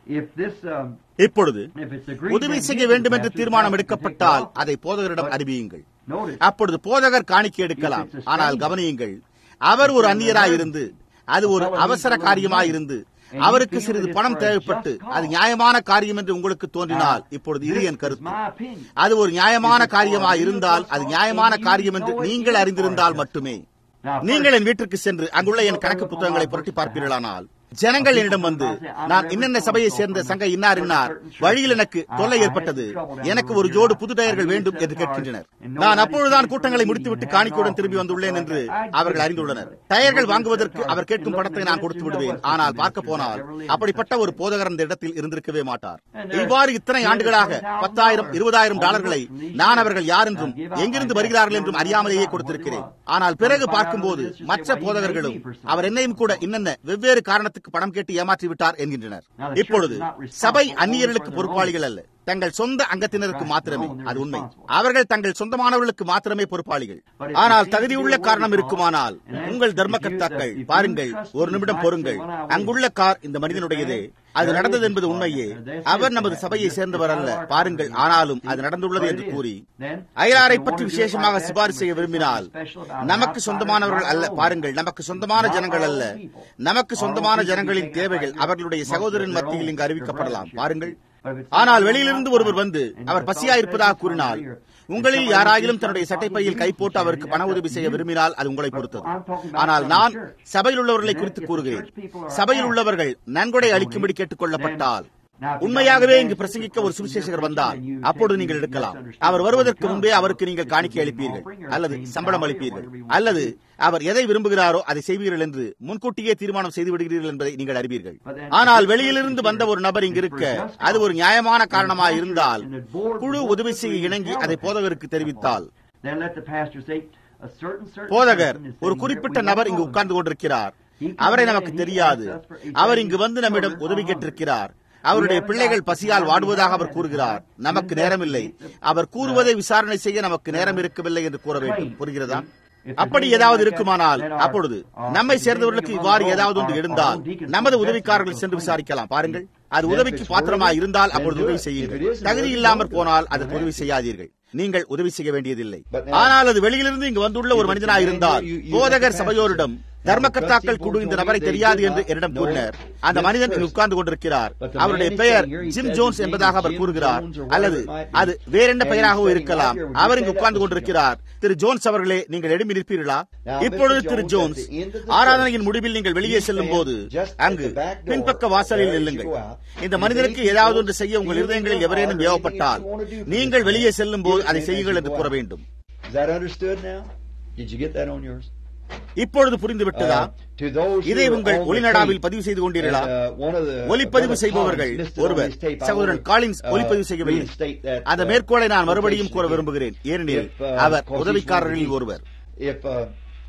if this, um, இப்பொழுது if it's agreed உதவி that செய்ய Jesus வேண்டும் என்று has to தீர்மானம் take எடுக்கப்பட்டால் off, அதை போதகரிடம் அறிவியுங்கள் notice, அப்பொழுது போதகர் காணிக்கை எடுக்கலாம் ஆனால் கவனியுங்கள் அவர் ஒரு அந்நியராயிருந்து அது ஒரு அவசர காரியமாயிருந்து அவருக்கு சிறிது பணம் தேவைப்பட்டு அது நியாயமான காரியம் என்று உங்களுக்கு தோன்றினால் இப்பொழுது இது என் this is கருத்து my opinion. அது ஒரு நியாயமான காரியமாக இருந்தால் அது நியாயமான காரியம் என்று நீங்கள் அறிந்திருந்தால் மட்டுமே Now, நீங்கள் என் வீட்டிற்கு சென்று அங்குள்ள என் கணக்கு புத்தகங்களை புரட்டி பார்ப்பீர்களானால் ஜனங்கள் என்னிடம் வந்து நான் இன்னென்ன சபையை சேர்ந்த சங்க இன்னார் இன்னார் வழியில் எனக்கு தொல்லை ஏற்பட்டது எனக்கு ஒரு ஜோடு புது டயர்கள் வேண்டும் என்று கேட்கின்றனர் நான் அப்பொழுதுதான் கூட்டங்களை முடித்துவிட்டு காணிக்கையுடன் திரும்பி வந்துள்ளேன் என்று அவர்கள் அறிந்துள்ளனர் டயர்கள் வாங்குவதற்கு அவர் கேட்கும் பணத்தை நான் கொடுத்து விடுவேன் ஆனால் பார்க்க போனால் அப்படிப்பட்ட ஒரு போதகர் அந்த இடத்தில் இருந்திருக்கவே மாட்டார் இவ்வாறு இத்தனை ஆண்டுகளாக பத்தாயிரம் இருபதாயிரம் டாலர்களை நான் அவர்கள் யார் என்றும் எங்கிருந்து வருகிறார்கள் என்றும் அறியாமலேயே கொடுத்திருக்கிறேன் ஆனால் பிறகு பார்க்கும்போது மற்ற போதகர்களும் அவர் என்னையும் கூட இன்னென்ன வெவ்வேறு காரணத்துக்கு பணம் கேட்டு ஏமாற்றி விட்டார் என்கின்றனர் இப்பொழுது சபை அந்நியர்களுக்கு பொறுப்பாளிகள் அல்ல தங்கள் சொந்த அங்கத்தினருக்கு மாத்திரமே அது உண்மை அவர்கள் தங்கள் சொந்தமானவர்களுக்கு மாத்திரமே பொறுப்பாளிகள் ஆனால் தகுதியுள்ள காரணம் இருக்குமானால் உங்கள் தர்மகர்த்தாக்கள் பாருங்கள் ஒரு நிமிடம் பொறுங்கள் அங்குள்ள கார் இந்த மனிதனுடையதே அது நடந்தது என்பது உண்மையே அவர் நமது சபையை சேர்ந்தவர் அல்ல பாருங்கள் ஆனாலும் அது நடந்துள்ளது என்று கூறி அயலாரை பற்றி விசேஷமாக சிபாரிசு செய்ய விரும்பினால் நமக்கு சொந்தமானவர்கள் அல்ல பாருங்கள் நமக்கு சொந்தமான ஜனங்கள் அல்ல நமக்கு சொந்தமான ஜனங்களின் தேவைகள் அவர்களுடைய சகோதரன் மத்தியில் இங்கு அறிவிக்கப்படலாம் பாருங்கள் ஆனால் வெளியிலிருந்து ஒருவர் வந்து அவர் பசியாயிருப்பதாக கூறினால் உங்களில் யாராயிலும் தன்னுடைய சட்டைப்பையில் கை போட்டு அவருக்கு பண உதவி செய்ய விரும்பினால் அது உங்களை பொறுத்தது ஆனால் நான் சபையில் உள்ளவர்களை குறித்து கூறுகிறேன் சபையில் உள்ளவர்கள் நன்கொடை அளிக்கும்படி கேட்டுக் கொள்ளப்பட்டால் உண்மையாகவே இங்கு பிரசங்கிக்க ஒரு சுவிசேஷகர் வந்தால் அப்பொழுது நீங்கள் எடுக்கலாம் அவர் வருவதற்கு முன்பே அவருக்கு நீங்கள் காணிக்கை அளிப்பீர்கள் அல்லது சம்பளம் அளிப்பீர்கள் அல்லது அவர் எதை விரும்புகிறாரோ அதை செய்வீர்கள் என்று முன்கூட்டியே தீர்மானம் செய்து விடுகிறீர்கள் என்பதை நீங்கள் அறிவீர்கள் ஆனால் வெளியிலிருந்து வந்த ஒரு நபர் இங்கு இருக்க அது ஒரு நியாயமான காரணமாக இருந்தால் குழு உதவி செய்ய இணங்கி அதை போதகருக்கு தெரிவித்தால் Then let the pastor say, a certain certain போதகர் person is ஒரு sitting குறிப்பிட்ட here. We நபர் don't இங்கு know him. உட்கார்ந்து கொண்டிருக்கிறார் அவரை நமக்கு தெரியாது அவர் இங்கு வந்து நம்மிடம் உதவி கேட்டிருக்கிறார் அவருடைய பிள்ளைகள் பசியால் வாடுவதாக அவர் கூறுகிறார் நமக்கு நேரமில்லை அவர் கூறுவதை விசாரணை செய்ய நமக்கு நேரம் இருக்கவில்லை என்று கூற வேண்டும் புரிகிறதா அப்படி ஏதாவது இருக்குமானால் அப்பொழுது நம்மை சேர்ந்தவர்களுக்கு இவ்வாறு ஏதாவது ஒன்று இருந்தால் நமது உதவிக்காரர்கள் சென்று விசாரிக்கலாம் பாருங்கள் அது உதவிக்கு பாத்திரமா இருந்தால் அப்பொழுது உதவி செய்யுங்கள் தகுதி இல்லாமற் போனால் அதற்கு உதவி செய்யாதீர்கள் நீங்கள் உதவி செய்ய வேண்டியதில்லை ஆனால் அது வெளியிலிருந்து இங்கு வந்துள்ள ஒரு மனிதனாக இருந்தால் போதகர் சபையோரிடம் தர்மகர்த்தாக்கள் குழு இந்த நபரை தெரியாது என்று என்னிடம் கூறினர் அந்த மனிதன் இங்கு உட்கார்ந்து கொண்டிருக்கிறார் அவருடைய பெயர் ஜிம் ஜோன்ஸ் என்பதாக அவர் கூறுகிறார் அல்லது அது வேறென்ன பெயராகவும் இருக்கலாம் அவர் இங்கு உட்கார்ந்து கொண்டிருக்கிறார் திரு ஜோன்ஸ் அவர்களே நீங்கள் எழுப்பி நிற்பீர்களா இப்பொழுது திரு ஜோன்ஸ் ஆராதனையின் முடிவில் நீங்கள் வெளியே செல்லும் போது அங்கு பின்பக்க வாசலில் நில்லுங்கள் இந்த மனிதனுக்கு ஏதாவது ஒன்று செய்ய உங்கள் இருதயங்களில் எவரேனும் ஏவப்பட்டால் நீங்கள் வெளியே செல்லும் போது அதை செய்யுங்கள் என்று கூற வேண்டும் Is that understood now? Did you get that on yours? இப்பொழுது புரிந்துவிட்டதா to those who இதை are உங்கள் on the ஒளிநடாவில் tape, பதிவு செய்து கொண்டீர்களா and, uh, one of the- ஒலிப்பதிவு Brother செய்பவர்கள் Collins listed on ஒருவர் his tape. I சகோதரன் wanna, காலின்ஸ் uh, ஒலிப்பதிவு செய்யவில்லை reinstate that, அந்த uh, மேற்கோளை நான் மறுபடியும் quotation கூற again. விரும்புகிறேன் ஏனெனில் If, uh, our of course, he's உதவிக்காரர்களில் one of ஒருவர் these. If, uh,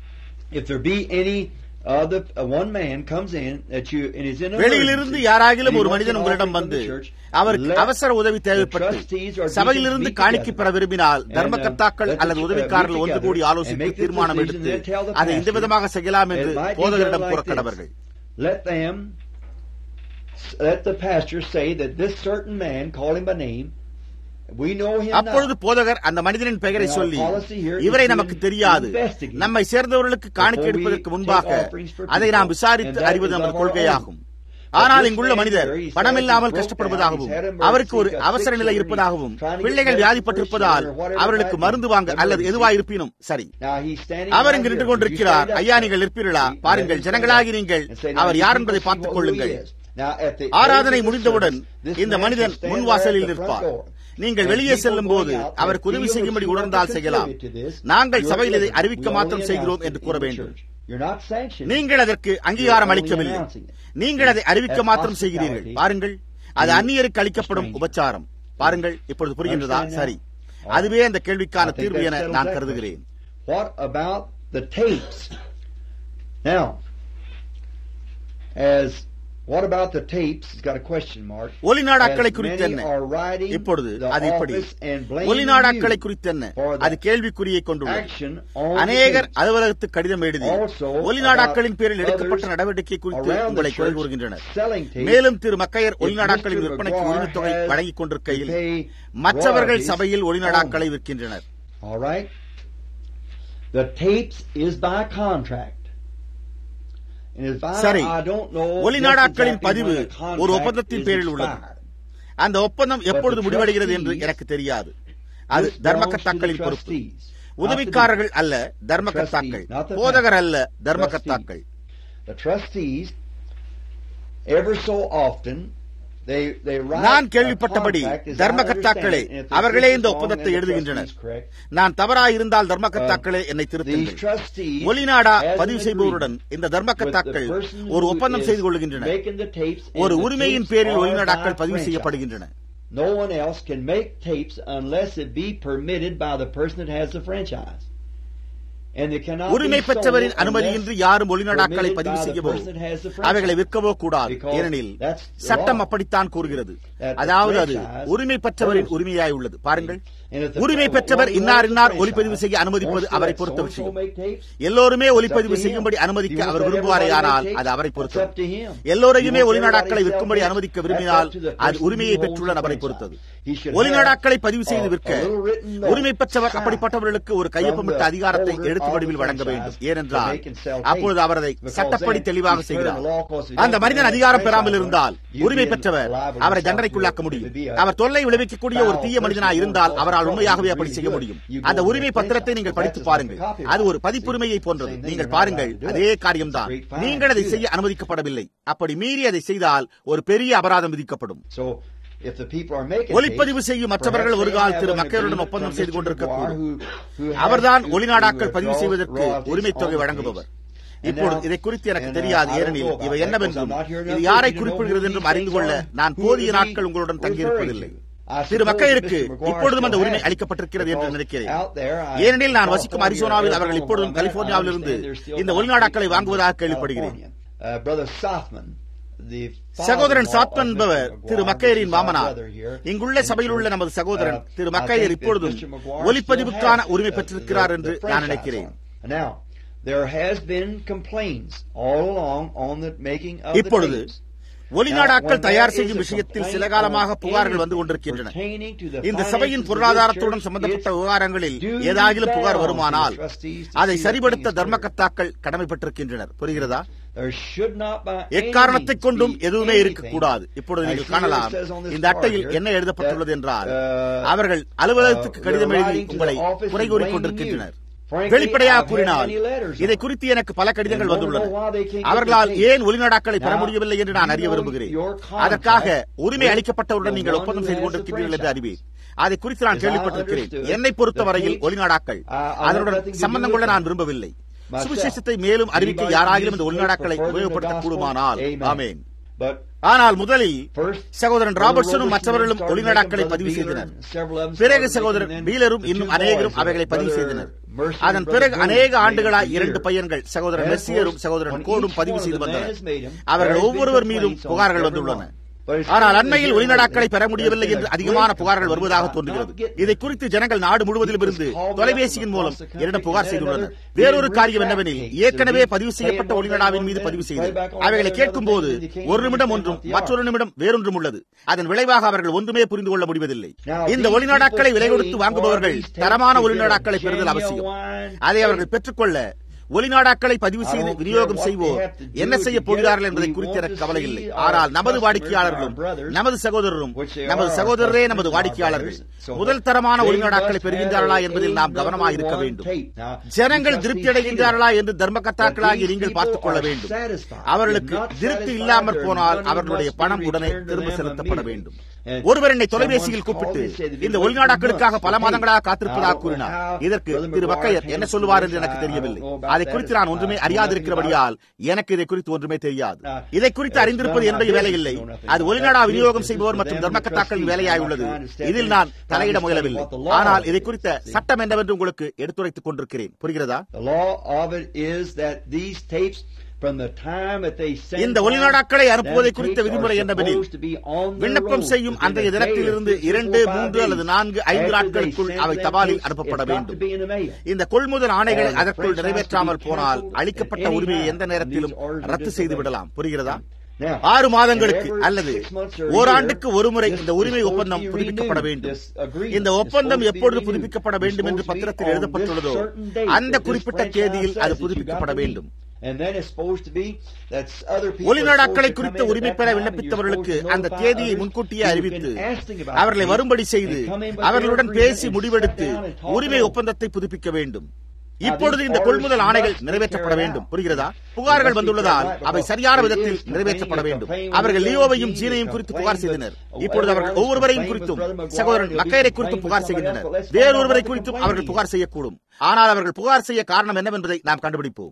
if there be any other, uh, one man comes in that you, and is in an வெளியிலிருந்து emergency, யாராகிலும் and he ஒரு wants மனிதன் an உங்களிடம் offering from வந்து the church, அவருக்கு let அவசர உதவி the தேவைப்பட்டு trustees or deacons சபையிலிருந்து meet காணிக்கை together. பெற விரும்பினால் And, uh, தர்மகர்த்தாக்கள் let the அல்லது ch- uh, உதவிக்காரர்கள் meet ஒன்று together கூடி and ஆலோசித்து make the தீர்மானம் decision எடுத்து and tell the அதை இந்த pastor. விதமாக செய்யலாம் என்று It might be போதகரிடம் done கூற like கடவர்கள் this. Let them, let the pastor say that this certain man, call him by name, we know him அப்பொழுது not. போதகர் அந்த மனிதனின் பெயரை And our சொல்லி policy here is இவரை to நமக்கு தெரியாது investigate நம்மை சேர்ந்தவர்களுக்கு காணிக்கை before we எடுப்பதற்கு take முன்பாக offerings for அதை நாம் people. விசாரித்து And that அறிவது is நமது of our கொள்கையாகும் own. ஆனால் But இங்குள்ள this மனிதர் man here, he பணம் said இல்லாமல் he broke கஷ்டப்படுவதாகவும் down, he's had emergency, அவருக்கு ஒரு got அவசர sick நிலை children, இருப்பதாகவும் he's trying to get பிள்ளைகள் medicine வியாதிப்பட்டிருப்பதால் for his children or அவர்களுக்கு whatever மருந்து வாங்க might be. அல்லது எதுவா இருப்பினும் சரி Now he's standing அவர் right இங்கு here. நின்று You கொண்டிருக்கிறார் stand up ஐயா there. நீங்கள் இருப்பீர்களா See, பாருங்கள் let him ஜனங்களாகி stand நீங்கள் up and say, now our you யார் people என்பதை see பார்த்துக் what who he கொள்ளுங்கள் is. Now, at the ஆராதனை end of the முடிந்தவுடன் service, this இந்த man மனிதன் should stand முன் there at வாசலில் the front நிற்பார் door. நீங்கள் And வெளியே people செல்லும் போது going out அவர் that உதவி feel செய்யும்படி that you உணர்ந்தால் want to செய்யலாம் contribute to this, நாங்கள் you're சபையில் இதை given. அறிவிக்க We மாத்திரம் only செய்கிறோம் announce என்று it கூற in the வேண்டும் church. You're not sanctioning it. நீங்கள் அதற்கு அங்கீகாரம் You're அளிக்கவில்லை only announcing it. நீங்கள் அதை அறிவிக்க That's மாத்திரம் செய்கிறீர்கள் hospitality. பாருங்கள் அது You அந்நியருக்கு அளிக்கப்படும் stranger. உபச்சாரம் பாருங்கள் இப்பொழுது புரிகின்றதா Understand now? சரி All right. அதுவே அந்த I கேள்விக்கான think தீர்வு that என settles நான் that கருதுகிறேன் question. What about the tapes? Now, as What about the tapes? It's got a question mark. ஒலிநாடாக்களை As குறித்து many என்ன are writing இப்பொழுது the அது இப்படி office and blaming ஒலிநாடாக்களை you குறித்து என்ன for the அது கேள்விக்குறியை கொண்டுள்ளது action on the அநேகர் tapes. அலுவலகத்துக்கு கடிதம் எழுதி Also ஒலிநாடாக்களின் பேரில் about எடுக்கப்பட்ட others நடவடிக்கை குறித்து around உங்களை the குறை church கூறுகின்றனர் selling tapes. மேலும் திரு மக்கையர் If ஒலிநாடாக்களின் Mr. விற்பனைக்கு McGuire உரிமைத்தொகை has வழங்கிக் கொண்டிருக்கையில் to pay மற்றவர்கள் royalties சபையில் ஒலிநாடாக்களை only. விற்கின்றனர் All right? The tapes is by contract. And if I, சரி I don't know ஒலிநாடாக்களின் just பதிவு exactly when the ஒரு contract ஒப்பந்தத்தின் is பேரில் உள்ளது expired. அந்த ஒப்பந்தம் எப்பொழுது the முடிவடைகிறது என்று trustees- எனக்கு தெரியாது அது This belongs to தர்மகர்த்தாக்களின் the பொறுப்பு trustees, not உதவிக்காரர்கள் the அல்ல தர்மகர்த்தாக்கள் Trustees, not the போதகர் அல்ல pastors. தர்மகர்த்தாக்கள் The trustees, ever so often, they, they write நான் a கேள்விப்பட்டபடி contract, as I தர்மகர்த்தாக்களே understand it, and if they அவர்களே get இந்த this wrong ஒப்பந்தத்தை and the எழுதுகின்றனர் trustees correct, நான் தவறாய் இருந்தால் தர்மகர்த்தாக்களே என்னை these திருத்துங்கள் trustees ஒலிநாடா has an பதிவு செய்பவருடன் agreement இந்த with தர்மகர்த்தாக்கள் the person ஒரு who ஒப்பந்தம் is செய்து கொள்கின்றனர் making the tapes, and ஒரு the உரிமையின் tapes பேரில் are ஒலிநாடாக்கள் by பதிவு franchise. செய்யப்படுகின்றன No one else can make tapes unless it be permitted by the person that has the franchise. And they cannot உரிமை be பெற்றவரின் sold அனுமதியின்றி unless யாரும் ஒளிநாடாக்களை permitted பதிவு by the செய்யவோ person that has the franchise. அவைகளை விற்கவோ கூடாது Because ஏனெனில் that's the சட்டம் law. அப்படித்தான் கூறுகிறது That the அதாவது அது franchise உரிமை பெற்றவரின் owns. உரிமையாய் உள்ளது பாருங்கள் And if the- உரிமை பெற்றவர் one who இன்னார் owns the இன்னார் franchise ஒலிப்பதிவு செய்ய அனுமதிப்பது wants to அவரை let பொறுத்த so-and-so விஷயம் make tapes, எல்லோருமே it's ஒலிப்பதிவு up to him. செய்யும்படி அனுமதிக்க He wants our to let விரும்புவாரே everybody ஆனால் make அது அவரை tapes, பொறுத்தது it's up to him. எல்லோரையுமே He wants ஒலிநாடாக்களை everybody விற்கும்படி sell அனுமதிக்க tapes, விரும்பினால் that's up to the அது person உரிமையை who holds பெற்றுள்ள the நபரை franchise. பொறுத்தது He should have ஒலிநாடாக்களை பதிவு செய்து a- விற்க a little written note உரிமை பெற்றவர் signed அப்படிப்பட்டவர்களுக்கு ஒரு கையொப்பமிட்ட from the அதிகாரத்தை holder எழுத்து of the வடிவில் வழங்க வேண்டும் franchise ஏனென்றால் to make and sell அப்பொழுது tapes. அவர் அதை Because சட்டப்படி then தெளிவாக he's செய்கிறார் clear the law, 'cause if he அந்த don't மனிதன் have a அதிகாரம் franchise பெறாமல் owner, இருந்தால் you'd உரிமை be பெற்றவர் liable அவரை yourself தண்டனைக்குள்ளாக்க to முடியும் be a அவர் தொல்லை விளைவிக்கக்கூடிய ஒரு foul தீய மனிதனாக person இருந்தால் or அவரால் trouble உண்மையாகவே you அப்படி really செய்ய good. முடியும் You அந்த go உரிமை with பத்திரத்தை franchise. நீங்கள் That's படித்து just பாருங்கள் like a copyright. அது ஒரு See? பதிப்புரிமையை போன்றது Same thing, நீங்கள் you're not பாருங்கள் allowed to do அதே it. காரியம்தான் It's a great fine நீங்கள் அதை to do செய்ய that. அனுமதிக்கப்படவில்லை அப்படி மீறி அதை செய்தால் ஒரு பெரிய அபராதம் விதிக்கப்படும் So, if the people are making ஒலிப்பதிவு tapes, செய்யும் மற்றவர்கள் perhaps ஒரு they காலத்தில் have an மக்களுடன் agreement ஒப்பந்தம் from செய்து Mr. கொண்டிருக்கக்கூடும் McGuire who- who has அவர்தான் to- ஒளிநாடாக்கள் to பதிவு draw செய்வதற்கு royalties உரிமைத்தொகை on the வழங்குபவர் tapes. இப்பொழுது And இதை now- குறித்து எனக்கு and, uh, தெரியாது I don't ஏனெனில் know about இவை that என்னவென்றும் because I'm not here enough இது to யாரை know who குறிப்பிடுகிறது these என்றும் அறிந்து things கொள்ள are, நான் who போதிய it நாட்கள் is உங்களுடன் referring தங்கியிருப்பதில்லை to. I Thiru suppose மக்களுக்கு Mr. McGuire இப்பொழுதும் அந்த still உரிமை has it, அளிக்கப்பட்டிருக்கிறது என்று because நினைக்கிறேன் out there, I- ஏனெனில் நான் வசிக்கும் California, அரிசோனாவில் அவர்கள் Arizona, இப்பொழுதும் where I'm at, I கலிபோர்னியாவிலிருந்து understand they're still இந்த buying ஒளிநாடாக்களை tapes from வாங்குவதாக கேள்விப்படுகிறேன் California. Uh, Brother Sothman, the சகோதரன் father-in-law சாத்மன் of என்பவர் Mr. Thiru McGuire, மக்கையரின் which is our மாமனார் brother here, இங்குள்ள in சபையில் உள்ள church. நமது சகோதரன் Uh, Thiru I மக்கையர் think that இப்பொழுதும் Mr. McGuire ஒலிப்பதிவுக்கான still has உரிமை the- பெற்றிருக்கிறார் the- என்று the நான் franchise நினைக்கிறேன் on. Now, there has been complaints all along on the making of the இப்பொழுது tapes. ஒலிநாடாக்கள் தயார் செய்யும் விஷயத்தில் சில காலமாக புகார்கள் வந்து கொண்டிருக்கின்றன இந்த சபையின் பொருளாதாரத்துடன் சம்பந்தப்பட்ட விவகாரங்களில் ஏதாகிலும் புகார் வருமானால் அதை சரிபடுத்த தர்மகர்த்தாக்கள் கடமைப்பட்டிருக்கின்றனர் புரிகிறதா எக்காரணத்தை கொண்டும் எதுவுமே இருக்கக்கூடாது இப்பொழுது நீங்கள் காணலாம் இந்த அட்டையில் என்ன எழுதப்பட்டுள்ளது என்றால் அவர்கள் அலுவலகத்துக்கு கடிதம் எழுதி உங்களை குறை கூறிக் கொண்டிருக்கின்றனர் வெளிப்படையாக கூறினால் இதை குறித்து எனக்கு பல கடிதங்கள் வந்துள்ளன அவர்களால் ஏன் ஒளிநாடாக்களை பெற முடியவில்லை என்று நான் அறிய விரும்புகிறேன் அதற்காக உரிமை அளிக்கப்பட்டவருடன் நீங்கள் ஒப்பந்தம் செய்து கொண்டிருக்கிறீர்கள் என்று அறிவேன் அதை குறித்து நான் கேள்விப்பட்டிருக்கிறேன் என்னை பொறுத்தவரையில் ஒளிநாடாக்கள் அதனுடன் சம்பந்தம் கொள்ள நான் விரும்பவில்லை சுவிசேஷத்தை மேலும் அறிவிக்க யாராகிலும் இந்த ஒளிநாடாக்களை உபயோகப்படுத்தக்கூடுமானால் ஆமேன் ஆனால் முதலில் சகோதரன் ராபர்ட்சனும் மற்றவர்களும் ஒளிநாடாக்களை பதிவு செய்தனர் பிறகு சகோதரன் பீலரும் இன்னும் அநேகரும் அவைகளை பதிவு செய்தனர் அதன் பிறகு அநேக ஆண்டுகளாய் இரண்டு பையன்கள் சகோதரன் மெர்சியரும் சகோதரன் கோடும் பதிவு செய்து வந்தனர் அவர்கள் ஒவ்வொருவர் மீதும் புகார்கள் வந்துள்ளன ஆனால் அண்மையில் ஒளிநடாக்களை பெற முடியவில்லை என்று அதிகமான புகார்கள் வருவதாக தோன்றுகிறது இதை குறித்து ஜனங்கள் நாடு முழுவதிலும் இருந்து தொலைபேசியின் மூலம் என்னிடம் புகார் செய்துள்ளனர் வேறொரு காரியம் என்னவெனில் ஏற்கனவே பதிவு செய்யப்பட்ட ஒளிநடாவின் மீது பதிவு செய்து அவைகளை கேட்கும் போது ஒரு நிமிடம் ஒன்றும் மற்றொரு நிமிடம் வேறொன்றும் உள்ளது அதன் விளைவாக அவர்கள் ஒன்றுமே புரிந்து கொள்ள முடிவதில்லை இந்த ஒளிநாடாக்களை விலை கொடுத்து வாங்குபவர்கள் தரமான ஒளிநாடாக்களை பெறுதல் அவசியம் அதை அவர்கள் பெற்றுக்கொள்ள ஒலிநாடாக்களை பதிவு செய்து விநியோகம் செய்வோர் என்ன செய்ய போகிறார்கள் என்பதை குறித்து எனக்கு கவலை இல்லை ஆனால் நமது வாடிக்கையாளர்களும் நமது சகோதரரும் நமது சகோதரரே நமது வாடிக்கையாளர்கள் முதல் தரமான ஒலிநாடாக்களை பெறுகின்றார்களா என்பதில் நாம் கவனமாக இருக்க வேண்டும் ஜனங்கள் திருப்தி அடைகின்றார்களா என்று தர்மகர்த்தாக்களாகி நீங்கள் பார்த்துக் கொள்ள வேண்டும் அவர்களுக்கு திருப்தி இல்லாமல் போனால் அவர்களுடைய பணம் உடனே திரும்ப செலுத்தப்பட வேண்டும் ஒருவர் என்னை தொலைபேசியில் கூப்பிட்டு இந்த ஒளிநாடாக்களுக்காக பல மாதங்களாக காத்திருப்பதாக கூறினார் இதற்கு திரு மக்கையர் என்ன சொல்லுவார் என்று எனக்கு தெரியவில்லை அதை குறித்து நான் ஒன்றுமே அறியாதிருக்கிறபடியால் எனக்கு இதை குறித்து ஒன்றுமே தெரியாது இதை குறித்து அறிந்திருப்பது என்னுடைய வேலை இல்லை அது ஒளிநாடா விநியோகம் செய்பவர் மற்றும் தர்மக்கத்தாக்களின் வேலையாய் உள்ளது இதில் நான் தலையிட முயலவில்லை ஆனால் இதை குறித்த சட்டம் என்னவென்று உங்களுக்கு எடுத்துரைத்துக் கொண்டிருக்கிறேன் புரிகிறதா இந்த ஒளிநாடாக்களை அனுப்புவதை குறித்த விதிமுறை என்னவெனில் விண்ணப்பம் செய்யும் அன்றைய தினத்திலிருந்து இரண்டு மூன்று அல்லது நான்கு ஐந்து நாட்களுக்குள் அவை தபாலில் அனுப்பப்பட வேண்டும் இந்த கொள்முதல் ஆணைகளை அதற்குள் நிறைவேற்றாமல் போனால் அளிக்கப்பட்ட உரிமையை எந்த நேரத்திலும் ரத்து செய்து விடலாம் புரிகிறதா ஆறு மாதங்களுக்கு அல்லது ஓராண்டுக்கு ஒருமுறை இந்த உரிமை ஒப்பந்தம் புதுப்பிக்கப்பட வேண்டும் இந்த ஒப்பந்தம் எப்பொழுது புதுப்பிக்கப்பட வேண்டும் என்று பத்திரத்தில் எழுதப்பட்டுள்ளதோ அந்த குறிப்பிட்ட தேதியில் அது புதுப்பிக்கப்பட வேண்டும் ஒளிநாடாக்களை குறித்த உரிமை பெற விண்ணப்பித்தவர்களுக்கு அந்த தேதியை முன்கூட்டியே அறிவித்து அவர்களை வரும்படி செய்து அவர்களுடன் பேசி முடிவெடுத்து உரிமை ஒப்பந்தத்தை புதுப்பிக்க வேண்டும் இப்பொழுது இந்த கொள்முதல் ஆணைகள் நிறைவேற்றப்பட வேண்டும் புரிகிறதா புகார்கள் வந்துள்ளதால் அவை சரியான விதத்தில் நிறைவேற்றப்பட வேண்டும் அவர்கள் லியோவையும் ஜீனையும் குறித்து புகார் செய்தனர் இப்பொழுது அவர்கள் ஒவ்வொருவரையும் குறித்தும் சகோதரன் மக்கயரை குறித்தும் புகார் செய்கின்றனர் வேறொருவரை குறித்தும் அவர்கள் புகார் செய்யக்கூடும் ஆனால் அவர்கள் புகார் செய்ய காரணம் என்னவென்பதை நாம் கண்டுபிடிப்போம்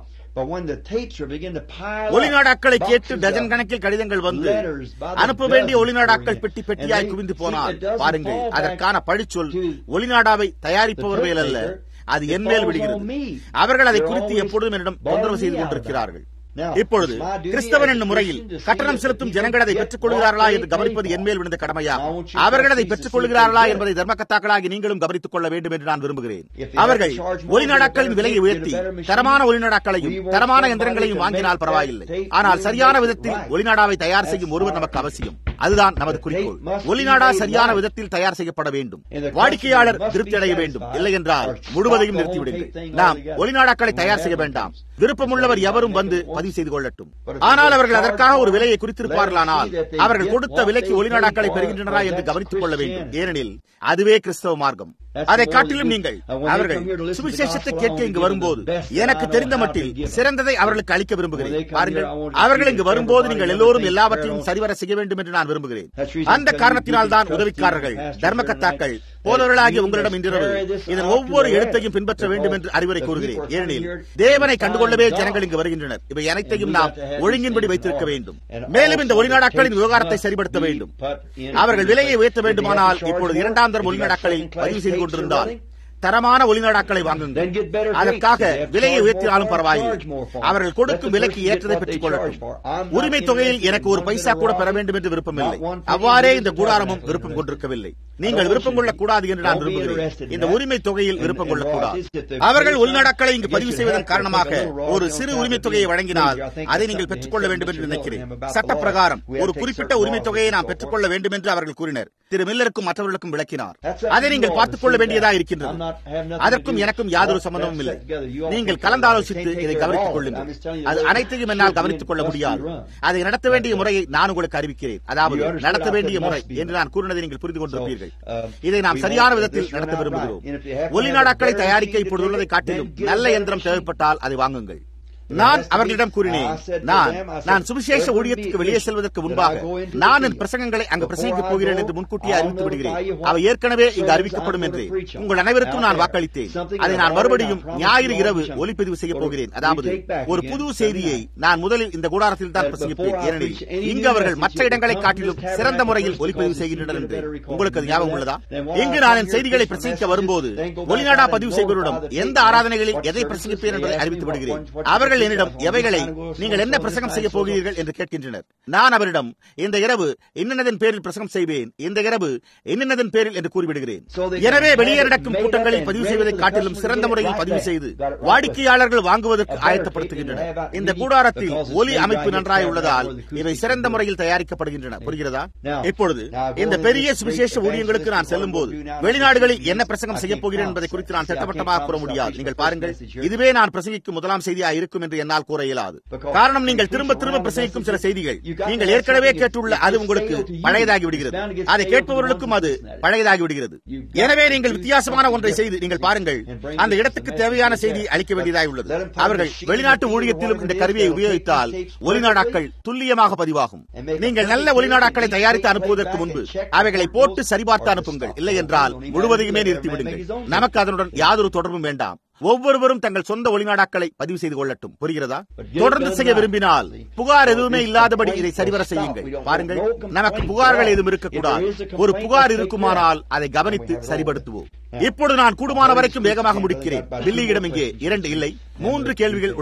ஒளிநாடாக்களை கேட்டு டஜன் கணக்கில் கடிதங்கள் வந்து அனுப்ப வேண்டிய ஒளிநாடாக்கள் பெட்டி பெட்டியாய் குவிந்து போனால் பாருங்கள் அதற்கான பழிச்சொல் ஒளிநாடாவை தயாரிப்பவர் மேல் அல்ல அது என் மேல் விடுகிறது அவர்கள் அதை குறித்து எப்பொழுதும் என்னிடம் தொந்தரவு செய்து கொண்டிருக்கிறார்கள் இப்பொழுது கிறிஸ்தவன் என்னும் முறையில் கட்டணம் செலுத்தும் ஜனங்கள் அதை பெற்றுக் கொள்கிறார்களா என்று கவனிப்பது என் மேல் விழுந்த கடமையா அவர்கள் அதை பெற்றுக் கொள்கிறார்களா என்பதை தர்மக்கத்தாக்களாகி நீங்களும் கவனித்துக் கொள்ள வேண்டும் என்று நான் விரும்புகிறேன் அவர்கள் ஒளிநாடாக்களின் விலையை உயர்த்தி தரமான ஒளிநாடாக்களையும் தரமான எந்திரங்களையும் வாங்கினால் பரவாயில்லை ஆனால் சரியான விதத்தில் ஒளிநாடாவை தயார் செய்யும் ஒருவர் நமக்கு அவசியம் அதுதான் நமது குறிக்கோள் ஒளிநாடா சரியான விதத்தில் தயார் செய்யப்பட வேண்டும் வாடிக்கையாளர் திருப்தி அடைய வேண்டும் இல்லை என்றால் முழுவதையும் நிறுத்திவிடுங்கள் நாம் ஒளிநாடாக்களை தயார் செய்ய வேண்டாம் விருப்பமுள்ளவர் எவரும் வந்து பதிவு செய்து கொள்ளட்டும் ஆனால் அவர்கள் அதற்காக ஒரு விலையை குறித்திருப்பார்களானால் அவர்கள் கொடுத்த விலைக்கு ஒளிநாடாக்களை பெறுகின்றனரா என்று கவனித்துக் கொள்ள வேண்டும் ஏனெனில் அதுவே கிறிஸ்தவ மார்க்கம் அதை காட்டிலும் நீங்கள் அவர்கள் சுவிசேஷத்தை கேட்க இங்கு வரும்போது எனக்கு தெரிந்த மட்டில் சிறந்ததை அவர்களுக்கு அளிக்க விரும்புகிறேன் பாருங்கள் அவர்கள் இங்கு வரும்போது நீங்கள் எல்லோரும் எல்லாவற்றையும் சரிவர செய்ய வேண்டும் என்று நான் விரும்புகிறேன் அந்த காரணத்தினால் தான் உதவிக்காரர்கள் தர்மகத்தாக்கள் போதவர்களாகிய உங்களிடம் இன்றிரவு இதன் ஒவ்வொரு எழுத்தையும் பின்பற்ற வேண்டும் என்று அறிவுரை கூறுகிறேன் ஏனெனில் தேவனை கண்டுகொள்ளவே ஜனங்கள் இங்கு வருகின்றனர் இவை அனைத்தையும் நாம் ஒழுங்கின்படி வைத்திருக்க வேண்டும் மேலும் இந்த ஒளிநாடாக்களின் விவகாரத்தை சரிபடுத்த வேண்டும் அவர்கள் விலையை உயர்த்த வேண்டுமானால் இப்பொழுது இரண்டாம் தரம் ஒளிநாடாக்களில் பதிவு செய்து கொண்டிருந்தால் தரமான ஒளிநாடாக்களை வாங்குங்கள் அதற்காக விலையை உயர்த்தினாலும் பரவாயில்லை அவர்கள் கொடுக்கும் விலைக்கு ஏற்றதை பெற்றுக் கொள்ளட்டும் உரிமை தொகையில் எனக்கு ஒரு பைசா கூட பெற வேண்டும் என்று விருப்பமில்லை அவ்வாறே இந்த கூடாரமும் விருப்பம் கொண்டிருக்கவில்லை நீங்கள் விருப்பம் கொள்ளக்கூடாது என்று நான் விரும்புகிறேன் இந்த உரிமை தொகையில் விருப்பம் கொள்ளக்கூடாது அவர்கள் உள்நாடாக்களை இங்கு பதிவு செய்வதன் காரணமாக ஒரு சிறு உரிமை தொகையை வழங்கினால் அதை நீங்கள் பெற்றுக்கொள்ள வேண்டும் என்று நினைக்கிறேன் சட்ட பிரகாரம் ஒரு குறிப்பிட்ட உரிமை தொகையை நாம் பெற்றுக்கொள்ள வேண்டும் என்று அவர்கள் கூறினர் திரு மில்லருக்கும் மற்றவர்களுக்கும் விளக்கினார் அதை நீங்கள் பார்த்துக் கொள்ள வேண்டியதா இருக்கின்றது அதற்கும் எனக்கும் யாதொரு சம்பந்தமும் இல்லை நீங்கள் கலந்தாலோசித்து இதை கவனித்துக் கொள்ளுங்கள் அது அனைத்தையும் என்னால் கவனித்துக் கொள்ள முடியாது அதை நடத்த வேண்டிய முறையை நான் உங்களுக்கு அறிவிக்கிறேன் அதாவது நடத்த வேண்டிய முறை என்று நான் கூறினதை நீங்கள் புரிந்து கொண்டிருப்பீர்கள் இதை நாம் சரியான விதத்தில் நடத்த விரும்புகிறோம் ஒளிநாடாக்களை தயாரிக்க இப்பொழுதுள்ளதை காட்டிலும் நல்ல எந்திரம் தேவைப்பட்டால் அதை வாங்குங்கள் நான் அவர்களிடம் கூறினேன் நான் நான் சுவிசேஷ ஊழியத்துக்கு வெளியே செல்வதற்கு முன்பாக நான் என் பிரசங்கங்களை அங்கு பிரசங்கிக்கப் போகிறேன் என்று முன்கூட்டியே அறிவித்து விடுகிறேன் அவை ஏற்கனவே இங்கு அறிவிக்கப்படும் என்று உங்கள் அனைவருக்கும் நான் வாக்களித்தேன் அதை நான் மறுபடியும் ஞாயிறு இரவு ஒலிப்பதிவு செய்ய போகிறேன் அதாவது ஒரு புது செய்தியை நான் முதலில் இந்த கூடாரத்தில் தான் பிரசங்கிப்பேன் ஏனெனில் இங்கு அவர்கள் மற்ற இடங்களை காட்டிலும் சிறந்த முறையில் ஒலிப்பதிவு செய்கின்றனர் என்று உங்களுக்கு அது ஞாபகம் உள்ளதா இங்கு நான் என் செய்திகளை பிரசங்கிக்க வரும்போது ஒளிநாடா பதிவு செய்வரிடம் எந்த ஆராதனைகளில் எதை பிரசங்கிப்பேன் என்பதை அறிவித்து விடுகிறேன் அவர்கள் அவர்கள் என்னிடம் எவைகளை நீங்கள் என்ன பிரசங்கம் செய்ய போகிறீர்கள் என்று கேட்கின்றனர் நான் அவரிடம் இந்த இரவு என்னென்னதன் பேரில் பிரசங்கம் செய்வேன் இந்த இரவு என்னென்னதன் பேரில் என்று கூறிவிடுகிறேன் எனவே வெளியே நடக்கும் கூட்டங்களில் பதிவு செய்வதை காட்டிலும் சிறந்த முறையில் பதிவு செய்து வாடிக்கையாளர்கள் வாங்குவதற்கு ஆயத்தப்படுத்துகின்றனர் இந்த கூடாரத்தில் ஒலி அமைப்பு நன்றாய் உள்ளதால் இவை சிறந்த முறையில் தயாரிக்கப்படுகின்றன புரிகிறதா இப்பொழுது இந்த பெரிய சுவிசேஷ ஊழியங்களுக்கு நான் செல்லும் போது வெளிநாடுகளில் என்ன பிரசங்கம் செய்ய போகிறேன் என்பதை குறித்து நான் திட்டவட்டமாக கூற முடியாது நீங்கள் பாருங்கள் இதுவே நான் பிரசங்கிக்கும் முதலாம் செய்தியா இருக்கும் என்று என்னால் கூற இயலாது காரணம் நீங்கள் திரும்ப திரும்ப பிரசங்கிக்கும் சில செய்திகள் நீங்கள் ஏற்கனவே கேட்டுள்ள அது உங்களுக்கு பழையதாகி விடுகிறது அதை கேட்பவர்களுக்கும் அது பழையதாகி விடுகிறது எனவே நீங்கள் வித்தியாசமான ஒன்றை செய்து நீங்கள் பாருங்கள் அந்த இடத்துக்கு தேவையான செய்தி அளிக்க வேண்டியதாய் உள்ளது அவர்கள் வெளிநாட்டு ஊழியத்திலும் இந்த கருவியை உபயோகித்தால் ஒளிநாடாக்கள் துல்லியமாக பதிவாகும் நீங்கள் நல்ல ஒளிநாடாக்களை தயாரித்து அனுப்புவதற்கு முன்பு அவைகளை போட்டு சரிபார்த்து அனுப்புங்கள் இல்லை என்றால் முழுவதையுமே நிறுத்திவிடுங்கள் நமக்கு அதனுடன் யாதொரு தொடர்பும் வேண்டாம் ஒவ்வொருவரும் தங்கள் சொந்த ஒளிநாடாக்களை பதிவு செய்து கொள்ளட்டும் புரிகிறதா தொடர்ந்து செய்ய விரும்பினால் புகார் எதுவுமே இல்லாதபடி இதை சரிவர செய்யுங்கள் பாருங்கள் நமக்கு புகார்கள் எதுவும் இருக்கக்கூடாது ஒரு புகார் இருக்குமானால் அதை கவனித்து சரிபடுத்துவோம் இப்பொழுது நான் கூடுமான வரைக்கும் வேகமாக முடிக்கிறேன் பில்லியிடம் இங்கே இரண்டு இல்லை மூன்று கேள்விகள் உள்ளன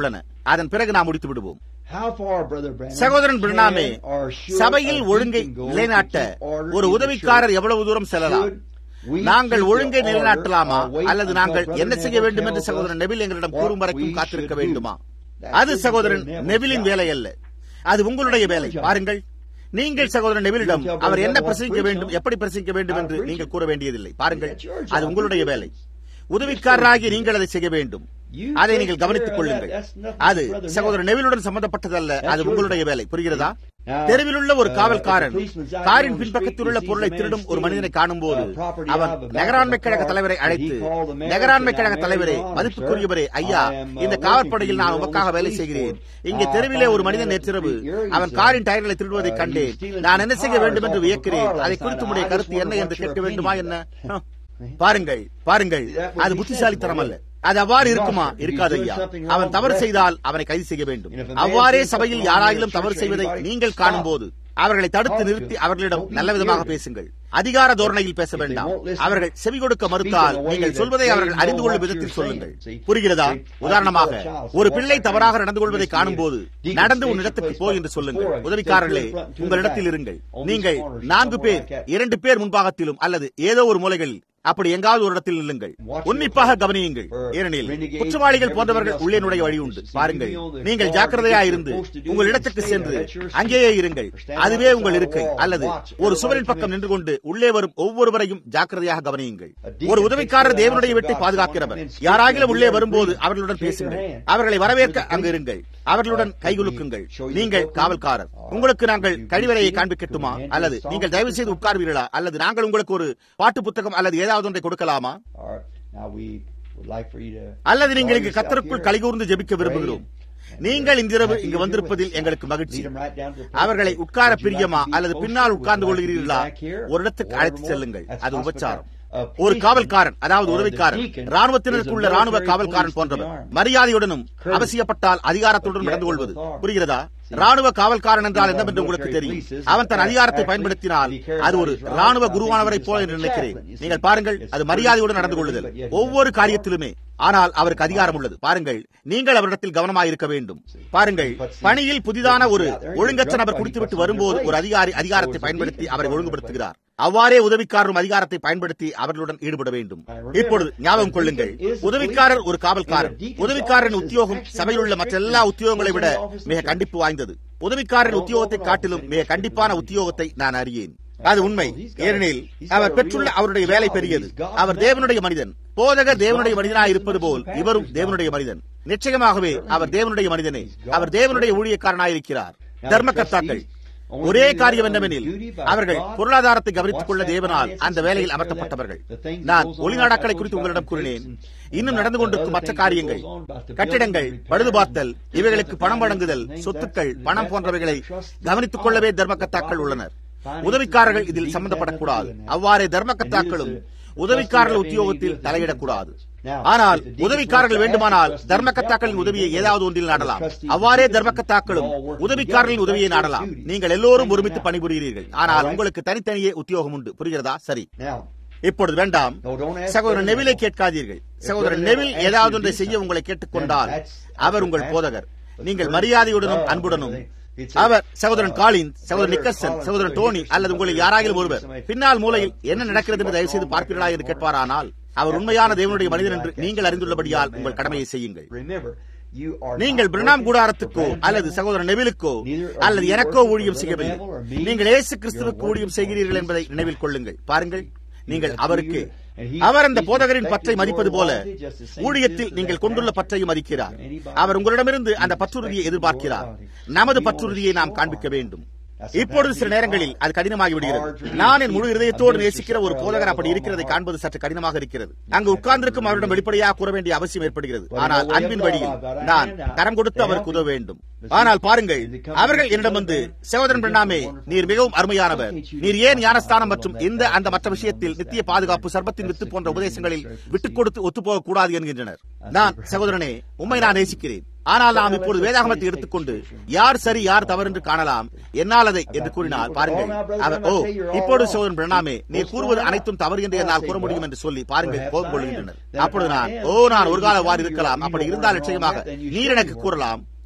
அதன் பிறகு நாம் முடித்து விடுவோம் How far, Brother Branham, சகோதரன் பிரணாமே can or should சபையில் a ஒழுங்கை deacon go நிலைநாட்ட to keep order ஒரு in the உதவிக்காரர் church? எவ்வளவு தூரம் செல்லலாம் Should we நாங்கள் keep ஒழுங்கை the நிலைநாட்டலாமா order or wait அல்லது until நாங்கள் Brother என்ன செய்ய Neville வேண்டும் என்று tells சகோதரன் us நெவில் எங்களிடம் what கூறும் வரைக்கும் we காத்திருக்க should do? வேண்டுமா That அது isn't சகோதரன் Brother Neville's நெவிலின் job. வேலை அல்ல அது உங்களுடைய வேலை பாருங்கள் நீங்கள் சகோதரன் நெவிலிடம் You tell அவர் Brother என்ன Neville what பிரசங்கிக்க preach வேண்டும் on. எப்படி பிரசங்கிக்க வேண்டும் How to என்று preach நீங்கள் it. கூற வேண்டியதில்லை பாருங்கள் That's your job. அது உங்களுடைய வேலை உதவிக்காரராகி நீங்கள் அதை செய்ய வேண்டும் You அதை take நீங்கள் கவனித்துக் care of கொள்ளுங்கள் that. That's nothing அது to Brother சகோதரர் நெவிலுடன் சம்பந்தப்பட்டதல்ல That's அது your உங்களுடைய job. வேலை புரிகிறதா Now, தெருவிலுள்ள ஒரு uh, காவல்காரன் if the policeman's out காரின் on the பின்பக்கத்தில் உள்ள street, பொருளை he sees a man திருடும் ஒரு மனிதனை stealing, காணும்போது uh, property அவன் out of the back நகராண்மை of the கழக car, தலைவரை that he அழைத்து called the mayor நகராண்மை and கழக said, தலைவரே "Now, Your Honor, மதிப்புக்குரியவரே sir, ஐயா I am, uh, இந்த working காவற்படையில் for நான் you on உமக்காக this வேலை police செய்கிறேன் force. இங்கே I தெருவிலே found ஒரு a மனிதன் man at the நேற்றிரவு street here, he அவன் said, காரின் டயர்களை திருடுவதை uh, he கண்டேன் was stealing நான் some என்ன செய்ய tires வேண்டும் என்று off the வியக்கிறேன் car அதை last குறித்து night. உடைய I just கருத்து என்ன wonder என்று what your கேட்க வேண்டுமா opinion என்ன is that. ஹம். பாருங்கள் பாருங்கள் That would அது be புத்திசாலித்தனம் அல்ல sensible. அது அவ்வாறு இருக்குமா If he's இருக்காது doing ஐயா something wrong, அவன் தவறு arrest him. செய்தால் அவனை கைது செய்ய வேண்டும் And if a man அவ்வாறே does சபையில் something யாராயிலும் wrong in தவறு the church, செய்வதை anybody, நீங்கள் stop. காணும்போது அவர்களை தடுத்து Talk to நிறுத்தி them. அவர்களிடம் Don't be நல்ல விதமாக irritated. பேசுங்கள் அதிகார தோரணையில் பேச If they வேண்டாம் won't listen, அவர்கள் செவி கொடுக்க speak in மறுத்தால் a way நீங்கள் that சொல்வதை they அவர்கள் know அறிந்து கொள்ளும் what விதத்தில் you're சொல்லுங்கள் saying. See? புரிகிறதா See, like உதாரணமாக you tell a child, ஒரு walk பிள்ளை back தவறாக there, நடந்து கொள்வதை misbehave. காணும்போது Deacon, நடந்து stay உன் your இடத்துக்கு place போய் back என்று to சொல்லுங்கள் the floor. உதவிக்காரர்களே Stay to the front, to the உங்கள் இடத்தில் back. இருங்கள் On these நீங்கள் corners, நான்கு somewhere பேர் like that. இரண்டு பேர் முன்பாகத்திலும் அல்லது ஏதோ ஒரு மூலைகளில் அப்படி எங்காவது ஒரு இடத்தில் நில்லுங்கள் உன்னிப்பாக கவனியுங்கள் ஏனெனில் குற்றவாளிகள் போன்றவர்கள் உள்ளே நுழைய வழி உண்டு பாருங்கள் நீங்கள் ஜாக்கிரதையா இருந்து உங்கள் இடத்துக்கு சென்று அங்கேயே இருங்கள் அதுவே உங்கள் இருக்கை அல்லது ஒரு சுவரின் பக்கம் நின்று கொண்டு உள்ளே வரும் ஒவ்வொருவரையும் ஜாக்கிரதையாக கவனியுங்கள் ஒரு உதவிக்காரர் தேவனுடைய வீட்டை பாதுகாக்கிறவர் யாராகிலும் உள்ளே வரும்போது அவர்களுடன் பேசுங்கள் அவர்களை வரவேற்க அங்கு இருங்கள் அவர்களுடன் கைகுலுக்குங்கள் நீங்கள் காவல்காரர் உங்களுக்கு நாங்கள் கழிவறையை காண்பிக்கட்டுமா அல்லது நீங்கள் தயவு செய்து உட்கார்வீர்களா அல்லது நாங்கள் உங்களுக்கு ஒரு பாட்டு புத்தகம் அல்லது ஏதாவது ஒன்றை கொடுக்கலாமா All right. Now we would like for you to அல்லது நீங்கள் call இங்கு yourself கத்தருக்குள் here, கலிகூர்ந்து ஜெபிக்க விரும்புகிறோம் pray, நீங்கள் இன்றிரவு and இங்கு you're வந்திருப்பதில் with us. எங்களுக்கு மகிழ்ச்சி Lead them right down to the place. அவர்களை Would உட்கார you like பிரியமா to be அல்லது closer? பின்னால் Would உட்கார்ந்து you like to be கொள்கிறீர்களா back here? ஒரு இடத்துக்கு Or அழைத்து evermore? செல்லுங்கள் That's அது உபச்சாரம் hospitality. A ஒரு policeman காவல்காரன் அதாவது or the உதவிக்காரன் deacon ராணுவத்தினருக்கு is a உள்ள ராணுவ military காவல்காரன் police to the போன்றவர் army. மரியாதையுடனும் Courtesy. அவசியப்பட்டால் அதிகாரத்துடன் But yet நடந்து கொள்வது with authority. புரிகிறதா See, ராணுவ காவல்காரன் என்றால் these are என்னவென்று உங்களுக்கு military தெரியும் polices அவன் தன் that அதிகாரத்தை actually, பயன்படுத்தினால் if he cares அது about ஒரு his rights, ராணுவ I think குருவானவரை he's போல like என்று a நினைக்கிறேன் chaplain, you see. நீங்கள் பாருங்கள் It's அது pretty மரியாதையுடன் good நடந்து and கொள்ளுதல் everything, but yet he ஒவ்வொரு has காரியத்திலுமே ஆனால் அவருக்கு அதிகாரம் உள்ளது பாருங்கள் நீங்கள் அவரிடத்தில் கவனமாக இருக்க வேண்டும் பாருங்கள் பணியில் புதிதான ஒரு ஒழுங்கற்ற நபர் குடித்துவிட்டு வரும்போது ஒரு அதிகாரி அதிகாரத்தை பயன்படுத்தி அவரை ஒழுங்குபடுத்துகிறார் அவ்வாறே உதவிக்காரரும் அதிகாரத்தை பயன்படுத்தி அவர்களுடன் ஈடுபட வேண்டும் இப்பொழுது ஞாபகம் கொள்ளுங்கள் உதவிக்காரர் ஒரு காவல்காரர் உதவிக்காரரின் உத்தியோகம் சபையில் உள்ள மற்ற எல்லா உத்தியோகங்களை விட மிக கண்டிப்பு வாய்ந்தது உதவிக்காரரின் உத்தியோகத்தை காட்டிலும் மிக கண்டிப்பான உத்தியோகத்தை நான் அறியேன் அது உண்மை ஏனெனில் அவர் பெற்றுள்ள அவருடைய வேலை பெரியது அவர் தேவனுடைய மனிதன் போதகர் தேவனுடைய மனிதனாய் இருப்பது போல் இவரும் தேவனுடைய மனிதன் நிச்சயமாகவே அவர் தேவனுடைய மனிதனே அவர் தேவனுடைய ஊழியக்காரனாயிருக்கிறார் தர்மகர்த்தாக்கள் ஒரே காரியம் என்னவெனில் அவர்கள் பொருளாதாரத்தை கவனித்துக் கொள்ள தேவனால் அந்த வேலையில் அமர்த்தப்பட்டவர்கள் நான் ஒளிநாடாக்களை குறித்து உங்களிடம் கூறினேன் இன்னும் நடந்து கொண்டிருக்கும் மற்ற காரியங்கள் கட்டிடங்கள் பழுதுபார்த்தல் இவைகளுக்கு பணம் வழங்குதல் சொத்துக்கள் பணம் போன்றவைகளை கவனித்துக் கொள்ளவே தர்மகர்த்தாக்கள் உள்ளனர் உதவிக்காரர்கள் இதில் சம்பந்தப்படக்கூடாது அவ்வாறே தர்மகர்த்தாக்களும் உதவிக்காரர்கள் உத்தியோகத்தில் தலையிடக்கூடாது ஆனால் உதவிக்காரர்கள் வேண்டுமானால் தர்மகர்த்தாக்களின் உதவியை ஏதாவது ஒன்றில் நாடலாம் அவ்வாறே தர்மகர்த்தாக்களும் உதவிக்காரர்களின் உதவியை நாடலாம் நீங்கள் எல்லோரும் ஒருமித்து பணிபுரிகிறீர்கள் ஆனால் உங்களுக்கு தனித்தனியே உத்தியோகம் உண்டு புரிகிறதா சரி Now, இப்பொழுது வேண்டாம் சகோதரன் நெவிலை கேட்காதீர்கள் சகோதரன் நெவில் ஏதாவது ஒன்றை செய்ய உங்களை கேட்டுக்கொண்டால் அவர் உங்கள் போதகர் நீங்கள் மரியாதையுடனும் அன்புடனும் அவர் சகோதரன் காலின் சகோதரன் நிக்கல்சன் சகோதரன் டோனி அல்லது உங்களில் யாராகிலும் ஒருவர் பின்னால் மூலையில் என்ன நடக்கிறது என்று தயவு செய்து பார்ப்பீர்களா என்று கேட்பாரானால் அவர் உண்மையான தேவனுடைய மனிதன் என்று நீங்கள் அறிந்துள்ளபடியால் உங்கள் கடமையை செய்யுங்கள் remember, you are நீங்கள் not Pranam working கூடாரத்துக்கோ for Branham அல்லது சகோதரன் நெவிலுக்கோ அல்லது எனக்கோ ஊழியம் செய்யவில்லை நீங்கள் இயேசு கிறிஸ்துவுக்கு ஊழியம் செய்கிறீர்கள் என்பதை நினைவில் கொள்ளுங்கள் பாருங்கள் நீங்கள் அவருக்கு அவர் அந்த போதகரின் பற்றை மதிப்பது போல ஊழியத்தில் நீங்கள் கொண்டுள்ள பற்றையும் மதிக்கிறார் அவர் உங்களிடமிருந்து அந்த பற்றுறுதியை எதிர்பார்க்கிறார் நமது பற்றுறுதியை நாம் காண்பிக்க வேண்டும் இப்பொழுது சில நேரங்களில் அது கடினமாகி விடுகிறது நான் என் முழு இதயத்தோடு நேசிக்கிற ஒரு போதகர் அப்படி இருக்கிறதை காண்பது சற்று கடினமாக இருக்கிறது அங்கு உட்கார்ந்திருக்கும் அவரிடம் வெளிப்படையாக கூற வேண்டிய அவசியம் ஏற்படுகிறது ஆனால் அன்பின் வழியில் நான் கரம் கொடுத்து அவருக்கு உதவ வேண்டும் ஆனால் பாருங்கள் அவர்கள் என்னிடம் வந்து சகோதரன் பிரணாமே நீர் மிகவும் அருமையானவர் நீர் ஏன் ஞானஸ்தானம் மற்றும் இந்த அந்த மற்ற விஷயத்தில் நித்திய பாதுகாப்பு சர்பத்தின் வித்து போன்ற உபதேசங்களில் விட்டுக் கொடுத்து ஒத்துப்போக கூடாது என்கின்றனர் நான் சகோதரனே உண்மை நான் நேசிக்கிறேன் ஆனால் நாம் இப்பொழுது வேதாகமத்தை எடுத்துக்கொண்டு யார் சரி யார் தவறு என்று காணலாம் என்னால் அதை என்று கூறினார் பாருங்கள் அவர் ஓ இப்பொழுது சோதரன் பிரணாமே நீர் கூறுவது அனைத்தும் தவறு என்று என்னால் கூற முடியும் என்று சொல்லி பாருங்கள் கோபம் கொள்கின்றனர் அப்பொழுது நான் ஓ நான் ஒரு கால வார் இருக்கலாம் அப்படி இருந்தால் நிச்சயமாக நீர் எனக்கு கூறலாம்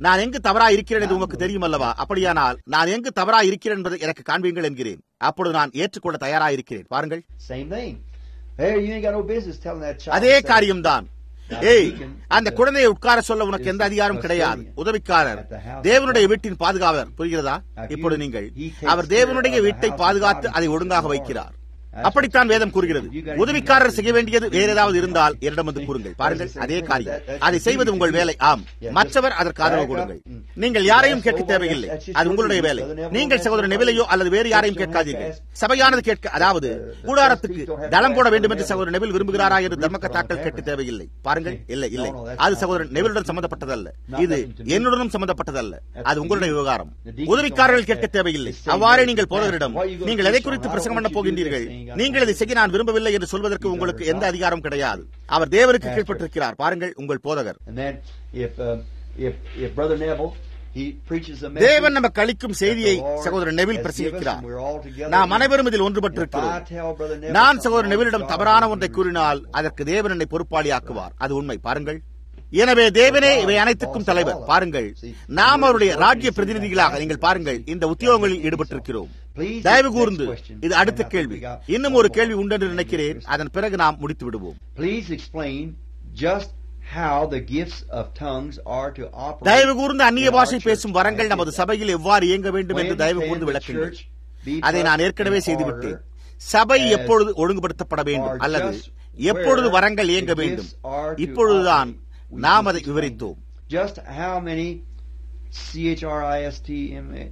நான் எங்கு தவறா இருக்கிறேன் என்று உமக்கு தெரியும் அல்லவா அப்படியானால் நான் எங்கு தவறா இருக்கிறேன் என்பதை எனக்கு காண்பீங்கள் என்கிறேன் அப்பொழுது நான் ஏற்றுக்கொள்ள தயாரா இருக்கிறேன் பாருங்கள் Same thing. Hey, you ain't got no business telling that child. அதே to say, காரியம்தான் ஏய் அந்த குழந்தையை உட்கார சொல்ல உனக்கு எந்த அதிகாரம் கிடையாது உதவிக்காரர் தேவனுடைய வீட்டின் பாதுகாவலர் புரிகிறதா இப்பொழுது நீங்கள் அவர் தேவனுடைய வீட்டை பாதுகாத்து அதை ஒழுங்காக வைக்கிறார் அப்படித்தான் வேதம் கூறுகிறது உதவிக்காரர் செய்ய வேண்டியது வேற ஏதாவது இருந்தால் என்னிடம் வந்து கூறுங்கள் பாருங்கள் அதே காரியம் அதை செய்வது உங்கள் வேலை ஆம் மற்றவர் அதற்கு ஆதரவு கொடுங்கள் நீங்கள் யாரையும் கேட்க தேவையில்லை அது உங்களுடைய வேலை நீங்கள் சகோதரர் நெவிலையோ அல்லது வேறு யாரையும் கேட்காதீர்கள் சபையானது கேட்க அதாவது கூடாரத்துக்கு தளம் போட வேண்டும் என்று சகோதரர் நெவில் விரும்புகிறாரா என்று தர்மக்கத்தாக்கள் கேட்க தேவையில்லை பாருங்கள் இல்லை இல்லை அது சகோதரன் நெவிலுடன் சம்பந்தப்பட்டதல்ல இது என்னுடனும் சம்பந்தப்பட்டதல்ல அது உங்களுடைய விவகாரம் உதவிக்காரர்கள் கேட்க தேவையில்லை அவ்வாறே நீங்கள் போதவரிடம் நீங்கள் எதை குறித்து பிரசங்கம் பண்ண போகின்றீர்கள் நீங்கள் இதை செய்ய நான் விரும்பவில்லை என்று சொல்வதற்கு உங்களுக்கு எந்த அதிகாரம் கிடையாது அவர் தேவனுக்கு கீழ்ப்பட்டிருக்கிறார் பாருங்கள் உங்கள் போதகர் And then if um, if if Brother Neville he preaches a message தேவன் நமக்கு அளிக்கும் செய்தியை that the Lord சகோதரர் நெவில் has given us பிரசங்கிக்கிறார் and we're all together நாம் in it. அனைவரும் இதில் If ஒன்றுபட்டிருக்கிறோம் I tell Brother Neville நான் something சகோதரர் wrong, நெவிலிடம் God தவறான will ஒன்றை do கூறினால் அதற்கு தேவன் என்னை பொறுப்பாளியாக்குவார் அது உண்மை பாருங்கள் எனவே தேவனே இவை அனைத்துக்கும் தலைவர் பாருங்கள் நாம் அவருடைய ராஜ்ய பிரதிநிதிகளாக நீங்கள் பாருங்கள் இந்த உத்தியோகங்களில் ஈடுபட்டிருக்கிறோம் தயவு கூர்ந்து இது அடுத்த கேள்வி இன்னும் ஒரு கேள்வி உண்டென்று நினைக்கிறேன் அதன் பிறகு நாம் முடித்து விடுவோம் Please explain just how the gifts of tongues are to operate. தயவு கூர்ந்து அந்நிய in our பாஷை church பேசும் வரங்கள் and நமது today. சபையில் எவ்வாறு இயங்க வேண்டும் என்று When தயவு can கூர்ந்து the விளக்குங்கள் church be அதை நான் put ஏற்கனவே in செய்துவிட்டேன் order சபை as எப்பொழுது ஒழுங்குபடுத்தப்பட வேண்டும் or அல்லது just எப்பொழுது where வரங்கள் இயங்க the வேண்டும் gifts are to இப்பொழுதுதான் operate. We நாம் just அதை explained. விவரித்தோம் Just how many C H R I S T M A?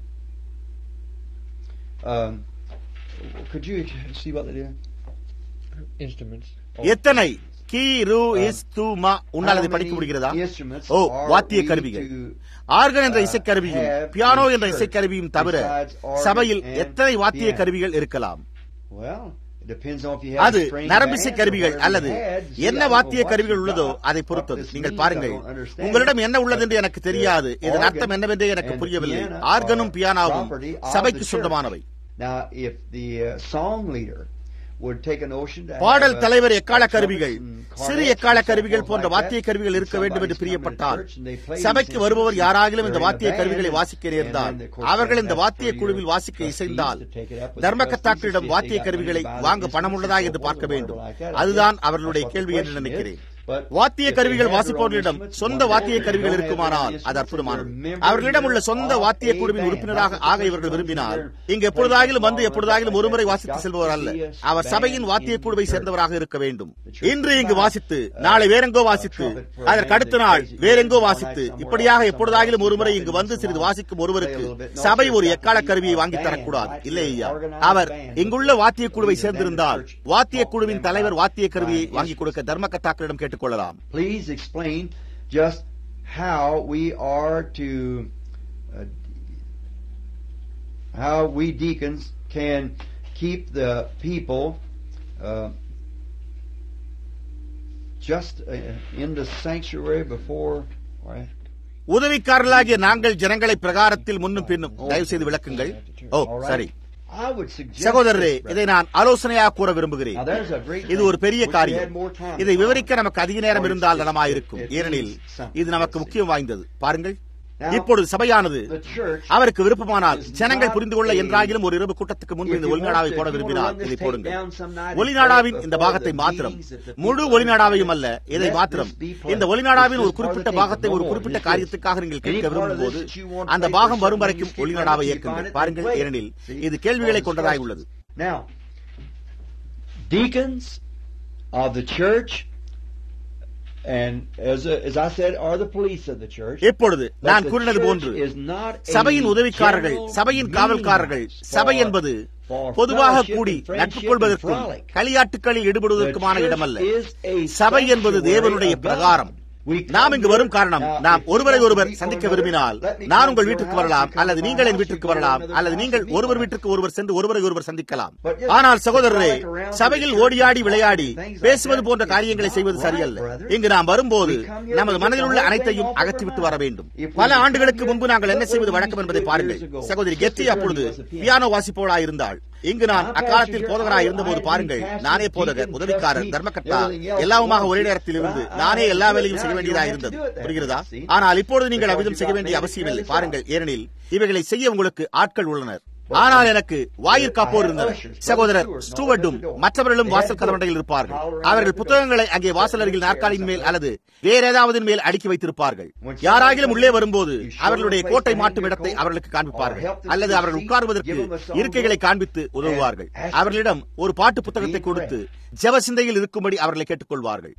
Um, could you see what they do? instruments. எத்தனை கி ரு இஸ் து மா உன்னால் அதை How படிக்க many முடிகிறதா instruments ஓ are வாத்திய we கருவிகள் to, ஆர்கன் என்ற uh, இசைக்கருவியும் have பியானோ in என்ற church இசைக்கருவியும் தவிர besides organ சபையில் and எத்தனை வாத்திய piano? கருவிகள் இருக்கலாம் Well, it depends on if you have அது string நரம்பிசை bands or கருவிகள் whatever அல்லது you had. See, I என்ன don't know வாத்திய what கருவிகள் you உள்ளதோ got, அதை what பொறுத்தது this நீங்கள் means, I பாருங்கள் don't understand உங்களிடம் it. என்ன உள்ளது என்று But எனக்கு the தெரியாது இதன் organ அர்த்தம் என்னவென்றே எனக்கு and புரியவில்லை piano ஆர்கனும் are பியானாவும் property of சபைக்கு the church. சொந்தமானவை Now, if the uh, song leader would take a notion to பாடல் have, uh, தலைவர் எக்கால trumpets கருவிகள் and சிறு cornets எக்கால and so கருவிகள் forth போன்ற like வாத்திய that, கருவிகள் இருக்க and வேண்டும் என்று somebody's coming to பிரியப்பட்டால் church and they play these சபைக்கு வருபவர் instruments, யாராகிலும் இந்த they're in வாத்திய the கருவிகளை band, வாசிக்க and நேர்ந்தால் then, of course, அவர்கள் இந்த that's வாத்திய for குழுவில் your வாசிக்க trustees இசைந்தால் to take it up with the தர்மகத்தாக்களிடம் trustees, வாத்திய if they got கருவிகளை money to buy the வாங்க பணம் instruments உள்ளதா and என்று so பார்க்க forth, வேண்டும் like that. I அதுதான் guess அவர்களுடைய that's what the கேள்வி என்று question நினைக்கிறேன் is. But வாத்திய if they கருவிகள் have their own வாசிப்பவர்களிடம் instruments, சொந்த wonderful. வாத்திய If they கருவிகள் don't have their இருக்குமானால் own அது instruments, அற்புதமானது if they're a member அவர்களிடம் உள்ள சொந்த of வாத்திய a குழுவின் band, உறுப்பினராக not ஆக just இவர்கள் one விரும்பினால் there, இங்கு எப்பொழுதாகிலும் வந்து play எப்பொழுதாகிலும் like ஒருமுறை that. வாசித்து Got செல்பவர் to அல்ல be a அவர் band சபையின் வாத்திய in குழுவை the church. சேர்ந்தவராக இருக்க வேண்டும் The church இன்று இங்கு provides, வாசித்து uh, நாளை வேறெங்கோ a வாசித்து trumpet for a அதற்கு band அடுத்த that நாள் plays it வேறெங்கோ here, வாசித்து somewhere இப்படியாக else, எப்பொழுதாகிலும் somewhere ஒருமுறை else, இங்கு somewhere வந்து else, சிறிது வாசிக்கும் ஒருவருக்கு play a little bit. No, சபை there's ஒரு got to எக்கால be கருவியை a வாங்கி band, தரக்கூடாது right? இல்லை An ஐயா organized அவர் band. இங்குள்ள வாத்திய குழுவை Please, and then the சேர்ந்திருந்தால் church வாத்திய talk to குழுவின் them தலைவர் about வாத்திய கருவியை buying வாங்கி கொடுக்க தர்மகத்தாக்களிடம் கேட்டுக்கொள்ளலாம் Please explain just how we are to uh, how we deacons can keep the people uh, just uh, in the sanctuary before right? உதவிக்காரர்களாகிய நாங்கள் ஜனங்களை பிரகாரத்தில் முன்னும் பின்னும் தயவு செய்து விளக்குங்கள் ஓ All right. சரி I would suggest சகோதரரே this, brother. இதை நான் ஆலோசனையாக கூற விரும்புகிறேன் Now, there's a great இது thing. ஒரு பெரிய Wish we காரியம் had more time இதை to விவரிக்க talk. நமக்கு அதிக நேரம் Or இருந்தால் it's- நலமாயிருக்கும் it ஏனெனில் means something. இது நமக்கு That's it. முக்கியம் வாய்ந்தது பாருங்கள் Now, இப்பொழுது சபையானது the church அவருக்கு விருப்பமானால் is ஜனங்கள் not புரிந்து கொள்ள a- என்றாகிலும் ஒரு இரவு கூட்டத்துக்கு முன்பு If இந்த you ஒலிநாடாவை want to- போட if you விரும்பினால் want to இதை run this போடுங்கள் tape down some night and ஒலிநாடாவின் play it இந்த before பாகத்தை the மாத்திரம் meetings that the முழு people ஒலிநாடாவையும் are அல்ல gathered. இதை Let மாத்திரம் this be played. இந்த ஒலிநாடாவின் This ஒரு is குறிப்பிட்ட part of the பாகத்தை tape, ஒரு no more. குறிப்பிட்ட Just this. காரியத்துக்காக நீங்கள் Any கேட்க part of விரும்பும் போது this that you want to அந்த play for பாகம் வரும் something, வரைக்கும் you keep ஒலிநாடாவை running, you இயக்குங்கள் find it, பாருங்கள் play it. ஏனெனில் See? இது கேள்விகளை All கொண்டதாய் instructions. உள்ளது Now, deacons of the church, and as, as I said, are the police of the church. இப்பொழுது But நான் the கூறினது church போன்று is not a சபையின் உதவிக்காரர்கள் general சபையின் காவல்காரர்கள் meeting சபை for- என்பது for பொதுவாக fellowship கூடி and friendship நட்பு கொள்வதற்கும் and frolic. களியாட்டுகளில் The ஈடுபடுவதற்குமான church இடமல்ல is a சபை என்பது sanctuary தேவனுடைய of God. பிரகாரம் We come நாம் இங்கு here- வரும் காரணம் Now, நாம் if you ஒருவரை want to ஒருவர் meet சந்திக்க one another, விரும்பினால் let me நான் come உங்கள் to your வீட்டுக்கு house, வரலாம் you come அல்லது to my நீங்கள் என் house, வீட்டுக்கு you go to வரலாம் another அல்லது house, நீங்கள் you meet ஒருவர் one வீட்டுக்கு ஒருவர் சென்று ஒருவரை ஒருவர் சந்திக்கலாம் But just ஆனால் to சகோதரரே frolic around சபையில் the church ஓடியாடி and விளையாடி talk and things like பேசுவது that போன்ற is காரியங்களை not செய்வது right, சரியல்ல brother. இங்கு நாம் வரும்போது We come here நமது to get மனதில் the உள்ள whole அனைத்தையும் thing off our அகற்றிவிட்டு mind. வர வேண்டும் If we பல come ஆண்டுகளுக்கு here, முன்பு நாங்கள் என்ன look what செய்வது we வழக்கம் used to என்பதை do பாருங்கள் years ago. சகோதரி Sister கெத்தி Gertie அப்பொழுது was a pianist. பியானோ வாசிப்பவளாயிருந்தாள் இங்கு நான் அக்காலத்தில் போதகராய் இருந்தபோது பாருங்கள் நானே போதகர் உதவிக்காரர் தர்மகர்த்தா எல்லாவுமாக ஒரே நேரத்தில் இருந்து நானே எல்லா வேலையும் செய்ய வேண்டியதாக இருந்தது புரிகிறதா ஆனால் இப்பொழுது நீங்கள் அவ்விதம் செய்ய வேண்டிய அவசியமில்லை பாருங்கள் ஏனெனில் இவைகளை செய்ய உங்களுக்கு ஆட்கள் உள்ளனர் ஆனால் எனக்கு வாயிற் காப்போர் இருந்தனர் சகோதரர் ஸ்டூவர்டும் மற்றவர்களும் வாசல் கதவண்டையில் இருப்பார்கள் அவர்கள் புத்தகங்களை அங்கே வாசல் அருகில் நாற்காலியின் மேல் அல்லது வேற ஏதாவது மேல் அடுக்கி வைத்திருப்பார்கள் யாராகிலும் உள்ளே வரும்போது அவர்களுடைய கோட்டை மாட்டும் இடத்தை அவர்களுக்கு காண்பிப்பார்கள் அல்லது அவர்கள் உட்கார்வதற்கு இருக்கைகளை காண்பித்து உதவுவார்கள் அவர்களிடம் ஒரு பாட்டு புத்தகத்தை கொடுத்து ஜெப சிந்தையில் இருக்கும்படி அவர்களை கேட்டுக்கொள்வார்கள்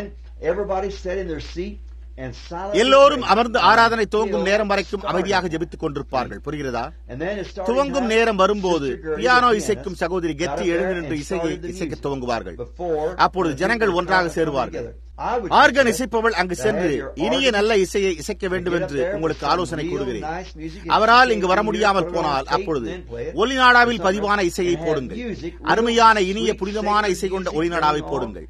எல்லோரும் அமர்ந்து ஆராதனை துவங்கும் நேரம் வரைக்கும் அமைதியாக ஜெபித்துக் கொண்டிருப்பார்கள் புரிகிறதா துவங்கும் நேரம் வரும்போது பியானோ இசைக்கும் சகோதரி கெட்டி எழுந்து நின்று இசையை இசைக்க துவங்குவார்கள் அப்பொழுது ஜனங்கள் ஒன்றாக சேருவார்கள் ஆர்கன் இசைப்பவள் அங்கு சென்று இனிய நல்ல இசையை இசைக்க வேண்டும் என்று உங்களுக்கு ஆலோசனை கூறுகிறேன் அவரால் இங்கு வர முடியாமல் போனால் அப்பொழுது ஒளிநாடாவில் பதிவான இசையை போடுங்கள் அருமையான இனிய புனிதமான இசை கொண்ட ஒளிநாடாவை போடுங்கள்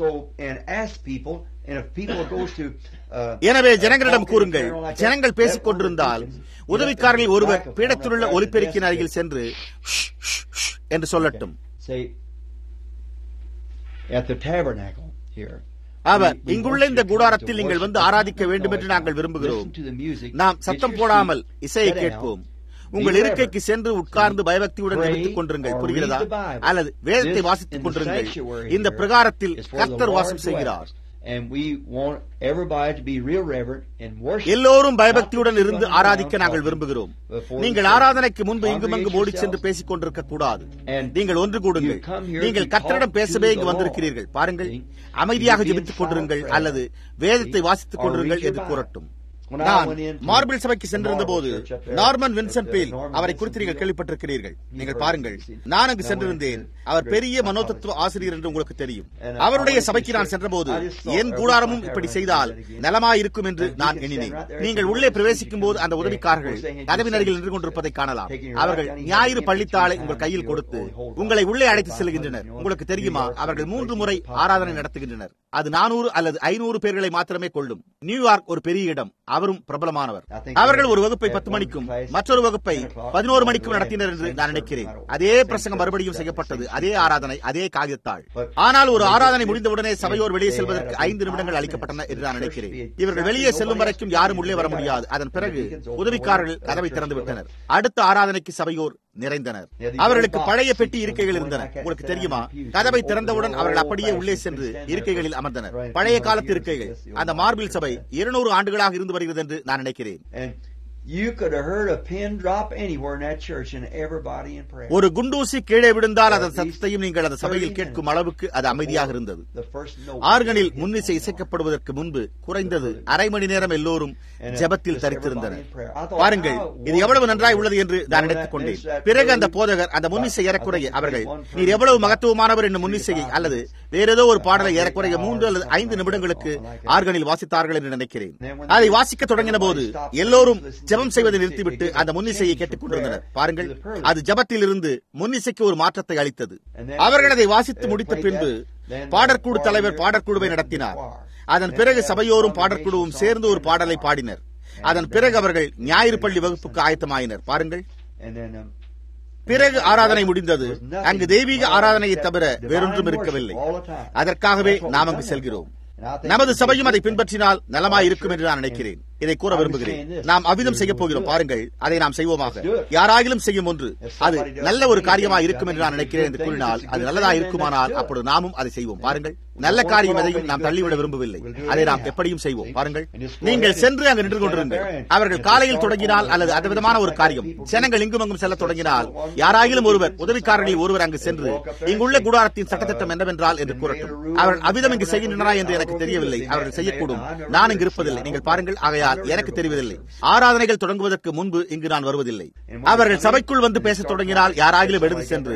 எனவே ஜனங்களிடம் கூறுங்கள் ஜனங்கள் பேசிக் கொண்டிருந்தால் உதவிக்காரர்கள் ஒருவர் பீடத்திலுள்ள ஒலிபெருக்கின் அருகில் சென்று என்று சொல்லட்டும் அவர் இங்குள்ள இந்த கூடாரத்தில் நீங்கள் வந்து ஆராதிக்க வேண்டும் என்று நாங்கள் விரும்புகிறோம் நாம் சத்தம் போடாமல் இசையை கேட்போம் உங்கள் இருக்கைக்கு சென்று உட்கார்ந்து பயபக்தியுடன் ஜெபித்துக் கொண்டிருங்கள் புரிகிறதா அல்லது வேதத்தை வாசித்துக் கொண்டிருங்கள் இந்த பிரகாரத்தில் கர்த்தர் வாசம் செய்கிறார் எல்லோரும் பயபக்தியுடன் இருந்து ஆராதிக்க நாங்கள் விரும்புகிறோம் நீங்கள் ஆராதனைக்கு முன்பு இங்கும் அங்கு ஓடி சென்று பேசிக் கொண்டிருக்க கூடாது நீங்கள் ஒன்று கூடுங்கள் நீங்கள் கத்தரிடம் பேசவே இங்கு வந்திருக்கிறீர்கள் பாருங்கள் அமைதியாக ஜெபித்துக் கொண்டிருங்கள் அல்லது வேதத்தை வாசித்துக் கொண்டிருங்கள் என்று கூறட்டும் நான் மார்பிள் சபைக்கு சென்றிருந்த போது நார்மன் வின்சென்ட் பேல் அவரை குறித்து நீங்கள் கேள்விப்பட்டிருக்கிறீர்கள் நீங்கள் பாருங்கள் நான் அங்கு சென்றிருந்தேன் அவர் பெரிய மனோதத்துவ ஆசிரியர் என்று உங்களுக்கு தெரியும் அவருடைய சபைக்கு நான் சென்றபோது என் கூடாரமும் இப்படி செய்தால் நலமாயிருக்கும் என்று நான் எண்ணினேன் நீங்கள் உள்ளே பிரவேசிக்கும் போது அந்த உதவிக்காரர்கள் கதவின் அருகில் நின்று கொண்டிருப்பதை காணலாம் அவர்கள் ஞாயிறு பள்ளித்தாளை உங்கள் கையில் கொடுத்து உங்களை உள்ளே அழைத்து செல்கின்றனர் உங்களுக்கு தெரியுமா அவர்கள் மூன்று முறை ஆராதனை நடத்துகின்றனர் அது நானூறு அல்லது ஐநூறு பேர்களை மாத்திரமே கொள்ளும் நியூயார்க் ஒரு பெரிய இடம் அவரும் பிரபலமானவர் அவர்கள் ஒரு வகுப்பை பத்து மணிக்கும் மற்றொரு வகுப்பை பதினோரு மணிக்கும் நடத்தினர் என்று நான் நினைக்கிறேன் அதே பிரசங்கம் மறுபடியும் செய்யப்பட்டது அதே ஆராதனை அதே காகிதத்தாள் ஆனால் ஒரு ஆராதனை முடிந்தவுடனே சபையோர் வெளியே செல்வதற்கு ஐந்து நிமிடங்கள் அளிக்கப்பட்டன என்று நான் நினைக்கிறேன் இவர்கள் வெளியே செல்லும் வரைக்கும் யாரும் உள்ளே வர முடியாது அதன் பிறகு உதவிக்காரர்கள் கதவை திறந்து விட்டனர் அடுத்த ஆராதனைக்கு சபையோர் நிறைந்தனர் அவர்களுக்கு பழைய பெட்டி இருக்கைகள் இருந்தன உங்களுக்கு தெரியுமா கதவை திறந்தவுடன் அவர்கள் அப்படியே உள்ளே சென்று இருக்கைகளில் அமர்ந்தனர் பழைய காலத்து இருக்கைகள் அந்த மார்பிள் சபை இருநூறு ஆண்டுகளாக இருந்து வருகிறது என்று நான் நினைக்கிறேன் You could have heard a pin drop anywhere in that church and everybody in prayer. ஒரு குண்டூசி கீழே விழுந்தால் அதன் சத்தத்தையும் நீங்கள் அந்த சபையில் கேட்கும் அளவுக்கு அது அமைதியாக இருந்தது ஆர்கனில் முன்னிசை இசைக்கப்படுவதற்கு முன்பு குறைந்தது அரை மணி நேரம் எல்லோரும் ஜெபத்தில் தரித்திருந்தனர் பாருங்கள் இது எவ்வளவு நன்றாய் உள்ளது என்று நான் நினைத்துக் கொண்டேன் பிறகு அந்த போதகர் அந்த முன்னிசை ஏறக்குறைய அவர்கள் நீர் எவ்வளவு மகத்துவமானவர் என்னும் முன்னிசையை அல்லது வேறேதோ ஒரு பாடலை ஏறக்குறைய மூன்று அல்லது ஐந்து நிமிடங்களுக்கு ஆர்கனில் வாசித்தார்கள் என்று நினைக்கிறேன் அதை வாசிக்க தொடங்கின போது எல்லோரும் ஜெபம் செய்வதை நிறுத்திவிட்டு அந்த முன்னிசையை கேட்டுக் கொண்டிருந்தனர் பாருங்கள் அது ஜபத்தில் இருந்து முன்னிசைக்கு ஒரு மாற்றத்தை அளித்தது அவர்கள் அதை வாசித்து முடித்த பின்பு பாடற்குழு தலைவர் பாடற்குழுவை நடத்தினார் அதன் பிறகு சபையோரும் பாடற்குழுவும் சேர்ந்து ஒரு பாடலை பாடினர் அதன் பிறகு அவர்கள் ஞாயிறு பள்ளி வகுப்புக்கு ஆயத்தமாயினர் பாருங்கள் பிறகு ஆராதனை முடிந்தது அங்கு தெய்வீக ஆராதனையை தவிர வேறொன்றும் இருக்கவில்லை அதற்காகவே நாம் அங்கு செல்கிறோம் நமது சபையும் அதை பின்பற்றினால் நலமாய் இருக்கும் என்று நான் நினைக்கிறேன் இதை கூற விரும்புகிறேன் நாம் அவ்விதம் செய்ய போகிறோம் பாருங்கள் அதை நாம் செய்வோமாக யாராகிலும் செய்யும் ஒன்று அது நல்ல ஒரு காரியமா இருக்கும் என்று நான் நினைக்கிறேன் என்று கூறினால் அது நல்லதா இருக்குமானால் அப்பொழுது நாமும் அதை செய்வோம் பாருங்கள் நல்ல காரியம் எதையும் நாம் தள்ளிவிட விரும்பவில்லை அதை நாம் எப்படியும் செய்வோம் பாருங்கள் நீங்கள் சென்று அங்கு நின்று கொண்டிருங்கள் அவர்கள் காலையில் தொடங்கினால் அல்லது அந்த விதமான ஒரு காரியம் ஜனங்கள் இங்கும் அங்கும் செல்ல தொடங்கினால் யாராகிலும் ஒருவர் உதவிக்காரர்களில் ஒருவர் அங்கு சென்று இங்குள்ள குடாரத்தின் சட்டத்திட்டம் என்னவென்றால் என்று கூறட்டும் அவர்கள் அவ்விதம் இங்கு செய்கின்றனா என்று எனக்கு தெரியவில்லை அவர்கள் செய்யக்கூடும் நான் இங்கு இருப்பதில்லை நீங்கள் பாருங்கள் ஆகையால் எனக்கு தெரிவதில்லை ஆராதனைகள் தொடங்குவதற்கு முன்பு இங்கு நான் வருவதில்லை அவர்கள் சபைக்குள் வந்து பேச தொடங்கினால் யாராகிலும் எடுத்து சென்று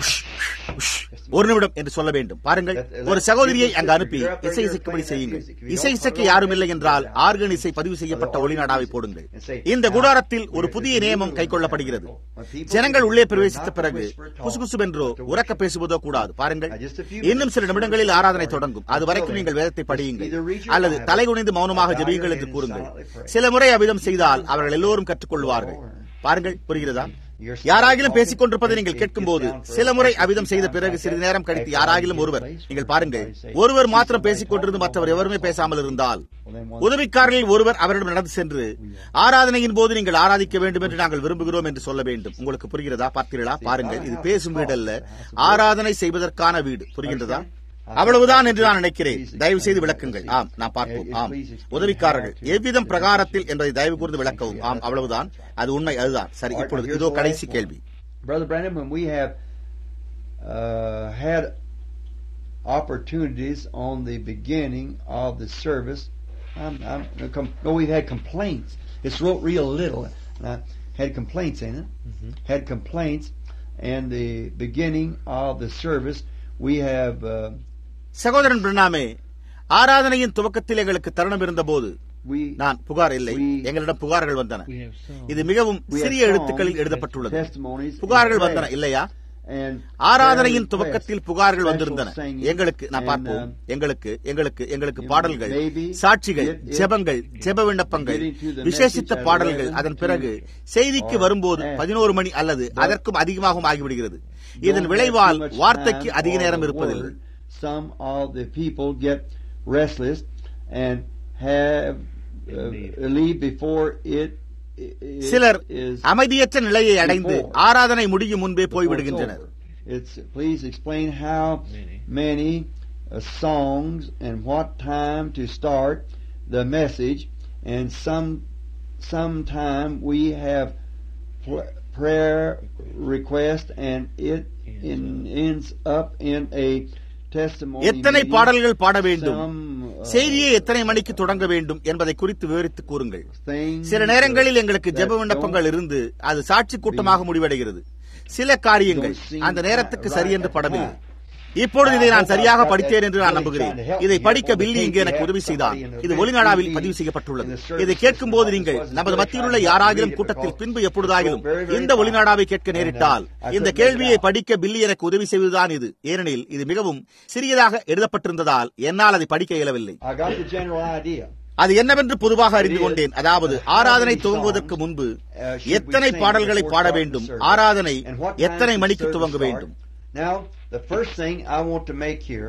ஒரு நிமிடம் என்று சொல்ல வேண்டும் பாருங்கள் ஒரு சகோதரியை அங்கு அனுப்பி இசை இசைக்கும்படி செய்யுங்கள் இசை இசைக்க யாரும் இல்லை என்றால் ஆர்கன் இசை பதிவு செய்யப்பட்ட ஒளிநாடாவை போடுங்கள் இந்த குடாரத்தில் ஒரு புதிய நியமம் கைக்கொள்ளப்படுகிறது ஜனங்கள் உள்ளே பிரவேசித்த பிறகு குசுகுசுவென்றோ உறக்க பேசுவதோ கூடாது பாருங்கள் இன்னும் சில நிமிடங்களில் ஆராதனை தொடங்கும் அது வரைக்கும் நீங்கள் வேதத்தை படியுங்கள் அல்லது தலைகுனிந்து மௌனமாக ஜெபியுங்கள் என்று கூறுங்கள் சில முறை அவ்விதம் செய்தால் அவர்கள் எல்லோரும் கற்றுக்கொள்வார்கள் பாருங்கள் புரிகிறதா யாராகிலும் பேசிக் கொண்டிருப்பதை நீங்கள் கேட்கும்போது சில முறை அவிதம் செய்த பிறகு சிறிது நேரம் கழித்து யாராகிலும் ஒருவர் நீங்கள் பாருங்கள் ஒருவர் மாத்திரம் பேசிக் கொண்டிருந்து மற்றவர் எவருமே பேசாமல் இருந்தால் உதவிக்காரர்களில் ஒருவர் அவரிடம் நடந்து சென்று ஆராதனையின் போது நீங்கள் ஆராதிக்க வேண்டும் என்று நாங்கள் விரும்புகிறோம் என்று சொல்ல வேண்டும் உங்களுக்கு புரிகிறதா பார்த்தீர்களா பாருங்கள் இது பேசும் வீடு அல்ல ஆராதனை செய்வதற்கான வீடு புரிகின்றதா அவ்வளவுதான் என்று நான் நினைக்கிறேன் தயவு செய்து விளக்குங்கள் ஆம் நான் பார்ப்போம் ஆம் உதவிக்காரர்கள் எவ்விதம் பிரகாரத்தில் என்பதை தயவு கூர்ந்து விளக்கவும் ஆம் அவ்வளவுதான் அது உண்மை அதுதான் சரி இப்பொழுது இதோ கடைசி கேள்வி Brother Brandon, when we have uh, had opportunities on the beginning of the service, I'm, I'm, no, we've had complaints. It's wrote real little. And I had complaints in it. Had complaints, and the beginning of the service, we have. Uh, சகோதரன் பிரணாமே ஆராதனையின் துவக்கத்தில் எங்களுக்கு தருணம் இருந்தபோது we நான் புகார் இல்லை We- எங்களிடம் புகார்கள் வந்தன We have some. இது மிகவும் we have சிறிய songs, எழுத்துக்களில் எழுதப்பட்டுள்ளது testimonies, புகார்கள் and வந்தன prayer. இல்லையா And ஆராதனையின் prayer துவக்கத்தில் requests, புகார்கள் special வந்திருந்தன singing, எங்களுக்கு நான் and, பார்ப்போம் um, எங்களுக்கு எங்களுக்கு எங்களுக்கு you பாடல்கள் maybe சாட்சிகள் it- it- ஜெபங்கள் ஜெப விண்ணப்பங்கள் getting to the விசேஷித்த message at பாடல்கள் 11 அதன் to- பிறகு செய்திக்கு or வரும்போது after. பதினோரு மணி அல்லது But அதற்கும் அதிகமாகவும் ஆகிவிடுகிறது don't இதன் have விளைவால் too much வார்த்தைக்கு time அதிக for நேரம் the இருப்பதில்லை word. Some of the people get restless and have uh, leave before it, it சிலர் is அமைதியற்ற நிலையை அடைந்து before. ஆராதனை முடியும் முன்பே before it's போய்விடுகின்றனர் over. It's please explain how Many. many uh, songs and what time to start the message and some sometime we have pl- prayer request and it in, ends up in a testimony எத்தனை meeting. பாடல்கள் பாட வேண்டும் Some, uh, செய்தியை எத்தனை மணிக்கு தொடங்க வேண்டும் என்பதை குறித்து விவரித்து கூறுங்கள் things சில நேரங்களில் எங்களுக்கு that ஜெப விண்ணப்பங்கள் don't இருந்து அது சாட்சி கூட்டமாக முடிவடைகிறது சில காரியங்கள் அந்த நேரத்துக்கு சரியென்று படவில்லை இப்பொழுது இதை நான் சரியாக படித்தேன் என்று நான் நம்புகிறேன் இதை படிக்க பில்லி இங்கு எனக்கு உதவி செய்தான் இது ஒளிநாடாவில் பதிவு செய்யப்பட்டுள்ளது இதை கேட்கும் போது நீங்கள் நமது மத்தியில் உள்ள யாராகிலும் கூட்டத்தில் பின்பு எப்பொழுதாகிலும் இந்த ஒளிநாடாவை கேட்க நேரிட்டால் இந்த கேள்வியை படிக்க பில்லி எனக்கு உதவி செய்வதுதான் இது ஏனெனில் இது மிகவும் சிறியதாக எழுதப்பட்டிருந்ததால் என்னால் அதை படிக்க இயலவில்லை I got the general idea. அது என்னவென்று பொதுவாக அறிந்து கொண்டேன் அதாவது ஆராதனை துவங்குவதற்கு முன்பு எத்தனை பாடல்களை பாட வேண்டும் ஆராதனை எத்தனை மணிக்கு துவங்க வேண்டும் Now, the first thing I want to make here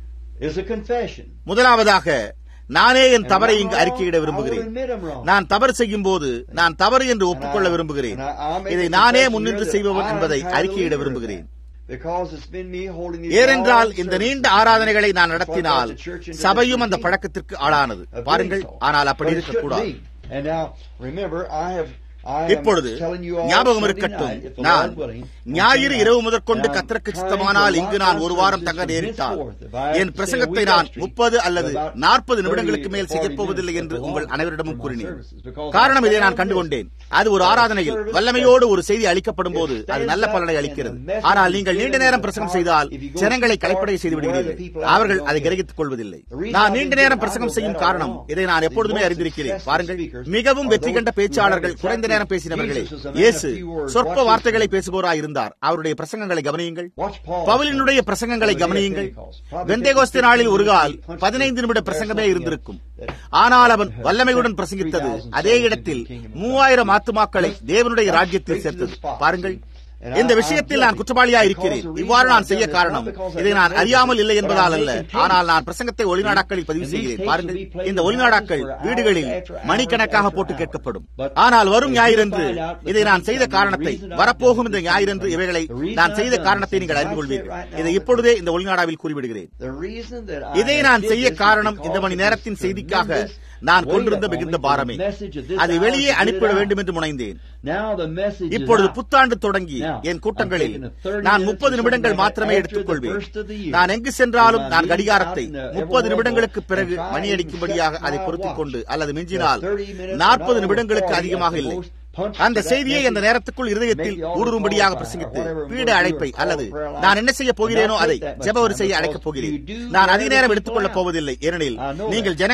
is a confession. முதலாவதாக நானே என் And தவறை when I'm இங்கு wrong, அறிக்கையிட I will விரும்புகிறேன் admit I'm wrong. நான் தவறு செய்யும் போது நான் தவறு என்று And ஒப்புக்கொள்ள I- விரும்புகிறேன் and I- I'll make இதை a நானே confession முன்னின்று here that செய்பவன் I'm என்பதை kind of அறிக்கையிட leader of விரும்புகிறேன் that. Because it's been me holding these ஏனென்றால் long இந்த services. நீண்ட ஆராதனைகளை நான் That's why I நடத்தினால் brought the church into சபையும் this அந்த routine. பழக்கத்திற்கு ஆளானது of doing பாருங்கள் so. ஆனால் அப்படி But it shouldn't இருக்கக்கூடாது be. And now, remember, I have I am இப்பொழுது telling you all ஞாபகம் Sunday இருக்கட்டும் night, if the நான் Lord willing, on ஞாயிறு Sunday இரவு night, முதற்கொண்டு and I'm கத்தருக்கு trying சித்தமானால் to இங்கு lock நான் our ஒரு வாரம் services தங்க from நேரிட்டால் henceforth. If I have N to stay a பிரசங்கத்தை week நான் extra, முப்பது அல்லது about நாற்பது 30, நிமிடங்களுக்கு மேல் 40 செய்யப் போவதில்லை minutes என்று for உங்கள் long அனைவரிடமும் for my கூறினேன் services, because காரணம் I இதை நான் found கண்டுகொண்டேன் this. அது ஒரு That ஆராதனையில் service வல்லமையோடு ஒரு செய்தி அளிக்கப்படும் போது It அது stands நல்ல up பலனை and அளிக்கிறது the message ஆனால் is நீங்கள் given நீண்ட in நேரம் the பிரசங்கம் power. செய்தால் If you go ஜனங்களை too far, கலைப்படை செய்து you wear the விடுகிறீர்கள் people out அவர்கள் and அதை don't கிரகித்துக் கொள்வதில்லை The reason நான் I've நீண்ட been நேரம் doing- பிரசங்கம் I செய்யும் know that காரணம் all இதை நான் along. எப்பொழுதுமே The most அறிந்திருக்கிறேன் successful பாருங்கள் speakers மிகவும் are வெற்றி கண்ட those who பேச்சாளர்கள் have குறைந்த நேரம் exactly பேசினவர்களே Jesus was a man of இயேசு few words. சொற்ப Watch வார்த்தைகளை his- பேசுபவராய் இருந்தார் அவருடைய பிரசங்கங்களை கவனியுங்கள் Watch Paul. பவுலினுடைய பிரசங்கங்களை கவனியுங்கள் வெந்தேகோஸ்தே நாளில் ஒரு கால் பதினைந்து நிமிட பிரசங்கமே இருந்திருக்கும் ஆனால் அவன் வல்லமையுடன் பிரசங்கித்தது அதே இடத்தில் மூவாயிரம் ஆத்துமாக்களை தேவனுடைய ராஜ்யத்தில் சேர்த்தது பாருங்கள் இந்த விஷயத்தில் நான் குற்றவாளியா இருக்கிறேன் இவ்வாறு நான் செய்ய காரணம் இதை நான் அறியாமல் இல்லை என்பதால் அல்ல ஆனால் நான் பிரசங்கத்தை ஒளிநாடாக்களில் பதிவு செய்கிறேன் பாருங்கள் இந்த ஒளிநாடாக்கள் வீடுகளில் மணிக்கணக்காக போட்டு கேட்கப்படும் ஆனால் வரும் ஞாயிறன்று இதை நான் செய்த காரணத்தை வரப்போகும் இந்த ஞாயிறன்று இவைகளை நான் செய்த காரணத்தை நீங்கள் அறிந்து கொள்வீர்கள் இதை இப்பொழுதே இந்த ஒளிநாடாவில் கூறிவிடுகிறேன் The reason that I இதை have நான் did செய்ய this is காரணம் because இந்த மணி of நேரத்தின் this செய்திக்காக tremendous நான் weight கொண்டிருந்த upon me மிகுந்த for the பாரமே message of this அதை hour வெளியே to get it அனுப்பிவிட out. வேண்டும் என்று முனைந்தேன் Now the message is இப்பொழுது out. புத்தாண்டு தொடங்கி Now, என் கூட்டங்களில் I'm taking a 30 நான் minutes முப்பது or நிமிடங்கள் something மாத்திரமே after எடுத்துக் the கொள்வேன் first of the year. நான் எங்கு சென்றாலும் When நான் I'm கடிகாரத்தை out in the முப்பது everywhere நிமிடங்களுக்கு go, பிறகு and try money and அடிக்கும்படியாக set அதை my பொருத்திக் watch. கொண்டு அல்லது மிஞ்சினால் The 30 minutes நாற்பது or நிமிடங்களுக்கு 40 அதிகமாக at the இல்லை most, punch அந்த to that செய்தியை message. அந்த நேரத்துக்குள் இருதயத்தில் Make the altar ஊடுரும்படியாக call பிரசங்கித்து fire, whatever பீட we're அழைப்பை doing, அல்லது call prayer line. நான் என்ன செய்ய போகிறேனோ And I'll அதை take that much ஜெப time வரிசையை because அழைக்கப் போகிறேன் you do நான் wear அதிக the நேரம் people எடுத்துக் கொள்ளப் out. போவதில்லை ஏனெனில் I know நீங்கள் that. ஜனங்களை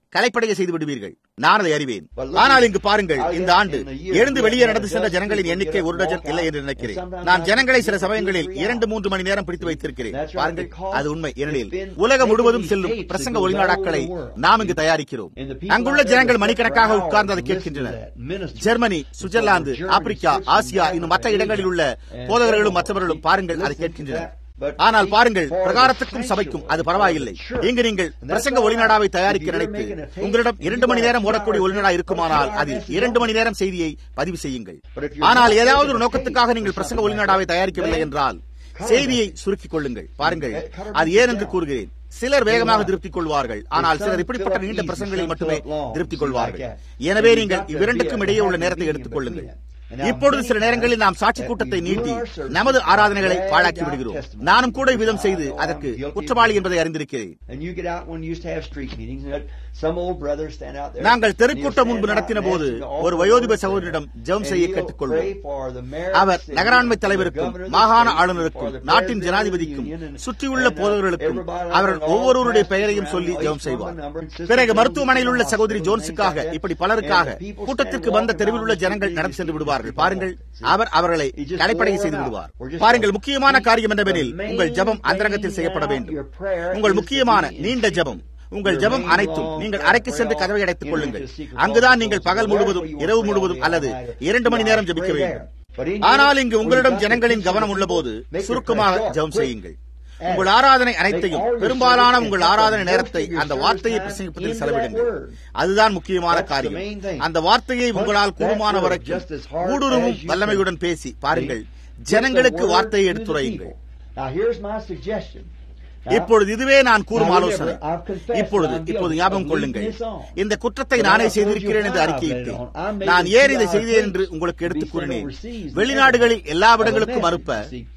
கலைப்படைய செய்து விடுவீர்கள் நான் அதை அறிவேன் ஆனால் இங்கு பாருங்கள் இந்த ஆண்டு எழுந்து வெளியே நடந்து சென்ற ஜனங்களின் எண்ணிக்கை ஒரு டஜன் இல்லை என்று நினைக்கிறேன் நான் ஜனங்களை சில சமயங்களில் இரண்டு மூன்று மணி நேரம் பிடித்து வைத்திருக்கிறேன் பாருங்கள் அது உண்மை ஏனெனில் உலகம் முழுவதும் செல்லும் பிரசங்க ஒளிநாடாக்களை நாம் இங்கு தயாரிக்கிறோம் அங்குள்ள ஜனங்கள் மணிக்கணக்காக உட்கார்ந்து அதை கேட்கின்றனர் ஜெர்மனி சுவிட்சர்லாந்து ஆப்பிரிக்கா ஆசியா இன்னும் மற்ற இடங்களில் உள்ள போதகர்களும் மற்றவர்களும் பாருங்கள் அதை கேட்கின்றனர் ஆனால் பாருங்கள் பிரகாரத்துக்கும் சபைக்கும் அது பரவாயில்லை இங்கு நீங்கள் பிரசங்க ஒளிநாடாவை தயாரிக்க நினைத்து உங்களிடம் இரண்டு மணி நேரம் ஓடக்கூடிய ஒளிநாடா இருக்குமானால் அதில் இரண்டு மணி நேரம் செய்தியை பதிவு செய்யுங்கள் ஆனால் ஏதாவது ஒரு நோக்கத்துக்காக நீங்கள் பிரசங்க ஒளிநாடாவை தயாரிக்கவில்லை என்றால் செய்தியை சுருக்கிக் கொள்ளுங்கள் பாருங்கள் அது ஏன் என்று கூறுகிறேன் சிலர் வேகமாக திருப்திக் கொள்வார்கள் ஆனால் சிலர் இப்படிப்பட்ட நீண்ட பிரசங்களில் மட்டுமே திருப்திக் கொள்வார்கள் எனவே நீங்கள் இவ்விரண்டுக்கும் இடையே உள்ள நேரத்தை எடுத்துக் கொள்ளுங்கள் இப்பொழுது சில நேரங்களில் நாம் சாட்சி கூட்டத்தை நீட்டி நமது ஆராதனைகளை பாழாக்கி விடுகிறோம் நானும் கூட இவ்விதம் செய்து அதற்கு குற்றவாளி என்பதை அறிந்திருக்கிறேன் நாங்கள் தெருக்கூட்டம் முன்பு நடத்தின போது ஒரு வயோதிப சகோதரிடம் ஜெபம் செய்ய கேட்டுக்கொள்வோம் அவர் நகராண்மை தலைவருக்கும் மாகாண ஆளுநருக்கும் நாட்டின் ஜனாதிபதிக்கும் சுற்றியுள்ள போதவர்களுக்கும் அவர்கள் ஒவ்வொருவருடைய பெயரையும் சொல்லி ஜெபம் செய்வார் பிறகு மருத்துவமனையில் உள்ள சகோதரி ஜோன்ஸுக்காக இப்படி பலருக்காக கூட்டத்திற்கு வந்த தெருவில் உள்ள ஜனங்கள் நடந்து சென்று விடுவார்கள் பாருங்கள் அவர் அவர்களை கடைப்படை செய்து விடுவார் பாருங்கள் முக்கியமான காரியம் என்னவெனில் உங்கள் ஜபம் அந்தரங்கத்தில் செய்யப்பட வேண்டும் உங்கள் முக்கியமான நீண்ட ஜபம் உங்கள் ஜபம் அனைத்தும் நீங்கள் அறைக்கு சென்று கதவை அடைத்துக் கொள்ளுங்கள் அங்குதான் நீங்கள் பகல் முழுவதும் இரவு முழுவதும் அல்லது இரண்டு மணி நேரம் ஜபிக்க வேண்டும் ஆனால் இங்கு உங்களிடம் ஜனங்களின் கவனம் உள்ளபோது சுருக்கமாக ஜபம் செய்யுங்கள் உங்கள் ஆராதனை அனைத்தையும் பெரும்பாலான உங்கள் ஆராதனை நேரத்தை அந்த வார்த்தையை பிரசங்கிப்பதில் செலவிடுங்கள் அதுதான் முக்கியமான காரியம் அந்த வார்த்தையை உங்களால் கூடுமான வரைக்கும் ஊடுருவும் வல்லமையுடன் பேசி பாருங்கள் ஜனங்களுக்கு வார்த்தையை எடுத்துரையுங்கள் இப்பொழுது இதுவே நான் கூறும் ஆலோசனை இப்பொழுது இப்போது ஞாபகம் கொள்ளுங்கள் இந்த குற்றத்தை நானே செய்திருக்கிறேன் என்று அறிக்கையிட்டேன் நான் ஏன் இதை செய்தேன் என்று உங்களுக்கு எடுத்து கூறினேன் வெளிநாடுகளில் எல்லா இடங்களுக்கும் அனுப்ப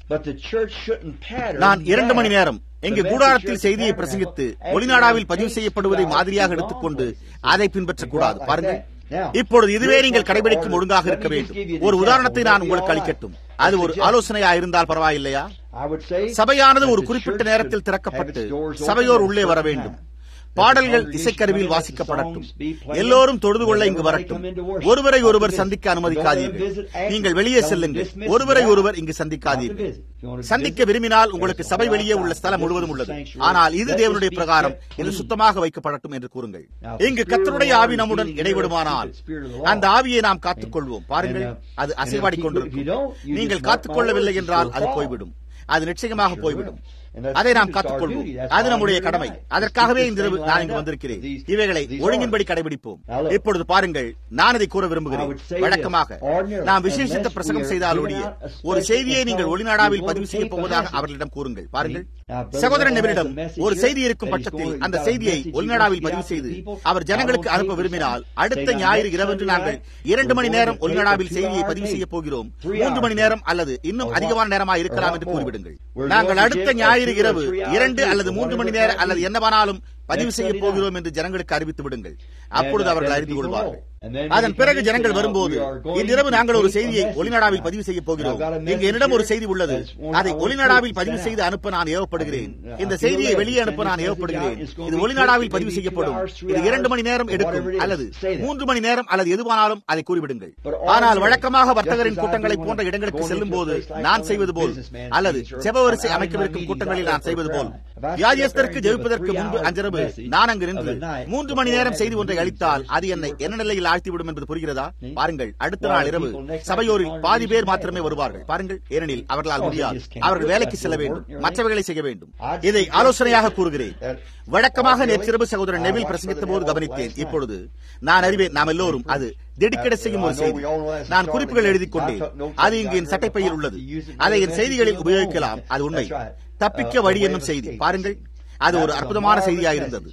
நான் இரண்டு மணி நேரம் எங்கு கூடாரத்தில் செய்தியை பிரசங்கித்து ஒளிநாடாவில் பதிவு செய்யப்படுவதை மாதிரியாக எடுத்துக்கொண்டு அதை பின்பற்றக்கூடாது பாருங்கள் இப்பொழுது இதுவே நீங்கள் கடைபிடிக்கும் ஒழுங்காக இருக்க வேண்டும் ஒரு உதாரணத்தை நான் உங்களுக்கு அளிக்கட்டும் அது ஒரு ஆலோசனையா இருந்தால் பரவாயில்லையா சபையானது ஒரு குறிப்பிட்ட நேரத்தில் திறக்கப்பட்டு சபையோர் உள்ளே வர வேண்டும் பாடல்கள் இசைக்கருவியில் வாசிக்கப்படட்டும் எல்லோரும் தொழுது கொள்ள இங்கு வரட்டும் ஒருவரை ஒருவர் சந்திக்க அனுமதிக்காதீர்கள் நீங்கள் வெளியே செல்லுங்கள் ஒருவரை ஒருவர் இங்கு சந்திக்காதீர்கள் சந்திக்க விரும்பினால் உங்களுக்கு சபை வெளியே உள்ள ஸ்தலம் முழுவதும் உள்ளது ஆனால் இது தேவனுடைய பிரகாரம் இது சுத்தமாக வைக்கப்படட்டும் என்று கூறுங்கள் இங்கு கத்தருடைய ஆவி நம்முடன் இடைவிடுமானால் அந்த ஆவியை நாம் காத்துக்கொள்வோம் பாருங்கள் அது அசைவாடிக் கொண்டிருக்கும் நீங்கள் காத்துக்கொள்ளவில்லை என்றால் அது போய்விடும் அது நிச்சயமாக போய்விடும் அதை நாம் காத்துக்கொள்வோம் அது நம்முடைய கடமை அதற்காகவே இந்த இரவு நான் இங்கு வந்திருக்கிறேன் இவைகளை ஒழுங்கின்படி கடைபிடிப்போம் இப்பொழுது பாருங்கள் நான் இதை கூற விரும்புகிறேன் வழக்கமாக நாம் விசேஷித்த பிரசங்கம் செய்தாலுடைய ஒரு செய்தியை நீங்கள் ஒளிநாடாவில் பதிவு செய்ய போவதாக அவர்களிடம் கூறுங்கள் பாருங்கள் சகோதரன் நெவரிடம் ஒரு செய்தி இருக்கும் பட்சத்தில் அந்த செய்தியை ஒளிநாடாவில் பதிவு செய்து அவர் ஜனங்களுக்கு அனுப்ப விரும்பினால் அடுத்த ஞாயிறு இரவென்று நாங்கள் இரண்டு மணி நேரம் ஒளிநாடாவில் செய்தியை பதிவு செய்ய போகிறோம் மூன்று மணி நேரம் அல்லது இன்னும் அதிகமான நேரமாக இருக்கலாம் என்று கூறிவிடுங்கள் நாங்கள் அடுத்த ஞாயிறு ஞாயிறு இரவு இரண்டு அல்லது மூன்று மணி நேரம் அல்லது என்னவானாலும் பதிவு செய்ய போகிறோம் என்று ஜனங்களுக்கு அறிவித்து விடுங்கள் அப்பொழுது அவர்கள் அறிந்து கொள்வார்கள் அதன் பிறகு ஜனங்கள் வரும்போது இன்றிரவு நாங்கள் ஒரு செய்தியை ஒளிநாடாவில் பதிவு செய்ய போகிறோம் இங்கு என்னிடம் ஒரு செய்தி உள்ளது அதை ஒளிநாடாவில் பதிவு செய்து அனுப்ப நான் ஏவப்படுகிறேன் இந்த செய்தியை வெளியே அனுப்ப நான் ஏவப்படுகிறேன் இது ஒளிநாடாவில் பதிவு செய்யப்படும் இது இரண்டு மணி நேரம் எடுக்கும் அல்லது மூன்று மணி நேரம் அல்லது எதுவானாலும் அதை கூறிவிடுங்கள் ஆனால் வழக்கமாக வர்த்தகரின் கூட்டங்களை போன்ற இடங்களுக்கு செல்லும் போது நான் செய்வது போல் அல்லது செபவரிசை அமைக்கவிருக்கும் கூட்டங்களில் நான் செய்வது போல் வியாதியஸ்தருக்கு ஜெயிப்பதற்கு முன்பு அஞ்சிரவு நான் அங்கு நின்று மூன்று மணி நேரம் செய்தி ஒன்றை அளித்தால் அது என்னை என்ன நிலையில் ஆழ்த்திவிடும் என்பது புரிகிறதா பாருங்கள் அடுத்த நாள் இரவு சபையோரில் பாதி பேர் மாத்திரமே வருவார்கள் பாருங்கள் ஏனெனில் அவர்களால் முடியாது அவர்கள் வேலைக்கு செல்ல வேண்டும் மற்றவைகளை செய்ய வேண்டும் இதை ஆலோசனையாக கூறுகிறேன் வழக்கமாக நேற்றிரவு சகோதரன் நெவில் பிரசங்கித்த போது கவனித்தேன் இப்பொழுது நான் அறிவேன் நாம் எல்லோரும் அது திடுக்கிட செய்யும் ஒரு செய்தி நான் குறிப்புகள் எழுதி கொண்டேன் அது இங்கு என் சட்டைப்பையில் உள்ளது அதை என் செய்திகளில் உபயோகிக்கலாம் அது உண்மை தப்பிக்க வழி என்னும் செய்தி பாருங்கள் அது ஒரு அற்புதமான செய்தியாயிருந்தது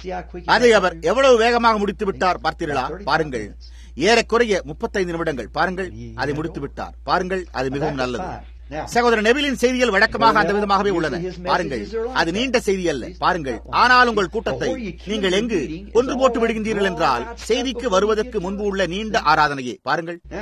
அதை அவர் எவ்வளவு வேகமாக முடித்து விட்டார் பார்த்தீர்களா பாருங்கள் ஏறக்குறைய முப்பத்தைந்து நிமிடங்கள் பாருங்கள் அதை முடித்து விட்டார் பாருங்கள் அது மிகவும் நல்லது சகோதரர் நெவிலின் செய்திகள் வழக்கமாக அந்த விதமாகவே உள்ளன பாருங்கள் அது நீண்ட செய்தி அல்ல பாருங்கள் ஆனால் உங்கள் கூட்டத்தை நீங்கள் எங்கு ஒன்று போட்டு விடுகின்றீர்கள் என்றால் செய்திக்கு வருவதற்கு முன்பு உள்ள நீண்ட ஆராதனையே பாருங்கள்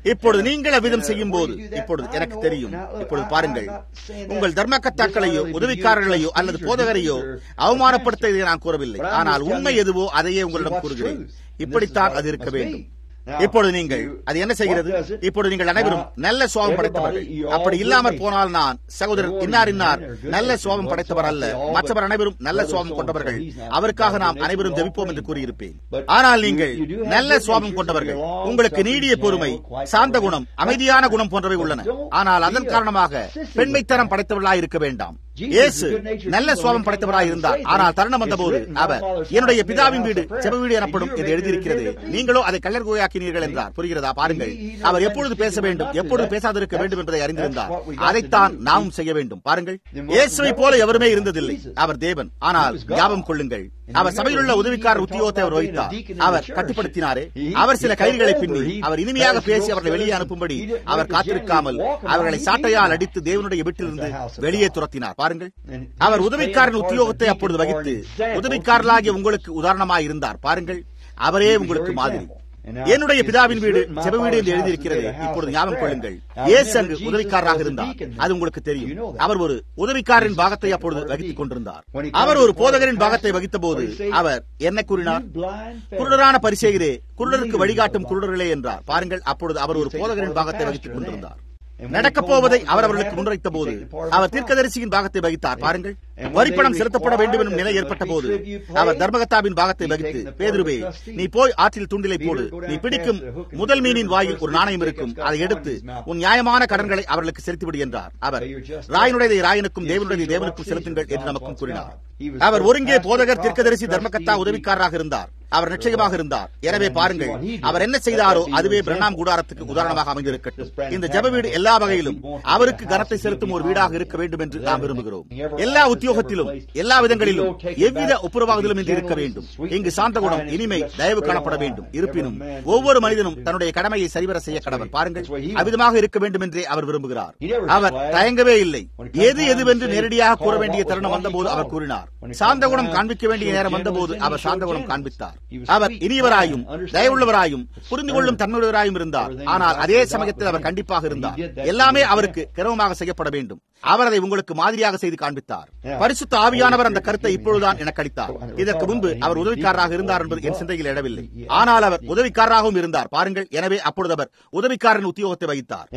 இப்பொழுது நீங்கள் அவ்விதம் செய்யும் போது இப்பொழுது எனக்கு தெரியும் இப்பொழுது பாருங்கள் உங்கள் தர்மக்கத்தாக்களையோ உதவிக்காரர்களையோ அல்லது போதகரையோ அவமானப்படுத்த இதை நான் கூறவில்லை ஆனால் உண்மை எதுவோ அதையே உங்களிடம் கூறுகிறேன் இப்படித்தான் அது இருக்க வேண்டும் இப்பொழுது நீங்கள் அது என்ன செய்கிறது இப்பொழுது நீங்கள் அனைவரும் நல்ல சுவாபம் படைத்தவர்கள் அப்படி இல்லாமல் போனால் நான் சகோதரர் இன்னார் இன்னார் நல்ல சுவாபம் படைத்தவர் அல்ல மற்றவர் அனைவரும் நல்ல சுவாபம் கொண்டவர்கள் அவருக்காக நாம் அனைவரும் ஜெபிப்போம் என்று கூறியிருப்பேன் ஆனால் நீங்கள் நல்ல சுவாபம் கொண்டவர்கள் உங்களுக்கு நீடிய பொறுமை சாந்த குணம் அமைதியான குணம் போன்றவை உள்ளன ஆனால் அதன் காரணமாக பெண்மைத்தனம் படைத்தவர்களாக இருக்க வேண்டாம் இயேசு நல்ல சுவாபம் படைத்தவராக இருந்தார் ஆனால் தருணம் வந்தபோது அவர் என்னுடைய பிதாவின் வீடு செப வீடு எனப்படும் என்று எழுதியிருக்கிறது நீங்களோ அதை கல்லர் குகையாக்கினீர்கள் என்றார் புரிகிறதா பாருங்கள் அவர் எப்பொழுது பேச வேண்டும் எப்பொழுது பேசாதிருக்க வேண்டும் என்பதை அறிந்திருந்தார் அதைத்தான் நாமும் செய்ய வேண்டும் பாருங்கள் இயேசுவை போல எவருமே இருந்ததில்லை அவர் தேவன் ஆனால் ஞாபகம் கொள்ளுங்கள் அவர் சபையில் உள்ள உதவிக்காரர் உத்தியோகத்தை அவர் வகித்தார் அவர் கட்டுப்படுத்தினாரே அவர் சில கைதிகளை பின்னி அவர் இனிமையாக பேசி அவர்களை வெளியே அனுப்பும்படி அவர் காத்திருக்காமல் அவர்களை சாட்டையால் அடித்து தேவனுடைய வீட்டிலிருந்து வெளியே துரத்தினார் பாருங்கள் அவர் உதவிக்காரன் உத்தியோகத்தை அப்பொழுது வகித்து உதவிக்காரர்களாகிய உங்களுக்கு உதாரணமாக இருந்தார் பாருங்கள் அவரே உங்களுக்கு மாதிரி என்னுடைய பிதாவின் வீடு செப வீடு என்று எழுதியிருக்கிறது இப்பொழுது ஞாபகம் கொள்ளுங்கள் இயேசு அங்கு உதவிக்காரராக இருந்தார் அது உங்களுக்கு தெரியும் அவர் ஒரு உதவிக்காரரின் பாகத்தை அப்பொழுது வகித்துக் கொண்டிருந்தார் அவர் ஒரு போதகரின் பாகத்தை வகித்த போது அவர் என்ன கூறினார் குருடரான பரிசேகிறே குருடருக்கு வழிகாட்டும் குருடர்களே என்றார் பாருங்கள் அப்பொழுது அவர் ஒரு போதகரின் பாகத்தை வகித்துக் கொண்டிருந்தார் நடக்கப் போவதை அவர் அவர்களுக்கு முன்வைத்த போது அவர் தீர்க்கதரிசியின் பாகத்தை வகித்தார் பாருங்கள் வரிப்பணம் செலுத்தப்பட வேண்டும் எனும் நிலை ஏற்பட்ட போது அவர் தர்மகத்தாவின் பாகத்தை வகித்து பேதுருவே நீ போய் ஆற்றில் துண்டிலை போடு நீ பிடிக்கும் முதல் மீனின் வாயில் ஒரு நாணயம் இருக்கும் அதை எடுத்து உன் நியாயமான கடன்களை அவர்களுக்கு செலுத்திவிடு என்றார் அவர் ராயனுடைய ராயனுக்கும் தேவனுடைய தேவனுக்கும் செலுத்துங்கள் என்று நமக்கும் கூறினார் அவர் ஒருங்கே போதகர் தீர்க்கதரிசி தர்மகத்தா உதவிக்காரராக இருந்தார் அவர் நிச்சயமாக இருந்தார் எனவே பாருங்கள் அவர் என்ன செய்தாரோ அதுவே பிரணாம் கூடாரத்துக்கு உதாரணமாக அமைந்திருக்கட்டும் இந்த ஜப வீடு எல்லா வகையிலும் அவருக்கு கனத்தை செலுத்தும் ஒரு வீடாக இருக்க வேண்டும் என்று நாம் விரும்புகிறோம் எல்லா உத்தியோகத்திலும் எல்லா விதங்களிலும் எவ்வித ஒப்புரவாகுதலும் இன்று இருக்க வேண்டும் இங்கு சாந்த குணம் இனிமை தயவு காணப்பட வேண்டும் இருப்பினும் ஒவ்வொரு மனிதனும் தன்னுடைய கடமையை சரிவர செய்ய கடவன் பாருங்கள் அவ்விதமாக இருக்க வேண்டும் என்றே அவர் விரும்புகிறார் அவர் தயங்கவே இல்லை எது எதுவென்று நேரடியாக கூற வேண்டிய தருணம் வந்தபோது அவர் கூறினார் சாந்த குணம் காண்பிக்க வேண்டிய நேரம் வந்தபோது அவர் சாந்த குணம் காண்பித்தார் அவர் இனியவராயும் தயவுள்ளவராயும் புரிந்து கொள்ளும் தன்னுடையவராயும் இருந்தார் ஆனால் அதே சமயத்தில் அவர் கண்டிப்பாக இருந்தார் எல்லாமே அவருக்கு கிரமமாக செய்யப்பட வேண்டும் அவர் அதை உங்களுக்கு மாதிரியாக செய்து காண்பித்தார் பரிசுத்த ஆவியானவர் அந்த கருத்தை இப்பொழுதுதான் எனக்கு அளித்தார் இதற்கு முன்பு அவர் உதவிக்காரராக இருந்தார் என்பது என் சிந்தையில் எழவில்லை ஆனால் அவர் உதவிக்காரராகவும் இருந்தார் பாருங்கள் எனவே அப்பொழுது அவர் உதவிக்காரன் உத்தியோகத்தை வகித்தார்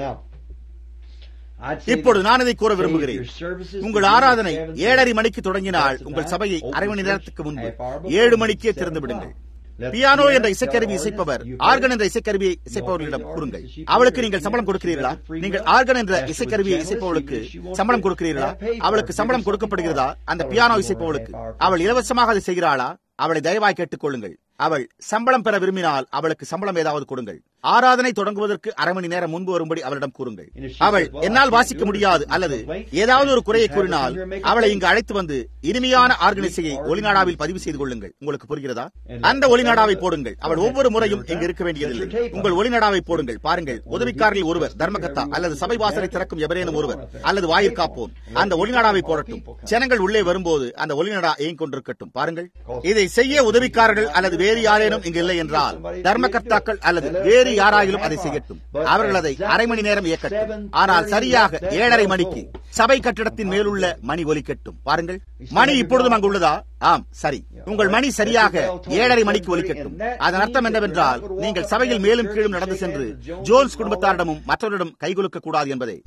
இப்பொழுது நான் இதை கூற விரும்புகிறேன் உங்கள் ஆராதனை ஏழரை மணிக்கு தொடங்கினால் உங்கள் சபையை அரை மணி நேரத்துக்கு முன்பு ஏழு மணிக்கே திறந்து விடுங்கள் பியானோ என்ற இசைக்கருவி இசைப்பவர் ஆர்கன் என்ற இசைக்கருவியை இசைப்பவர்களிடம் கூறுங்கள் அவளுக்கு நீங்கள் சம்பளம் கொடுக்கிறீர்களா நீங்கள் ஆர்கன் என்ற இசைக்கருவியை இசைப்பவளுக்கு சம்பளம் கொடுக்கிறீர்களா அவளுக்கு சம்பளம் கொடுக்கப்படுகிறதா அந்த பியானோ இசைப்பவளுக்கு அவள் இலவசமாக அதை செய்கிறாளா அவளை தயவாய் கேட்டுக் கொள்ளுங்கள் அவள் சம்பளம் பெற விரும்பினால் அவளுக்கு சம்பளம் ஏதாவது கொடுங்கள் ஆராதனை தொடங்குவதற்கு அரை மணி நேரம் முன்பு வரும்படி அவளிடம் கூறுங்கள் அவள் என்னால் வாசிக்க முடியாது அல்லது ஏதாவது ஒரு குறையை கூறினால் அவளை இங்கு அழைத்து வந்து இனிமையான ஆர்கனைசையை ஒளிநாடாவில் பதிவு செய்து கொள்ளுங்கள் உங்களுக்கு புரிகிறதா அந்த ஒளிநாடாவை போடுங்கள் அவள் ஒவ்வொரு முறையும் இங்கு இருக்க வேண்டியதில்லை உங்கள் ஒளிநாடாவை போடுங்கள் பாருங்கள் உதவிக்காரர்கள் ஒருவர் தர்மகத்தா அல்லது சபை வாசலை திறக்கும் எவரேனும் ஒருவர் அல்லது வாயிற் காப்போம் அந்த ஒளிநாடாவை போடட்டும் ஜனங்கள் உள்ளே வரும்போது அந்த ஒளிநாடா இயங்கிக் கொண்டிருக்கட்டும் பாருங்கள் இதை செய்ய உதவிக்காரர்கள் அல்லது வேறு யாரேனும் இங்கு இல்லை என்றால் தர்மகர்த்தாக்கள் அல்லது வேறு யாராயிலும் அதை செய்யட்டும் அவர்கள் அதை அரை மணி நேரம் இயக்கட்டும் ஆனால் சரியாக ஏழரை மணிக்கு சபை கட்டிடத்தின் மேலுள்ள மணி ஒலிக்கட்டும் பாருங்கள் மணி இப்பொழுதும் அங்கு உள்ளதா ஆம் சரி உங்கள் மணி சரியாக ஏழரை மணிக்கு ஒலிக்கட்டும் அதன் அர்த்தம் என்னவென்றால் நீங்கள் சபையில் மேலும் கீழும் நடந்து சென்று ஜோன்ஸ் குடும்பத்தாரிடமும் மற்றவரிடம் கைகுலுக்க கூடாது என்பதே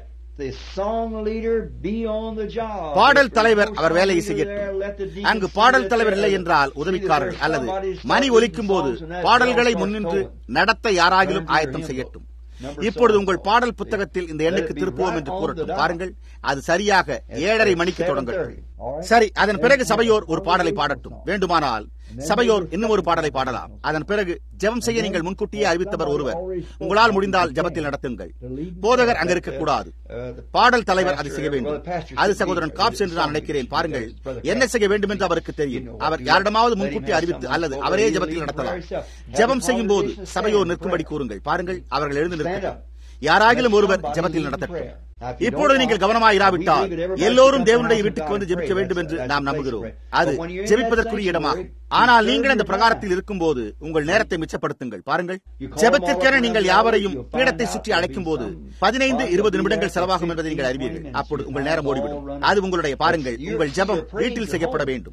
பாடல் தலைவர் அவர் வேலையை செய்யட்டும் அங்கு பாடல் தலைவர் இல்லை என்றால் உதவிக்காரர்கள் அல்லது மணி ஒலிக்கும் போது பாடல்களை முன்னின்று நடத்த யாராகிலும் ஆயத்தம் செய்யட்டும் இப்பொழுது உங்கள் பாடல் புத்தகத்தில் இந்த எண்ணுக்கு திருப்புவோம் என்று கூறட்டும் பாருங்கள் அது சரியாக ஏழரை மணிக்கு தொடங்கட்டும் சரி அதன் பிறகு சபையோர் ஒரு பாடலை பாடட்டும் வேண்டுமானால் சபையோர் இன்னும் ஒரு பாடலை பாடலாம் அதன் பிறகு ஜெபம் செய்ய நீங்கள் முன்கூட்டியே அறிவித்தவர் ஒருவர் உங்களால் முடிந்தால் ஜபத்தில் நடத்துங்கள் போதகர் அங்க இருக்கக்கூடாது பாடல் தலைவர் அதை செய்ய வேண்டும் அது சகோதரன் காப்ஸ் என்று நான் நினைக்கிறேன் பாருங்கள் என்ன செய்ய வேண்டும் என்று அவருக்கு தெரியும் அவர் யாரிடமாவது முன்கூட்டி அறிவித்து அல்லது அவரே ஜபத்தில் நடத்தலாம் ஜபம் செய்யும் போது சபையோர் நிற்கும்படி கூறுங்கள் பாருங்கள் அவர்கள் எழுந்து நிற்கட்டும் யாராகிலும் ஒருவர் ஜபத்தில் நடத்தட்டும் இப்பொழுது நீங்கள் கவனமாயிராவிட்டால் எல்லோரும் தேவனுடைய வீட்டுக்கு வந்து ஜெபிக்க வேண்டும் என்று நாம் நம்புகிறோம் அது ஜெபிப்பதற்குரிய இடமாகும் ஆனால் நீங்கள் அந்த பிரகாரத்தில் இருக்கும்போது உங்கள் நேரத்தை மிச்சப்படுத்துங்கள் பாருங்கள் ஜெபத்திற்கென நீங்கள் யாவரையும் பீடத்தை சுற்றி அழைக்கும் போது பதினைந்து இருபது நிமிடங்கள் செலவாகும் என்பதை நீங்கள் அறிவீர்கள் அப்போது உங்கள் நேரம் ஓடிவிடும் அது உங்களுடைய பாருங்கள் உங்கள் ஜெபம் வீட்டில் செய்யப்பட வேண்டும்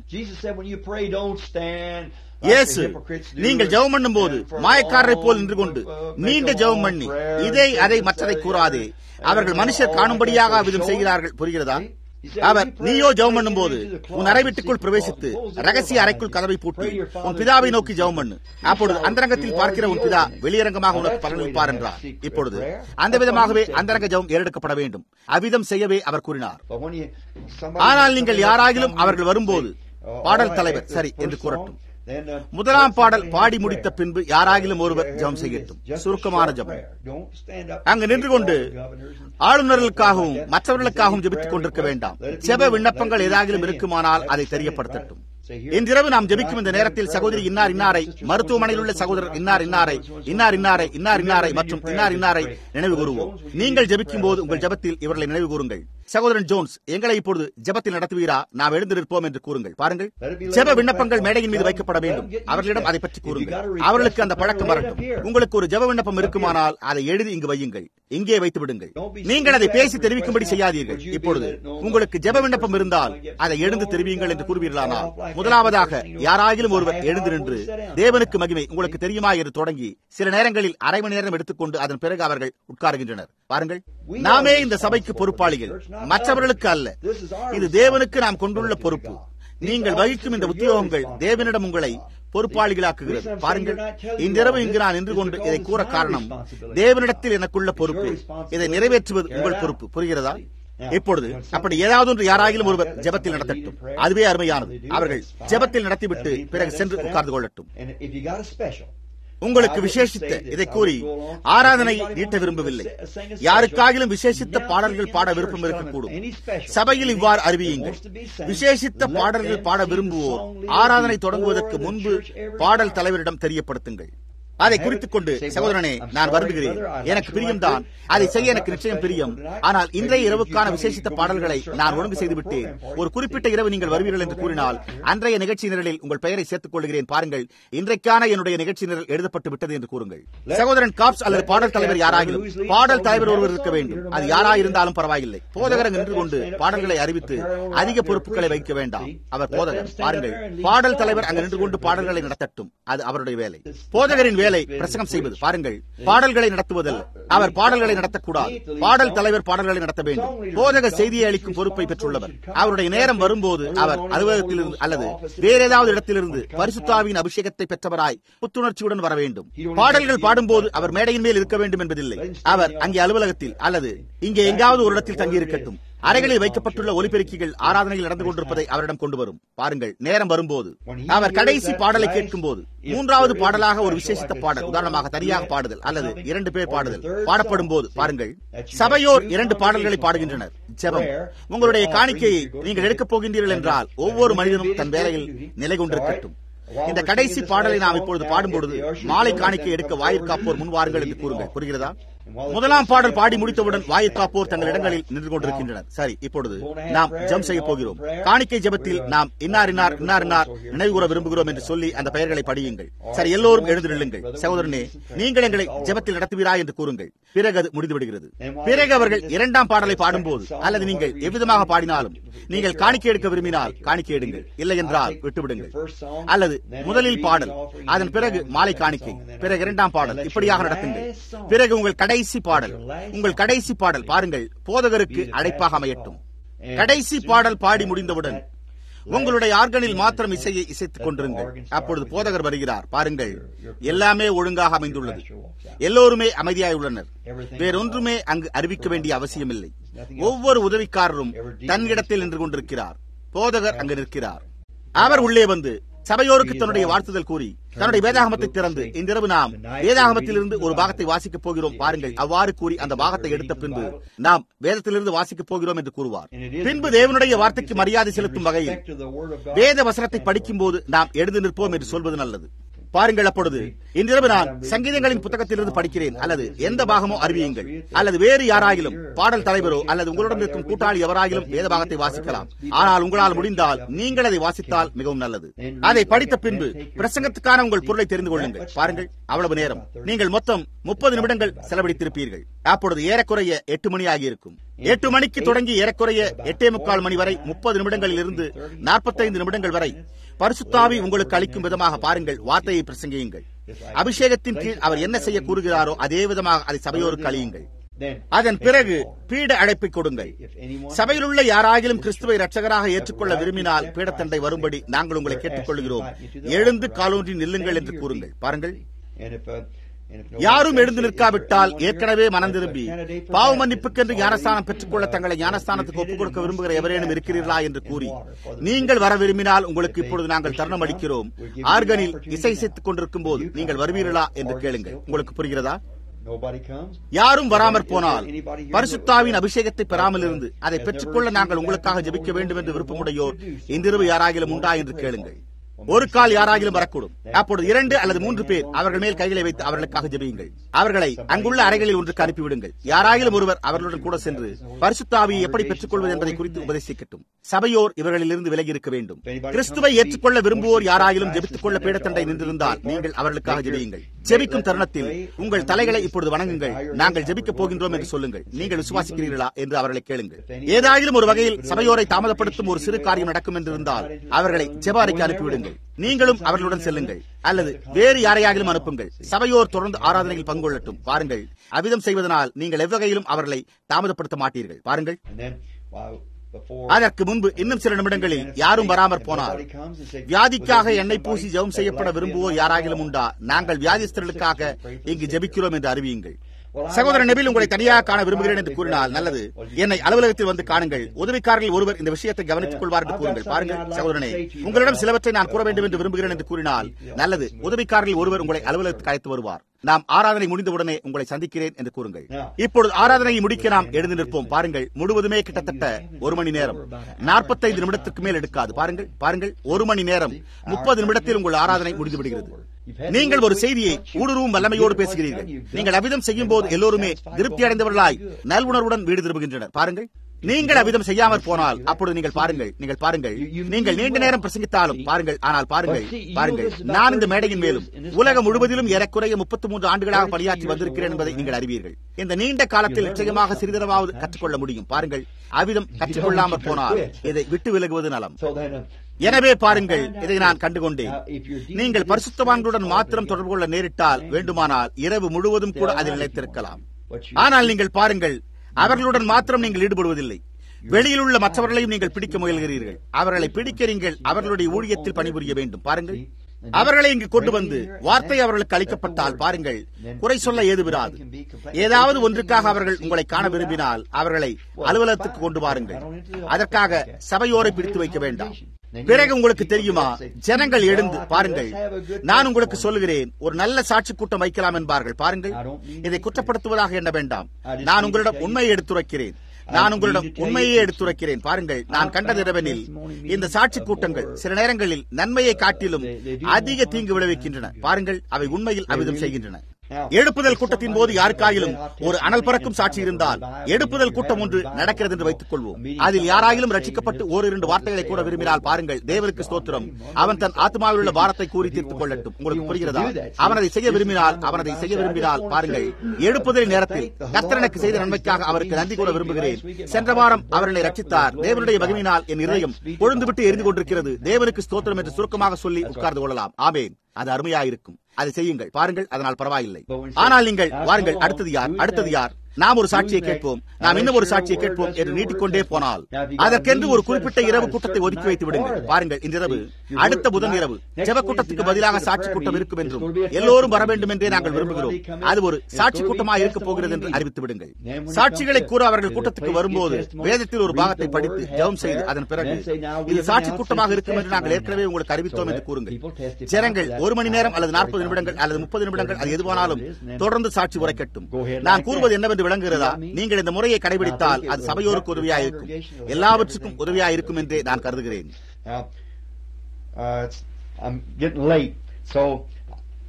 இயேசு நீங்கள் ஜெபம் பண்ணும் போது மாயக்காரரை போல் நின்று கொண்டு நீண்ட ஜெபம் பண்ணி இதை அதை மற்றதை கூறாதே அவர்கள் மனுஷர் காணும்படியாக விதம் செய்கிறார்கள் புரிகிறதா அவர் நீயோ ஜெபம் பண்ணும் போது உன் அறை வீட்டுக்குள் பிரவேசித்து ரகசிய அறைக்குள் கதவை பூட்டி உன் பிதாவை நோக்கி ஜெபம் பண்ணு அப்பொழுது அந்தரங்கத்தில் பார்க்கிற உன் பிதா வெளியரங்கமாக உனக்கு பலனளிப்பார் என்றார் இப்பொழுது அந்த விதமாகவே அந்தரங்க ஜெபம் ஏறெடுக்கப்பட வேண்டும் அவ்விதம் செய்யவே அவர் கூறினார் ஆனால் நீங்கள் யாராகிலும் அவர்கள் வரும்போது பாடல் தலைவர் சரி என்று கூறட்டும் முதலாம் பாடல் பாடி முடித்த பின்பு யாராகிலும் ஒருவர் ஜெபம் செய்யட்டும் சுருக்கமான ஜெபம் அங்கு நின்று கொண்டு ஆளுநர்களுக்காகவும் மற்றவர்களுக்காகவும் ஜெபித்துக் கொண்டிருக்க வேண்டாம் ஜெப விண்ணப்பங்கள் ஏதாகிலும் இருக்குமானால் அதை தெரியப்படுத்தட்டும் இன்றிரவு நாம் ஜெபிக்கும் இந்த நேரத்தில் சகோதரி இன்னார் இன்னாரை மருத்துவமனையில் உள்ள சகோதரர் இன்னார் இன்னாரை இன்னார் இன்னாரை இன்னார் இன்னாரை மற்றும் இன்னார் இன்னாரை நினைவு கூறுவோம் நீங்கள் ஜெபிக்கும் போது உங்கள் ஜெபத்தில் இவர்களை நினைவு கூறுங்கள் சகோதரன் ஜோன்ஸ் எங்களை இப்பொழுது ஜெபத்தில் நடத்துவீரா நாம் எழுந்து நிற்போம் என்று கூறுங்கள் பாருங்கள் ஜெப விண்ணப்பங்கள் மேடையின் மீது வைக்கப்பட வேண்டும் அவர்களிடம் அதை பற்றி கூறுங்கள் அவர்களுக்கு அந்த பழக்கம் வரட்டும் உங்களுக்கு ஒரு ஜெப விண்ணப்பம் இருக்குமானால் அதை எழுதி இங்கு வையுங்கள் இங்கே வைத்து விடுங்கள் நீங்கள் அதை பேசி தெரிவிக்கும்படி செய்யாதீர்கள் இப்பொழுது உங்களுக்கு ஜெப விண்ணப்பம் இருந்தால் அதை எழுந்து தெரிவியுங்கள் என்று கூறுவீர்களானால் முதலாவதாக யாராகிலும் ஒருவர் எழுந்து நின்று தேவனுக்கு மகிமை உங்களுக்கு தெரியுமா என்று தொடங்கி சில நேரங்களில் அரை மணி நேரம் எடுத்துக்கொண்டு அதன் பிறகு அவர்கள் உட்காருகின்றனர் பாருங்கள் நாமே இந்த சபைக்கு பொறுப்பாளிகள் மற்றவர்களுக்கு அல்ல இது தேவனுக்கு நாம் கொண்டுள்ள பொறுப்பு நீங்கள் வகிக்கும் இந்த உத்தியோகங்கள் தேவனிடம் உங்களை பொறுப்பாளிகளாக்குகிறது பாருங்கள் இன்றிரவு இங்கு நான் நின்று கொண்டு இதை கூற காரணம் தேவனிடத்தில் எனக்குள்ள பொறுப்பு இதை நிறைவேற்றுவது உங்கள் பொறுப்பு புரிகிறதா இப்பொழுது அப்படி ஏதாவது ஒன்று யாராகிலும் ஒருவர் ஜெபத்தில் நடத்தட்டும் அதுவே அருமையானது அவர்கள் ஜெபத்தில் நடத்திவிட்டு பிறகு சென்று உட்கார்ந்து கொள்ளட்டும் உங்களுக்கு விசேஷித்த இதை கூறி ஆராதனை நீட்ட விரும்பவில்லை யாருக்காகிலும் விசேஷித்த பாடல்கள் பாட விருப்பம் இருக்கக்கூடும் சபையில் இவ்வாறு அறிவியுங்கள் விசேஷித்த பாடல்கள் பாட விரும்புவோர் ஆராதனை தொடங்குவதற்கு முன்பு பாடல் தலைவரிடம் தெரியப்படுத்துங்கள் அதை குறித்துக் கொண்டு சகோதரனே நான் வருந்துகிறேன் எனக்கு பிரியம்தான் அதை செய்ய எனக்கு நிச்சயம் பிரியம் ஆனால் இன்றைய இரவுக்கான விசேஷித்த பாடல்களை நான் ஒழுங்கு செய்துவிட்டேன் ஒரு குறிப்பிட்ட இரவு நீங்கள் வருவீர்கள் என்று கூறினால் அன்றைய நிகழ்ச்சி நிரலில் உங்கள் பெயரை சேர்த்துக் கொள்கிறேன் பாருங்கள் இன்றைக்கான என்னுடைய நிகழ்ச்சி நிரல் எழுதப்பட்டு விட்டது என்று கூறுங்கள் சகோதரன் காப்ஸ் அல்லது பாடல் தலைவர் யாராகிலும் பாடல் தலைவர் ஒருவர் இருக்க வேண்டும் அது யாராயிருந்தாலும் பரவாயில்லை போதகர் நின்று கொண்டு பாடல்களை அறிவித்து அதிக பொறுப்புகளை வைக்க வேண்டாம் அவர் போதகர் பாருங்கள் பாடல் தலைவர் அங்கு நின்று கொண்டு பாடல்களை நடத்தட்டும் அது அவருடைய வேலை போதகரின் வேலை பிரசங்கம் செய்வது பாருங்கள் பாடல்களை நடத்துவதல்ல அவர் பாடல்களை நடத்தக்கூடாது பாடல் தலைவர் பாடல்களை நடத்த வேண்டும் போதக செய்தியை அளிக்கும் பொறுப்பை பெற்றுள்ளவர் அவருடைய நேரம் வரும்போது அவர் அலுவலகத்திலிருந்து அல்லது வேற ஏதாவது இடத்திலிருந்து பரிசுத்தாவின் அபிஷேகத்தை பெற்றவராய் புத்துணர்ச்சியுடன் வர வேண்டும் பாடல்கள் பாடும்போது அவர் மேடையின் மேல் இருக்க வேண்டும் என்பதில்லை அவர் அங்கே அலுவலகத்தில் அல்லது இங்கே எங்காவது ஒரு இடத்தில் தங்கியிருக்கட்டும் அறைகளில் வைக்கப்பட்டுள்ள ஒலிபெருக்கிகள் ஆராதனையில் நடந்து கொண்டிருப்பதை அவரிடம் கொண்டு வரும் பாருங்கள் நேரம் வரும்போது அவர் கடைசி பாடலை கேட்கும் போது மூன்றாவது பாடலாக ஒரு விசேஷித்த பாடல் உதாரணமாக தனியாக பாடுதல் அல்லது இரண்டு பேர் பாடுதல் பாடப்படும் போது பாருங்கள் சபையோர் இரண்டு பாடல்களை பாடுகின்றனர் ஜெபம் உங்களுடைய காணிக்கையை நீங்கள் எடுக்கப் போகின்றீர்கள் என்றால் ஒவ்வொரு மனிதனும் தன் வேலையில் நிலை கொண்டிருக்கட்டும் இந்த கடைசி பாடலை நாம் இப்பொழுது பாடும்பொழுது மாலை காணிக்கை எடுக்க வாயிற்காப்போர் முன் வாருங்கள் என்று கூறுங்கள் புரிகிறதா முதலாம் பாடல் பாடி முடித்தவுடன் வாயிற்காப்போர் தங்கள் இடங்களில் நின்று கொண்டிருக்கின்றனர் சரி இப்பொழுது நாம் ஜம் செய்ய போகிறோம் காணிக்கை ஜபத்தில் நாம் இன்னார் இன்னார் இன்னார் இன்னார் நினைவு கூற விரும்புகிறோம் என்று சொல்லி அந்த பெயர்களை படியுங்கள் சரி எல்லோரும் எழுந்து நில்லுங்கள் சகோதரனே நீங்கள் எங்களை ஜபத்தில் நடத்துவீரா என்று கூறுங்கள் பிறகு அது முடிந்து விடுகிறது பிறகு அவர்கள் இரண்டாம் பாடலை பாடும்போது அல்லது நீங்கள் எவ்விதமாக பாடினாலும் நீங்கள் காணிக்கை எடுக்க விரும்பினால் காணிக்கை எடுங்கள் இல்லை என்றால் விட்டுவிடுங்கள் அல்லது முதலில் பாடல் அதன் பிறகு மாலை காணிக்கை பிறகு இரண்டாம் பாடல் இப்படியாக நடத்துங்கள் பிறகு உங்கள் கடைசி பாடல் உங்கள் கடைசி பாடல் பாருங்கள் போதகருக்கு அழைப்பாக அமையட்டும் கடைசி பாடல் பாடி முடிந்தவுடன் உங்களுடைய ஆர்கனில் மாத்திரம் இசையை இசைத்துக் கொண்டிருங்கள் அப்பொழுது போதகர் வருகிறார் பாருங்கள் எல்லாமே ஒழுங்காக அமைந்துள்ளது எல்லோருமே அமைதியாய் உள்ளனர் வேறொன்றுமே அங்கு அறிவிக்க வேண்டிய அவசியமில்லை ஒவ்வொரு உதவிக்காரரும் தன் இடத்தில் நின்று கொண்டிருக்கிறார் போதகர் அங்கு நிற்கிறார் அவர் உள்ளே வந்து சபையோருக்கு தன்னுடைய வாழ்த்துதல் கூறி தன்னுடைய வேதாகமத்தை திறந்து இன்றிரவு நாம் வேதாகமத்திலிருந்து ஒரு பாகத்தை வாசிக்கப் போகிறோம் பாருங்கள் அவ்வாறு கூறி அந்த பாகத்தை எடுத்த பின்பு நாம் வேதத்திலிருந்து வாசிக்கப் போகிறோம் என்று கூறுவார் பின்பு தேவனுடைய வார்த்தைக்கு மரியாதை செலுத்தும் வகையில் வேத வசனத்தை படிக்கும் போது நாம் எழுந்து நிற்போம் என்று சொல்வது நல்லது பாருங்கள் அப்பொழுது இன்றிரவு நான் சங்கீதங்களின் புத்தகத்திலிருந்து படிக்கிறேன் அல்லது எந்த பாகமோ அறிவியுங்கள் அல்லது வேறு யாராயிலும் பாடல் தலைவரோ அல்லது உங்களுடன் இருக்கும் கூட்டாளி எவராயிலும் வேத பாகத்தை வாசிக்கலாம் ஆனால் உங்களால் முடிந்தால் நீங்கள் அதை வாசித்தால் மிகவும் நல்லது அதை படித்த பின்பு பிரசங்கத்துக்கான உங்கள் பொருளை தெரிந்து கொள்ளுங்கள் பாருங்கள் அவ்வளவு நேரம் நீங்கள் மொத்தம் முப்பது நிமிடங்கள் செலவழித்திருப்பீர்கள் அப்பொழுது ஏறக்குறைய எட்டு மணி ஆகியிருக்கும் எட்டு மணிக்கு தொடங்கி ஏறக்குறைய எட்டே முக்கால் மணி வரை முப்பது நிமிடங்களில் இருந்து நாற்பத்தைந்து நிமிடங்கள் வரை பரிசுத்தாவி உங்களுக்கு அளிக்கும் விதமாக பாருங்கள் வார்த்தையை பிரசங்கியுங்கள் அபிஷேகத்தின் கீழ் அவர் என்ன செய்ய கூறுகிறாரோ அதே விதமாக அதை சபையோருக்கு அழியுங்கள் அதன் பிறகு பீட அழைப்பை கொடுங்கள் சபையில் உள்ள யாராகிலும் கிறிஸ்துவை ரட்சகராக ஏற்றுக்கொள்ள விரும்பினால் பீடத்தண்டை வரும்படி நாங்கள் உங்களை கேட்டுக்கொள்கிறோம் எழுந்து காலூன்றி நில்லுங்கள் என்று கூறுங்கள் பாருங்கள் யாரும் எழுந்து நிற்காவிட்டால் ஏற்கனவே மனம் திரும்பி பாவ மன்னிப்புக்கென்று ஞானஸ்தானம் பெற்றுக்கொள்ள தங்களை ஞானஸ்தானத்துக்கு ஒப்புக் கொடுக்க விரும்புகிற எவரேனும் இருக்கிறீர்களா என்று கூறி நீங்கள் வர விரும்பினால் உங்களுக்கு இப்பொழுது நாங்கள் தருணம் அளிக்கிறோம் ஆர்கனில் இசை இசைத்துக் கொண்டிருக்கும் போது நீங்கள் வருவீர்களா என்று கேளுங்கள் உங்களுக்கு புரிகிறதா யாரும் வராமற் போனால் பரிசுத்தாவின் அபிஷேகத்தை பெறாமல் இருந்து அதை பெற்றுக்கொள்ள நாங்கள் உங்களுக்காக ஜெபிக்க வேண்டும் என்று விருப்பமுடையோர் இன்றிரவு யாராகிலும் உண்டா என்று கேளுங்கள் ஒரு கால் யாராகிலும் வரக்கூடும் அப்பொழுது இரண்டு அல்லது மூன்று பேர் அவர்கள் மேல் கைகளை வைத்து அவர்களுக்காக ஜெபியுங்கள் அவர்களை அங்குள்ள அறைகளில் ஒன்றுக்கு அனுப்பிவிடுங்கள் யாராகிலும் ஒருவர் அவர்களுடன் கூட சென்று பரிசுத்தாவியை எப்படி பெற்றுக் கொள்வது என்பதை குறித்து உபதேசிக்கட்டும் சபையோர் இவர்களிலிருந்து விலகி இருக்க வேண்டும் கிறிஸ்துவை ஏற்றுக்கொள்ள விரும்புவோர் யாராயிலும் ஜெபித்துக் கொள்ள பீடத்தண்டை நின்றிருந்தால் நீங்கள் அவர்களுக்காக ஜெபியுங்கள் ஜெபிக்கும் தருணத்தில் உங்கள் தலைகளை இப்பொழுது வணங்குங்கள் நாங்கள் ஜெபிக்கப் போகின்றோம் என்று சொல்லுங்கள் நீங்கள் விசுவாசிக்கிறீர்களா என்று அவர்களை கேளுங்கள் ஏதாயிலும் ஒரு வகையில் சபையோரை தாமதப்படுத்தும் ஒரு சிறு காரியம் நடக்கும் என்று இருந்தால் அவர்களை ஜெபாரிக்கு அனுப்பிவிடுங்கள் நீங்களும் அவர்களுடன் செல்லுங்கள் அல்லது வேறு யாரையாகிலும் அனுப்புங்கள் சபையோர் தொடர்ந்து ஆராதனையில் பங்கொள்ளட்டும் பாருங்கள் அவிதம் செய்வதனால் நீங்கள் எவ்வகையிலும் அவர்களை தாமதப்படுத்த மாட்டீர்கள் பாருங்கள் அதற்கு முன்பு இன்னும் சில நிமிடங்களில் யாரும் வராமற் போனார் வியாதிக்காக எண்ணெய் பூசி ஜெபம் செய்யப்பட விரும்புவோர் யாராகிலும் உண்டா நாங்கள் வியாதிஸ்தர்களுக்காக இங்கு ஜெபிக்கிறோம் என்று அறிவியுங்கள் சகோதரன் நெபில் உங்களை தனியாக காண விரும்புகிறேன் என்று கூறினால் நல்லது என்னை அலுவலகத்தில் வந்து காணுங்கள் உதவிக்காரர்கள் ஒருவர் இந்த விஷயத்தை கவனித்துக் கொள்வார் என்று கூறுங்கள் பாருங்கள் சகோதரனே உங்களிடம் சிலவற்றை நான் கூற வேண்டும் என்று விரும்புகிறேன் என்று கூறினால் நல்லது உதவிக்காரர்கள் ஒருவர் உங்களை அலுவலகத்துக்கு அழைத்து வருவார் நாம் ஆராதனை முடிந்தவுடனே உங்களை சந்திக்கிறேன் என்று கூறுங்கள் இப்பொழுது ஆராதனையை முடிக்க நாம் எழுந்து நிற்போம் பாருங்கள் முழுவதுமே கிட்டத்தட்ட ஒரு மணி நேரம் நாற்பத்தைந்து நிமிடத்துக்கு மேல் எடுக்காது பாருங்கள் பாருங்கள் ஒரு மணி நேரம் முப்பது நிமிடத்தில் உங்கள் ஆராதனை முடிந்து விடுகிறது நீங்கள் ஒரு செய்தியை ஊடுருவும் வல்லமையோடு பேசுகிறீர்கள் நீங்கள் அவிதம் செய்யும் போது எல்லோருமே திருப்தி அடைந்தவர்களாய் நல்வுணர்வுடன் வீடு திரும்புகின்றனர் பாருங்கள் நீங்கள் அவ்விதம் செய்யாமற் போனால் அப்பொழுது நீங்கள் பாருங்கள் நீங்கள் பாருங்கள் நீங்கள் நீண்ட நேரம் பிரசங்கித்தாலும் பாருங்கள் ஆனால் பாருங்கள் பாருங்கள் நான் இந்த மேடையின் மேலும் உலகம் முழுவதிலும் ஏறக்குறைய முப்பத்தி மூன்று ஆண்டுகளாக பணியாற்றி வந்திருக்கிறேன் என்பதை நீங்கள் அறிவீர்கள் இந்த நீண்ட காலத்தில் நிச்சயமாக சிறிதளவாவது கற்றுக்கொள்ள முடியும் பாருங்கள் அவ்விதம் கற்றுக்கொள்ளாமற் போனால் இதை விட்டு விலகுவது நலம் எனவே பாருங்கள் இதை நான் கண்டுகொண்டேன் நீங்கள் பரிசுத்தவான்களுடன் மாத்திரம் தொடர்பு கொள்ள நேரிட்டால் வேண்டுமானால் இரவு முழுவதும் கூட அதில் நிலைத்திருக்கலாம் ஆனால் நீங்கள் பாருங்கள் அவர்களுடன் மாத்திரம் நீங்கள் ஈடுபடுவதில்லை வெளியில் உள்ள மற்றவர்களையும் நீங்கள் பிடிக்க முயல்கிறீர்கள் அவர்களை பிடிக்க நீங்கள் அவர்களுடைய ஊழியத்தில் பணிபுரிய வேண்டும் பாருங்கள் அவர்களை இங்கு கொண்டு வந்து வார்த்தை அவர்களுக்கு அளிக்கப்பட்டால் பாருங்கள் குறை சொல்ல ஏதுவிராது ஏதாவது ஒன்றுக்காக அவர்கள் உங்களை காண விரும்பினால் அவர்களை அலுவலகத்துக்கு கொண்டு வாருங்கள் அதற்காக சபையோரை பிடித்து வைக்க வேண்டாம் பிறகு உங்களுக்கு தெரியுமா ஜனங்கள் எழுந்து பாருங்கள் நான் உங்களுக்கு சொல்லுகிறேன் ஒரு நல்ல சாட்சி கூட்டம் வைக்கலாம் என்பார்கள் பாருங்கள் இதை குற்றப்படுத்துவதாக எண்ண வேண்டாம் நான் உங்களிடம் உண்மையை எடுத்துரைக்கிறேன் நான் உங்களிடம் உண்மையே எடுத்துரைக்கிறேன் பாருங்கள் நான் கண்டது இரவெனில் இந்த சாட்சி கூட்டங்கள் சில நேரங்களில் நன்மையை காட்டிலும் அதிக தீங்கு விளைவிக்கின்றன பாருங்கள் அவை உண்மையில் அவிதம் செய்கின்றன எழுப்புதல் கூட்டத்தின் போது யாருக்காயிலும் ஒரு அனல் பறக்கும் சாட்சி இருந்தால் எழுப்புதல் கூட்டம் ஒன்று நடக்கிறது என்று வைத்துக் கொள்வோம் அதில் யாராயிலும் ரட்சிக்கப்பட்டு ஓர் இரண்டு வார்த்தைகளை கூட விரும்பினால் பாருங்கள் தேவருக்கு ஸ்தோத்திரம் அவன் தன் ஆத்மாவில் உள்ள பாரத்தை கூறி தீர்த்துக் கொள்ளட்டும் உங்களுக்கு புரிகிறதா அவன் அதை செய்ய விரும்பினால் அவன் அதை செய்ய விரும்பினால் பாருங்கள் எழுப்புதல் நேரத்தில் கர்த்தரனுக்கு செய்த நன்மைக்காக அவருக்கு நன்றி கூட விரும்புகிறேன் சென்ற வாரம் அவர்களை ரட்சித்தார் தேவனுடைய மகிமினால் என் இதயம் கொழுந்துவிட்டு எரிந்து கொண்டிருக்கிறது தேவனுக்கு ஸ்தோத்திரம் என்று சுருக்கமாக சொல்லி உட்கார்ந்து கொள்ளலாம் ஆமேன் அது அருமையாயிருக்கும் அதை செய்யுங்கள் பாருங்கள் அதனால் பரவாயில்லை ஆனால் நீங்கள் வாருங்கள் அடுத்தது யார் அடுத்தது யார் நாம் ஒரு சாட்சியை கேட்போம் நாம் இன்னும் ஒரு சாட்சியை கேட்போம் என்று நீட்டிக்கொண்டே போனால் அதற்கென்று ஒரு குறிப்பிட்ட இரவு கூட்டத்தை ஒதுக்கி வைத்து விடுங்கள் பாருங்கள் இந்த இரவு அடுத்த புதன் இரவு ஜெப கூட்டத்துக்கு பதிலாக சாட்சி கூட்டம் இருக்கும் என்றும் எல்லோரும் வர வேண்டும் என்றே நாங்கள் விரும்புகிறோம் அது ஒரு சாட்சி கூட்டமாக இருக்க போகிறது என்று அறிவித்து விடுங்கள் சாட்சிகளை கூற அவர்கள் கூட்டத்துக்கு வரும்போது வேதத்தில் ஒரு பாகத்தை படித்து ஜெபம் செய்து அதன் பிறகு இது சாட்சி கூட்டமாக இருக்கும் என்று நாங்கள் ஏற்கனவே உங்களுக்கு அறிவித்தோம் என்று கூறுங்கள் ஜனங்கள் ஒரு மணி நேரம் அல்லது நாற்பது நிமிடங்கள் அல்லது முப்பது நிமிடங்கள் அது எதுவானாலும் தொடர்ந்து சாட்சி உரைக்கட்டும் நான் கூறுவது என்னவென்று விளங்குகிறதா நீங்கள் இந்த முறையை கடைபிடித்தால் அது சபையோருக்கு உதவியா இருக்கும் எல்லாவற்றுக்கும் உதவியா இருக்கும் என்றே நான் கருதுகிறேன்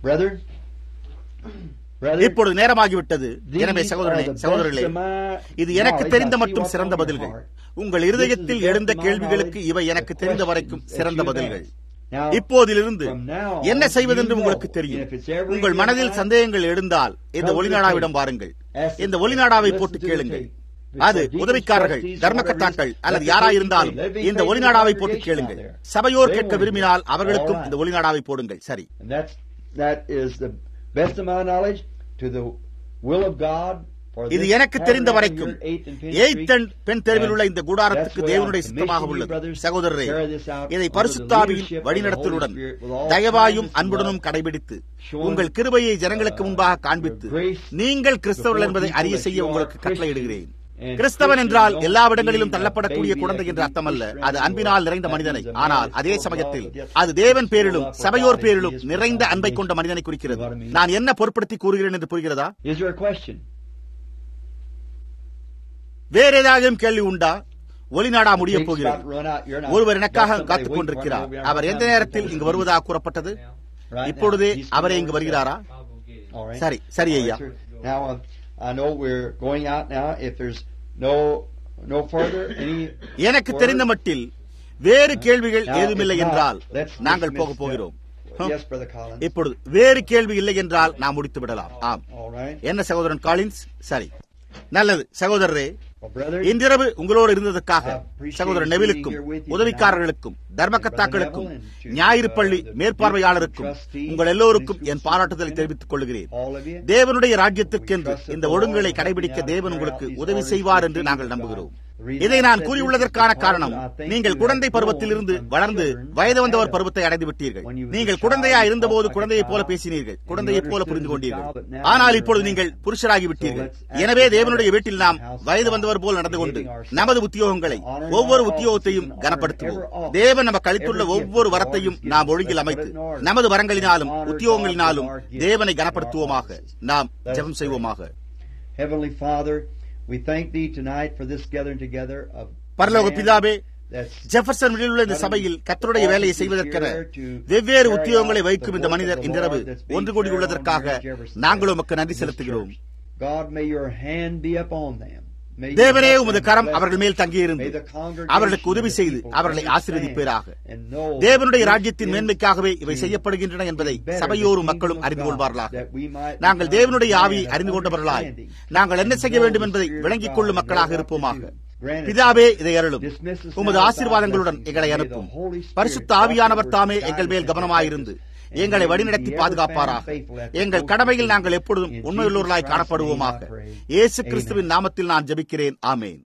Brethren, இப்பொழுது நேரமாகிவிட்டது எனவே சகோதரனே சகோதரர்களே இது எனக்கு தெரிந்த மட்டும் சிறந்த பதில்கள் உங்கள் இருதயத்தில் எழுந்த கேள்விகளுக்கு இவை எனக்கு தெரிந்த வரைக்கும் சிறந்த பதில்கள் இப்போதிலிருந்து என்ன செய்வதென்று உங்களுக்கு தெரியும் உங்கள் மனதில் சந்தேகங்கள் எழுந்தால் இந்த ஒளிநாடாவிடம் வாருங்கள் இந்த ஒளிநாடாவை போட்டு கேளுங்கள் அது உதவிக்காரர்கள் தர்மகர்த்தாக்கள் அல்லது யாராயிருந்தாலும் இந்த ஒளிநாடாவை போட்டு கேளுங்கள் சபையோர் கேட்க விரும்பினால் அவர்களுக்கும் இந்த ஒளிநாடாவை போடுங்கள் சரி இது எனக்கு தெரிந்த வரைக்கும் எய்த் அண்ட் பெண் தெருவில் உள்ள இந்த கூடாரத்துக்கு தேவனுடைய சித்தமாக உள்ளது சகோதரரே இதை பரிசுத்தாவியின் வழிநடத்தலுடன் தயவாயும் அன்புடனும் கடைபிடித்து உங்கள் கிருபையை ஜனங்களுக்கு முன்பாக காண்பித்து நீங்கள் கிறிஸ்தவர்கள் என்பதை அறிய செய்ய உங்களுக்கு கட்டளையிடுகிறேன் கிறிஸ்தவன் என்றால் எல்லா இடங்களிலும் தள்ளப்படக்கூடிய குழந்தை என்ற அர்த்தம் அல்ல அது அன்பினால் நிறைந்த மனிதனை ஆனால் அதே சமயத்தில் அது தேவன் பேரிலும் சபையோர் பேரிலும் நிறைந்த அன்பை கொண்ட மனிதனை குறிக்கிறது நான் என்ன பொருட்படுத்தி கூறுகிறேன் என்று புரிகிறதா வேற ஏதாவது கேள்வி உண்டா ஒளிநாடா முடிய போகிறது ஒருவர் எனக்காக காத்துக் கொண்டிருக்கிறார் அவர் எந்த நேரத்தில் இங்கு வருவதாக கூறப்பட்டது இப்பொழுதே அவரே இங்கு வருகிறாரா சரி சரி ஐயா I know we're going out now. If there's no no further any எனக்கு தெரிந்த மட்டில் வேறு கேள்விகள் ஏதுமில்லை என்றால் நாங்கள் போக போகிறோம் இப்பொழுது வேறு கேள்வி இல்லை என்றால் நாம் முடித்து விடலாம் ஆம் என்ன சகோதரன் காலின்ஸ் சரி நல்லது சகோதரரே இன்றிரவு உங்களோடு இருந்ததற்காக சகோதரர் நெவிலுக்கும் உதவிக்காரர்களுக்கும் தர்மகத்தாக்களுக்கும் ஞாயிறு பள்ளி மேற்பார்வையாளருக்கும் உங்கள் எல்லோருக்கும் என் பாராட்டுதலை தெரிவித்துக் கொள்கிறேன் தேவனுடைய ராஜ்யத்திற்கென்று இந்த ஒழுங்குகளை கடைபிடிக்க தேவன் உங்களுக்கு உதவி செய்வார் என்று நாங்கள் நம்புகிறோம் இதை நான் கூறியுள்ளதற்கான காரணம் நீங்கள் குழந்தை பருவத்தில் இருந்து வளர்ந்து வயது வந்தவர் பருவத்தை அடைந்து விட்டீர்கள் நீங்கள் குழந்தையா இருந்தபோது குழந்தையைப் போல பேசினீர்கள் குழந்தையைப் போல புரிந்து கொண்டீர்கள் ஆனால் இப்பொழுது நீங்கள் புருஷராகி விட்டீர்கள் எனவே தேவனுடைய வீட்டில் நாம் வயது வந்தவர் போல் நடந்து கொண்டு நமது உத்தியோகங்களை ஒவ்வொரு உத்தியோகத்தையும் கனப்படுத்துவோம் தேவன் நமக்கு அளித்துள்ள ஒவ்வொரு வரத்தையும் நாம் ஒழுங்கில் அமைத்து நமது வரங்களினாலும் உத்தியோகங்களினாலும் தேவனை கனப்படுத்துவோமாக நாம் ஜெபம் செய்வோமாக Heavenly Father, we thank thee tonight for this gathering together of பரலோக பிதாவே ஜெஃபர்சன் உள்ள இந்த சபையில் கத்தருடைய வேலையை செய்வதற்கென வெவ்வேறு உத்தியோகங்களை வைக்கும் இந்த மனிதர் இன்றிரவு ஒன்று கூடியுள்ளதற்காக நாங்கள் உமக்கு நன்றி செலுத்துகிறோம் God, may your hand be upon them. தேவனே உமது கரம் அவர்கள் மேல் தங்கியிருந்து அவர்களுக்கு உதவி செய்து அவர்களை ஆசீர்வதிப்பீராக தேவனுடைய ராஜ்யத்தின் மேன்மைக்காகவே இவை செய்யப்படுகின்றன என்பதை சபையோரும் மக்களும் அறிந்து கொள்வார்களாக நாங்கள் தேவனுடைய ஆவியை அறிந்து கொண்டவர்களாய் நாங்கள் என்ன செய்ய வேண்டும் என்பதை விளங்கிக் கொள்ளும் மக்களாக இருப்போமாக பிதாவே இதை அருளும் உமது ஆசீர்வாதங்களுடன் எங்களை அனுப்பும் பரிசுத்த ஆவியானவர் தாமே எங்கள் மேல் கவனமாயிருந்து எங்களை வழிநடத்தி பாதுகாப்பாராக எங்கள் கடமையில் நாங்கள் எப்பொழுதும் உண்மையுள்ளவர்களாய் காணப்படுவோமாக இயேசு கிறிஸ்துவின் நாமத்தில் நான் ஜபிக்கிறேன் ஆமேன்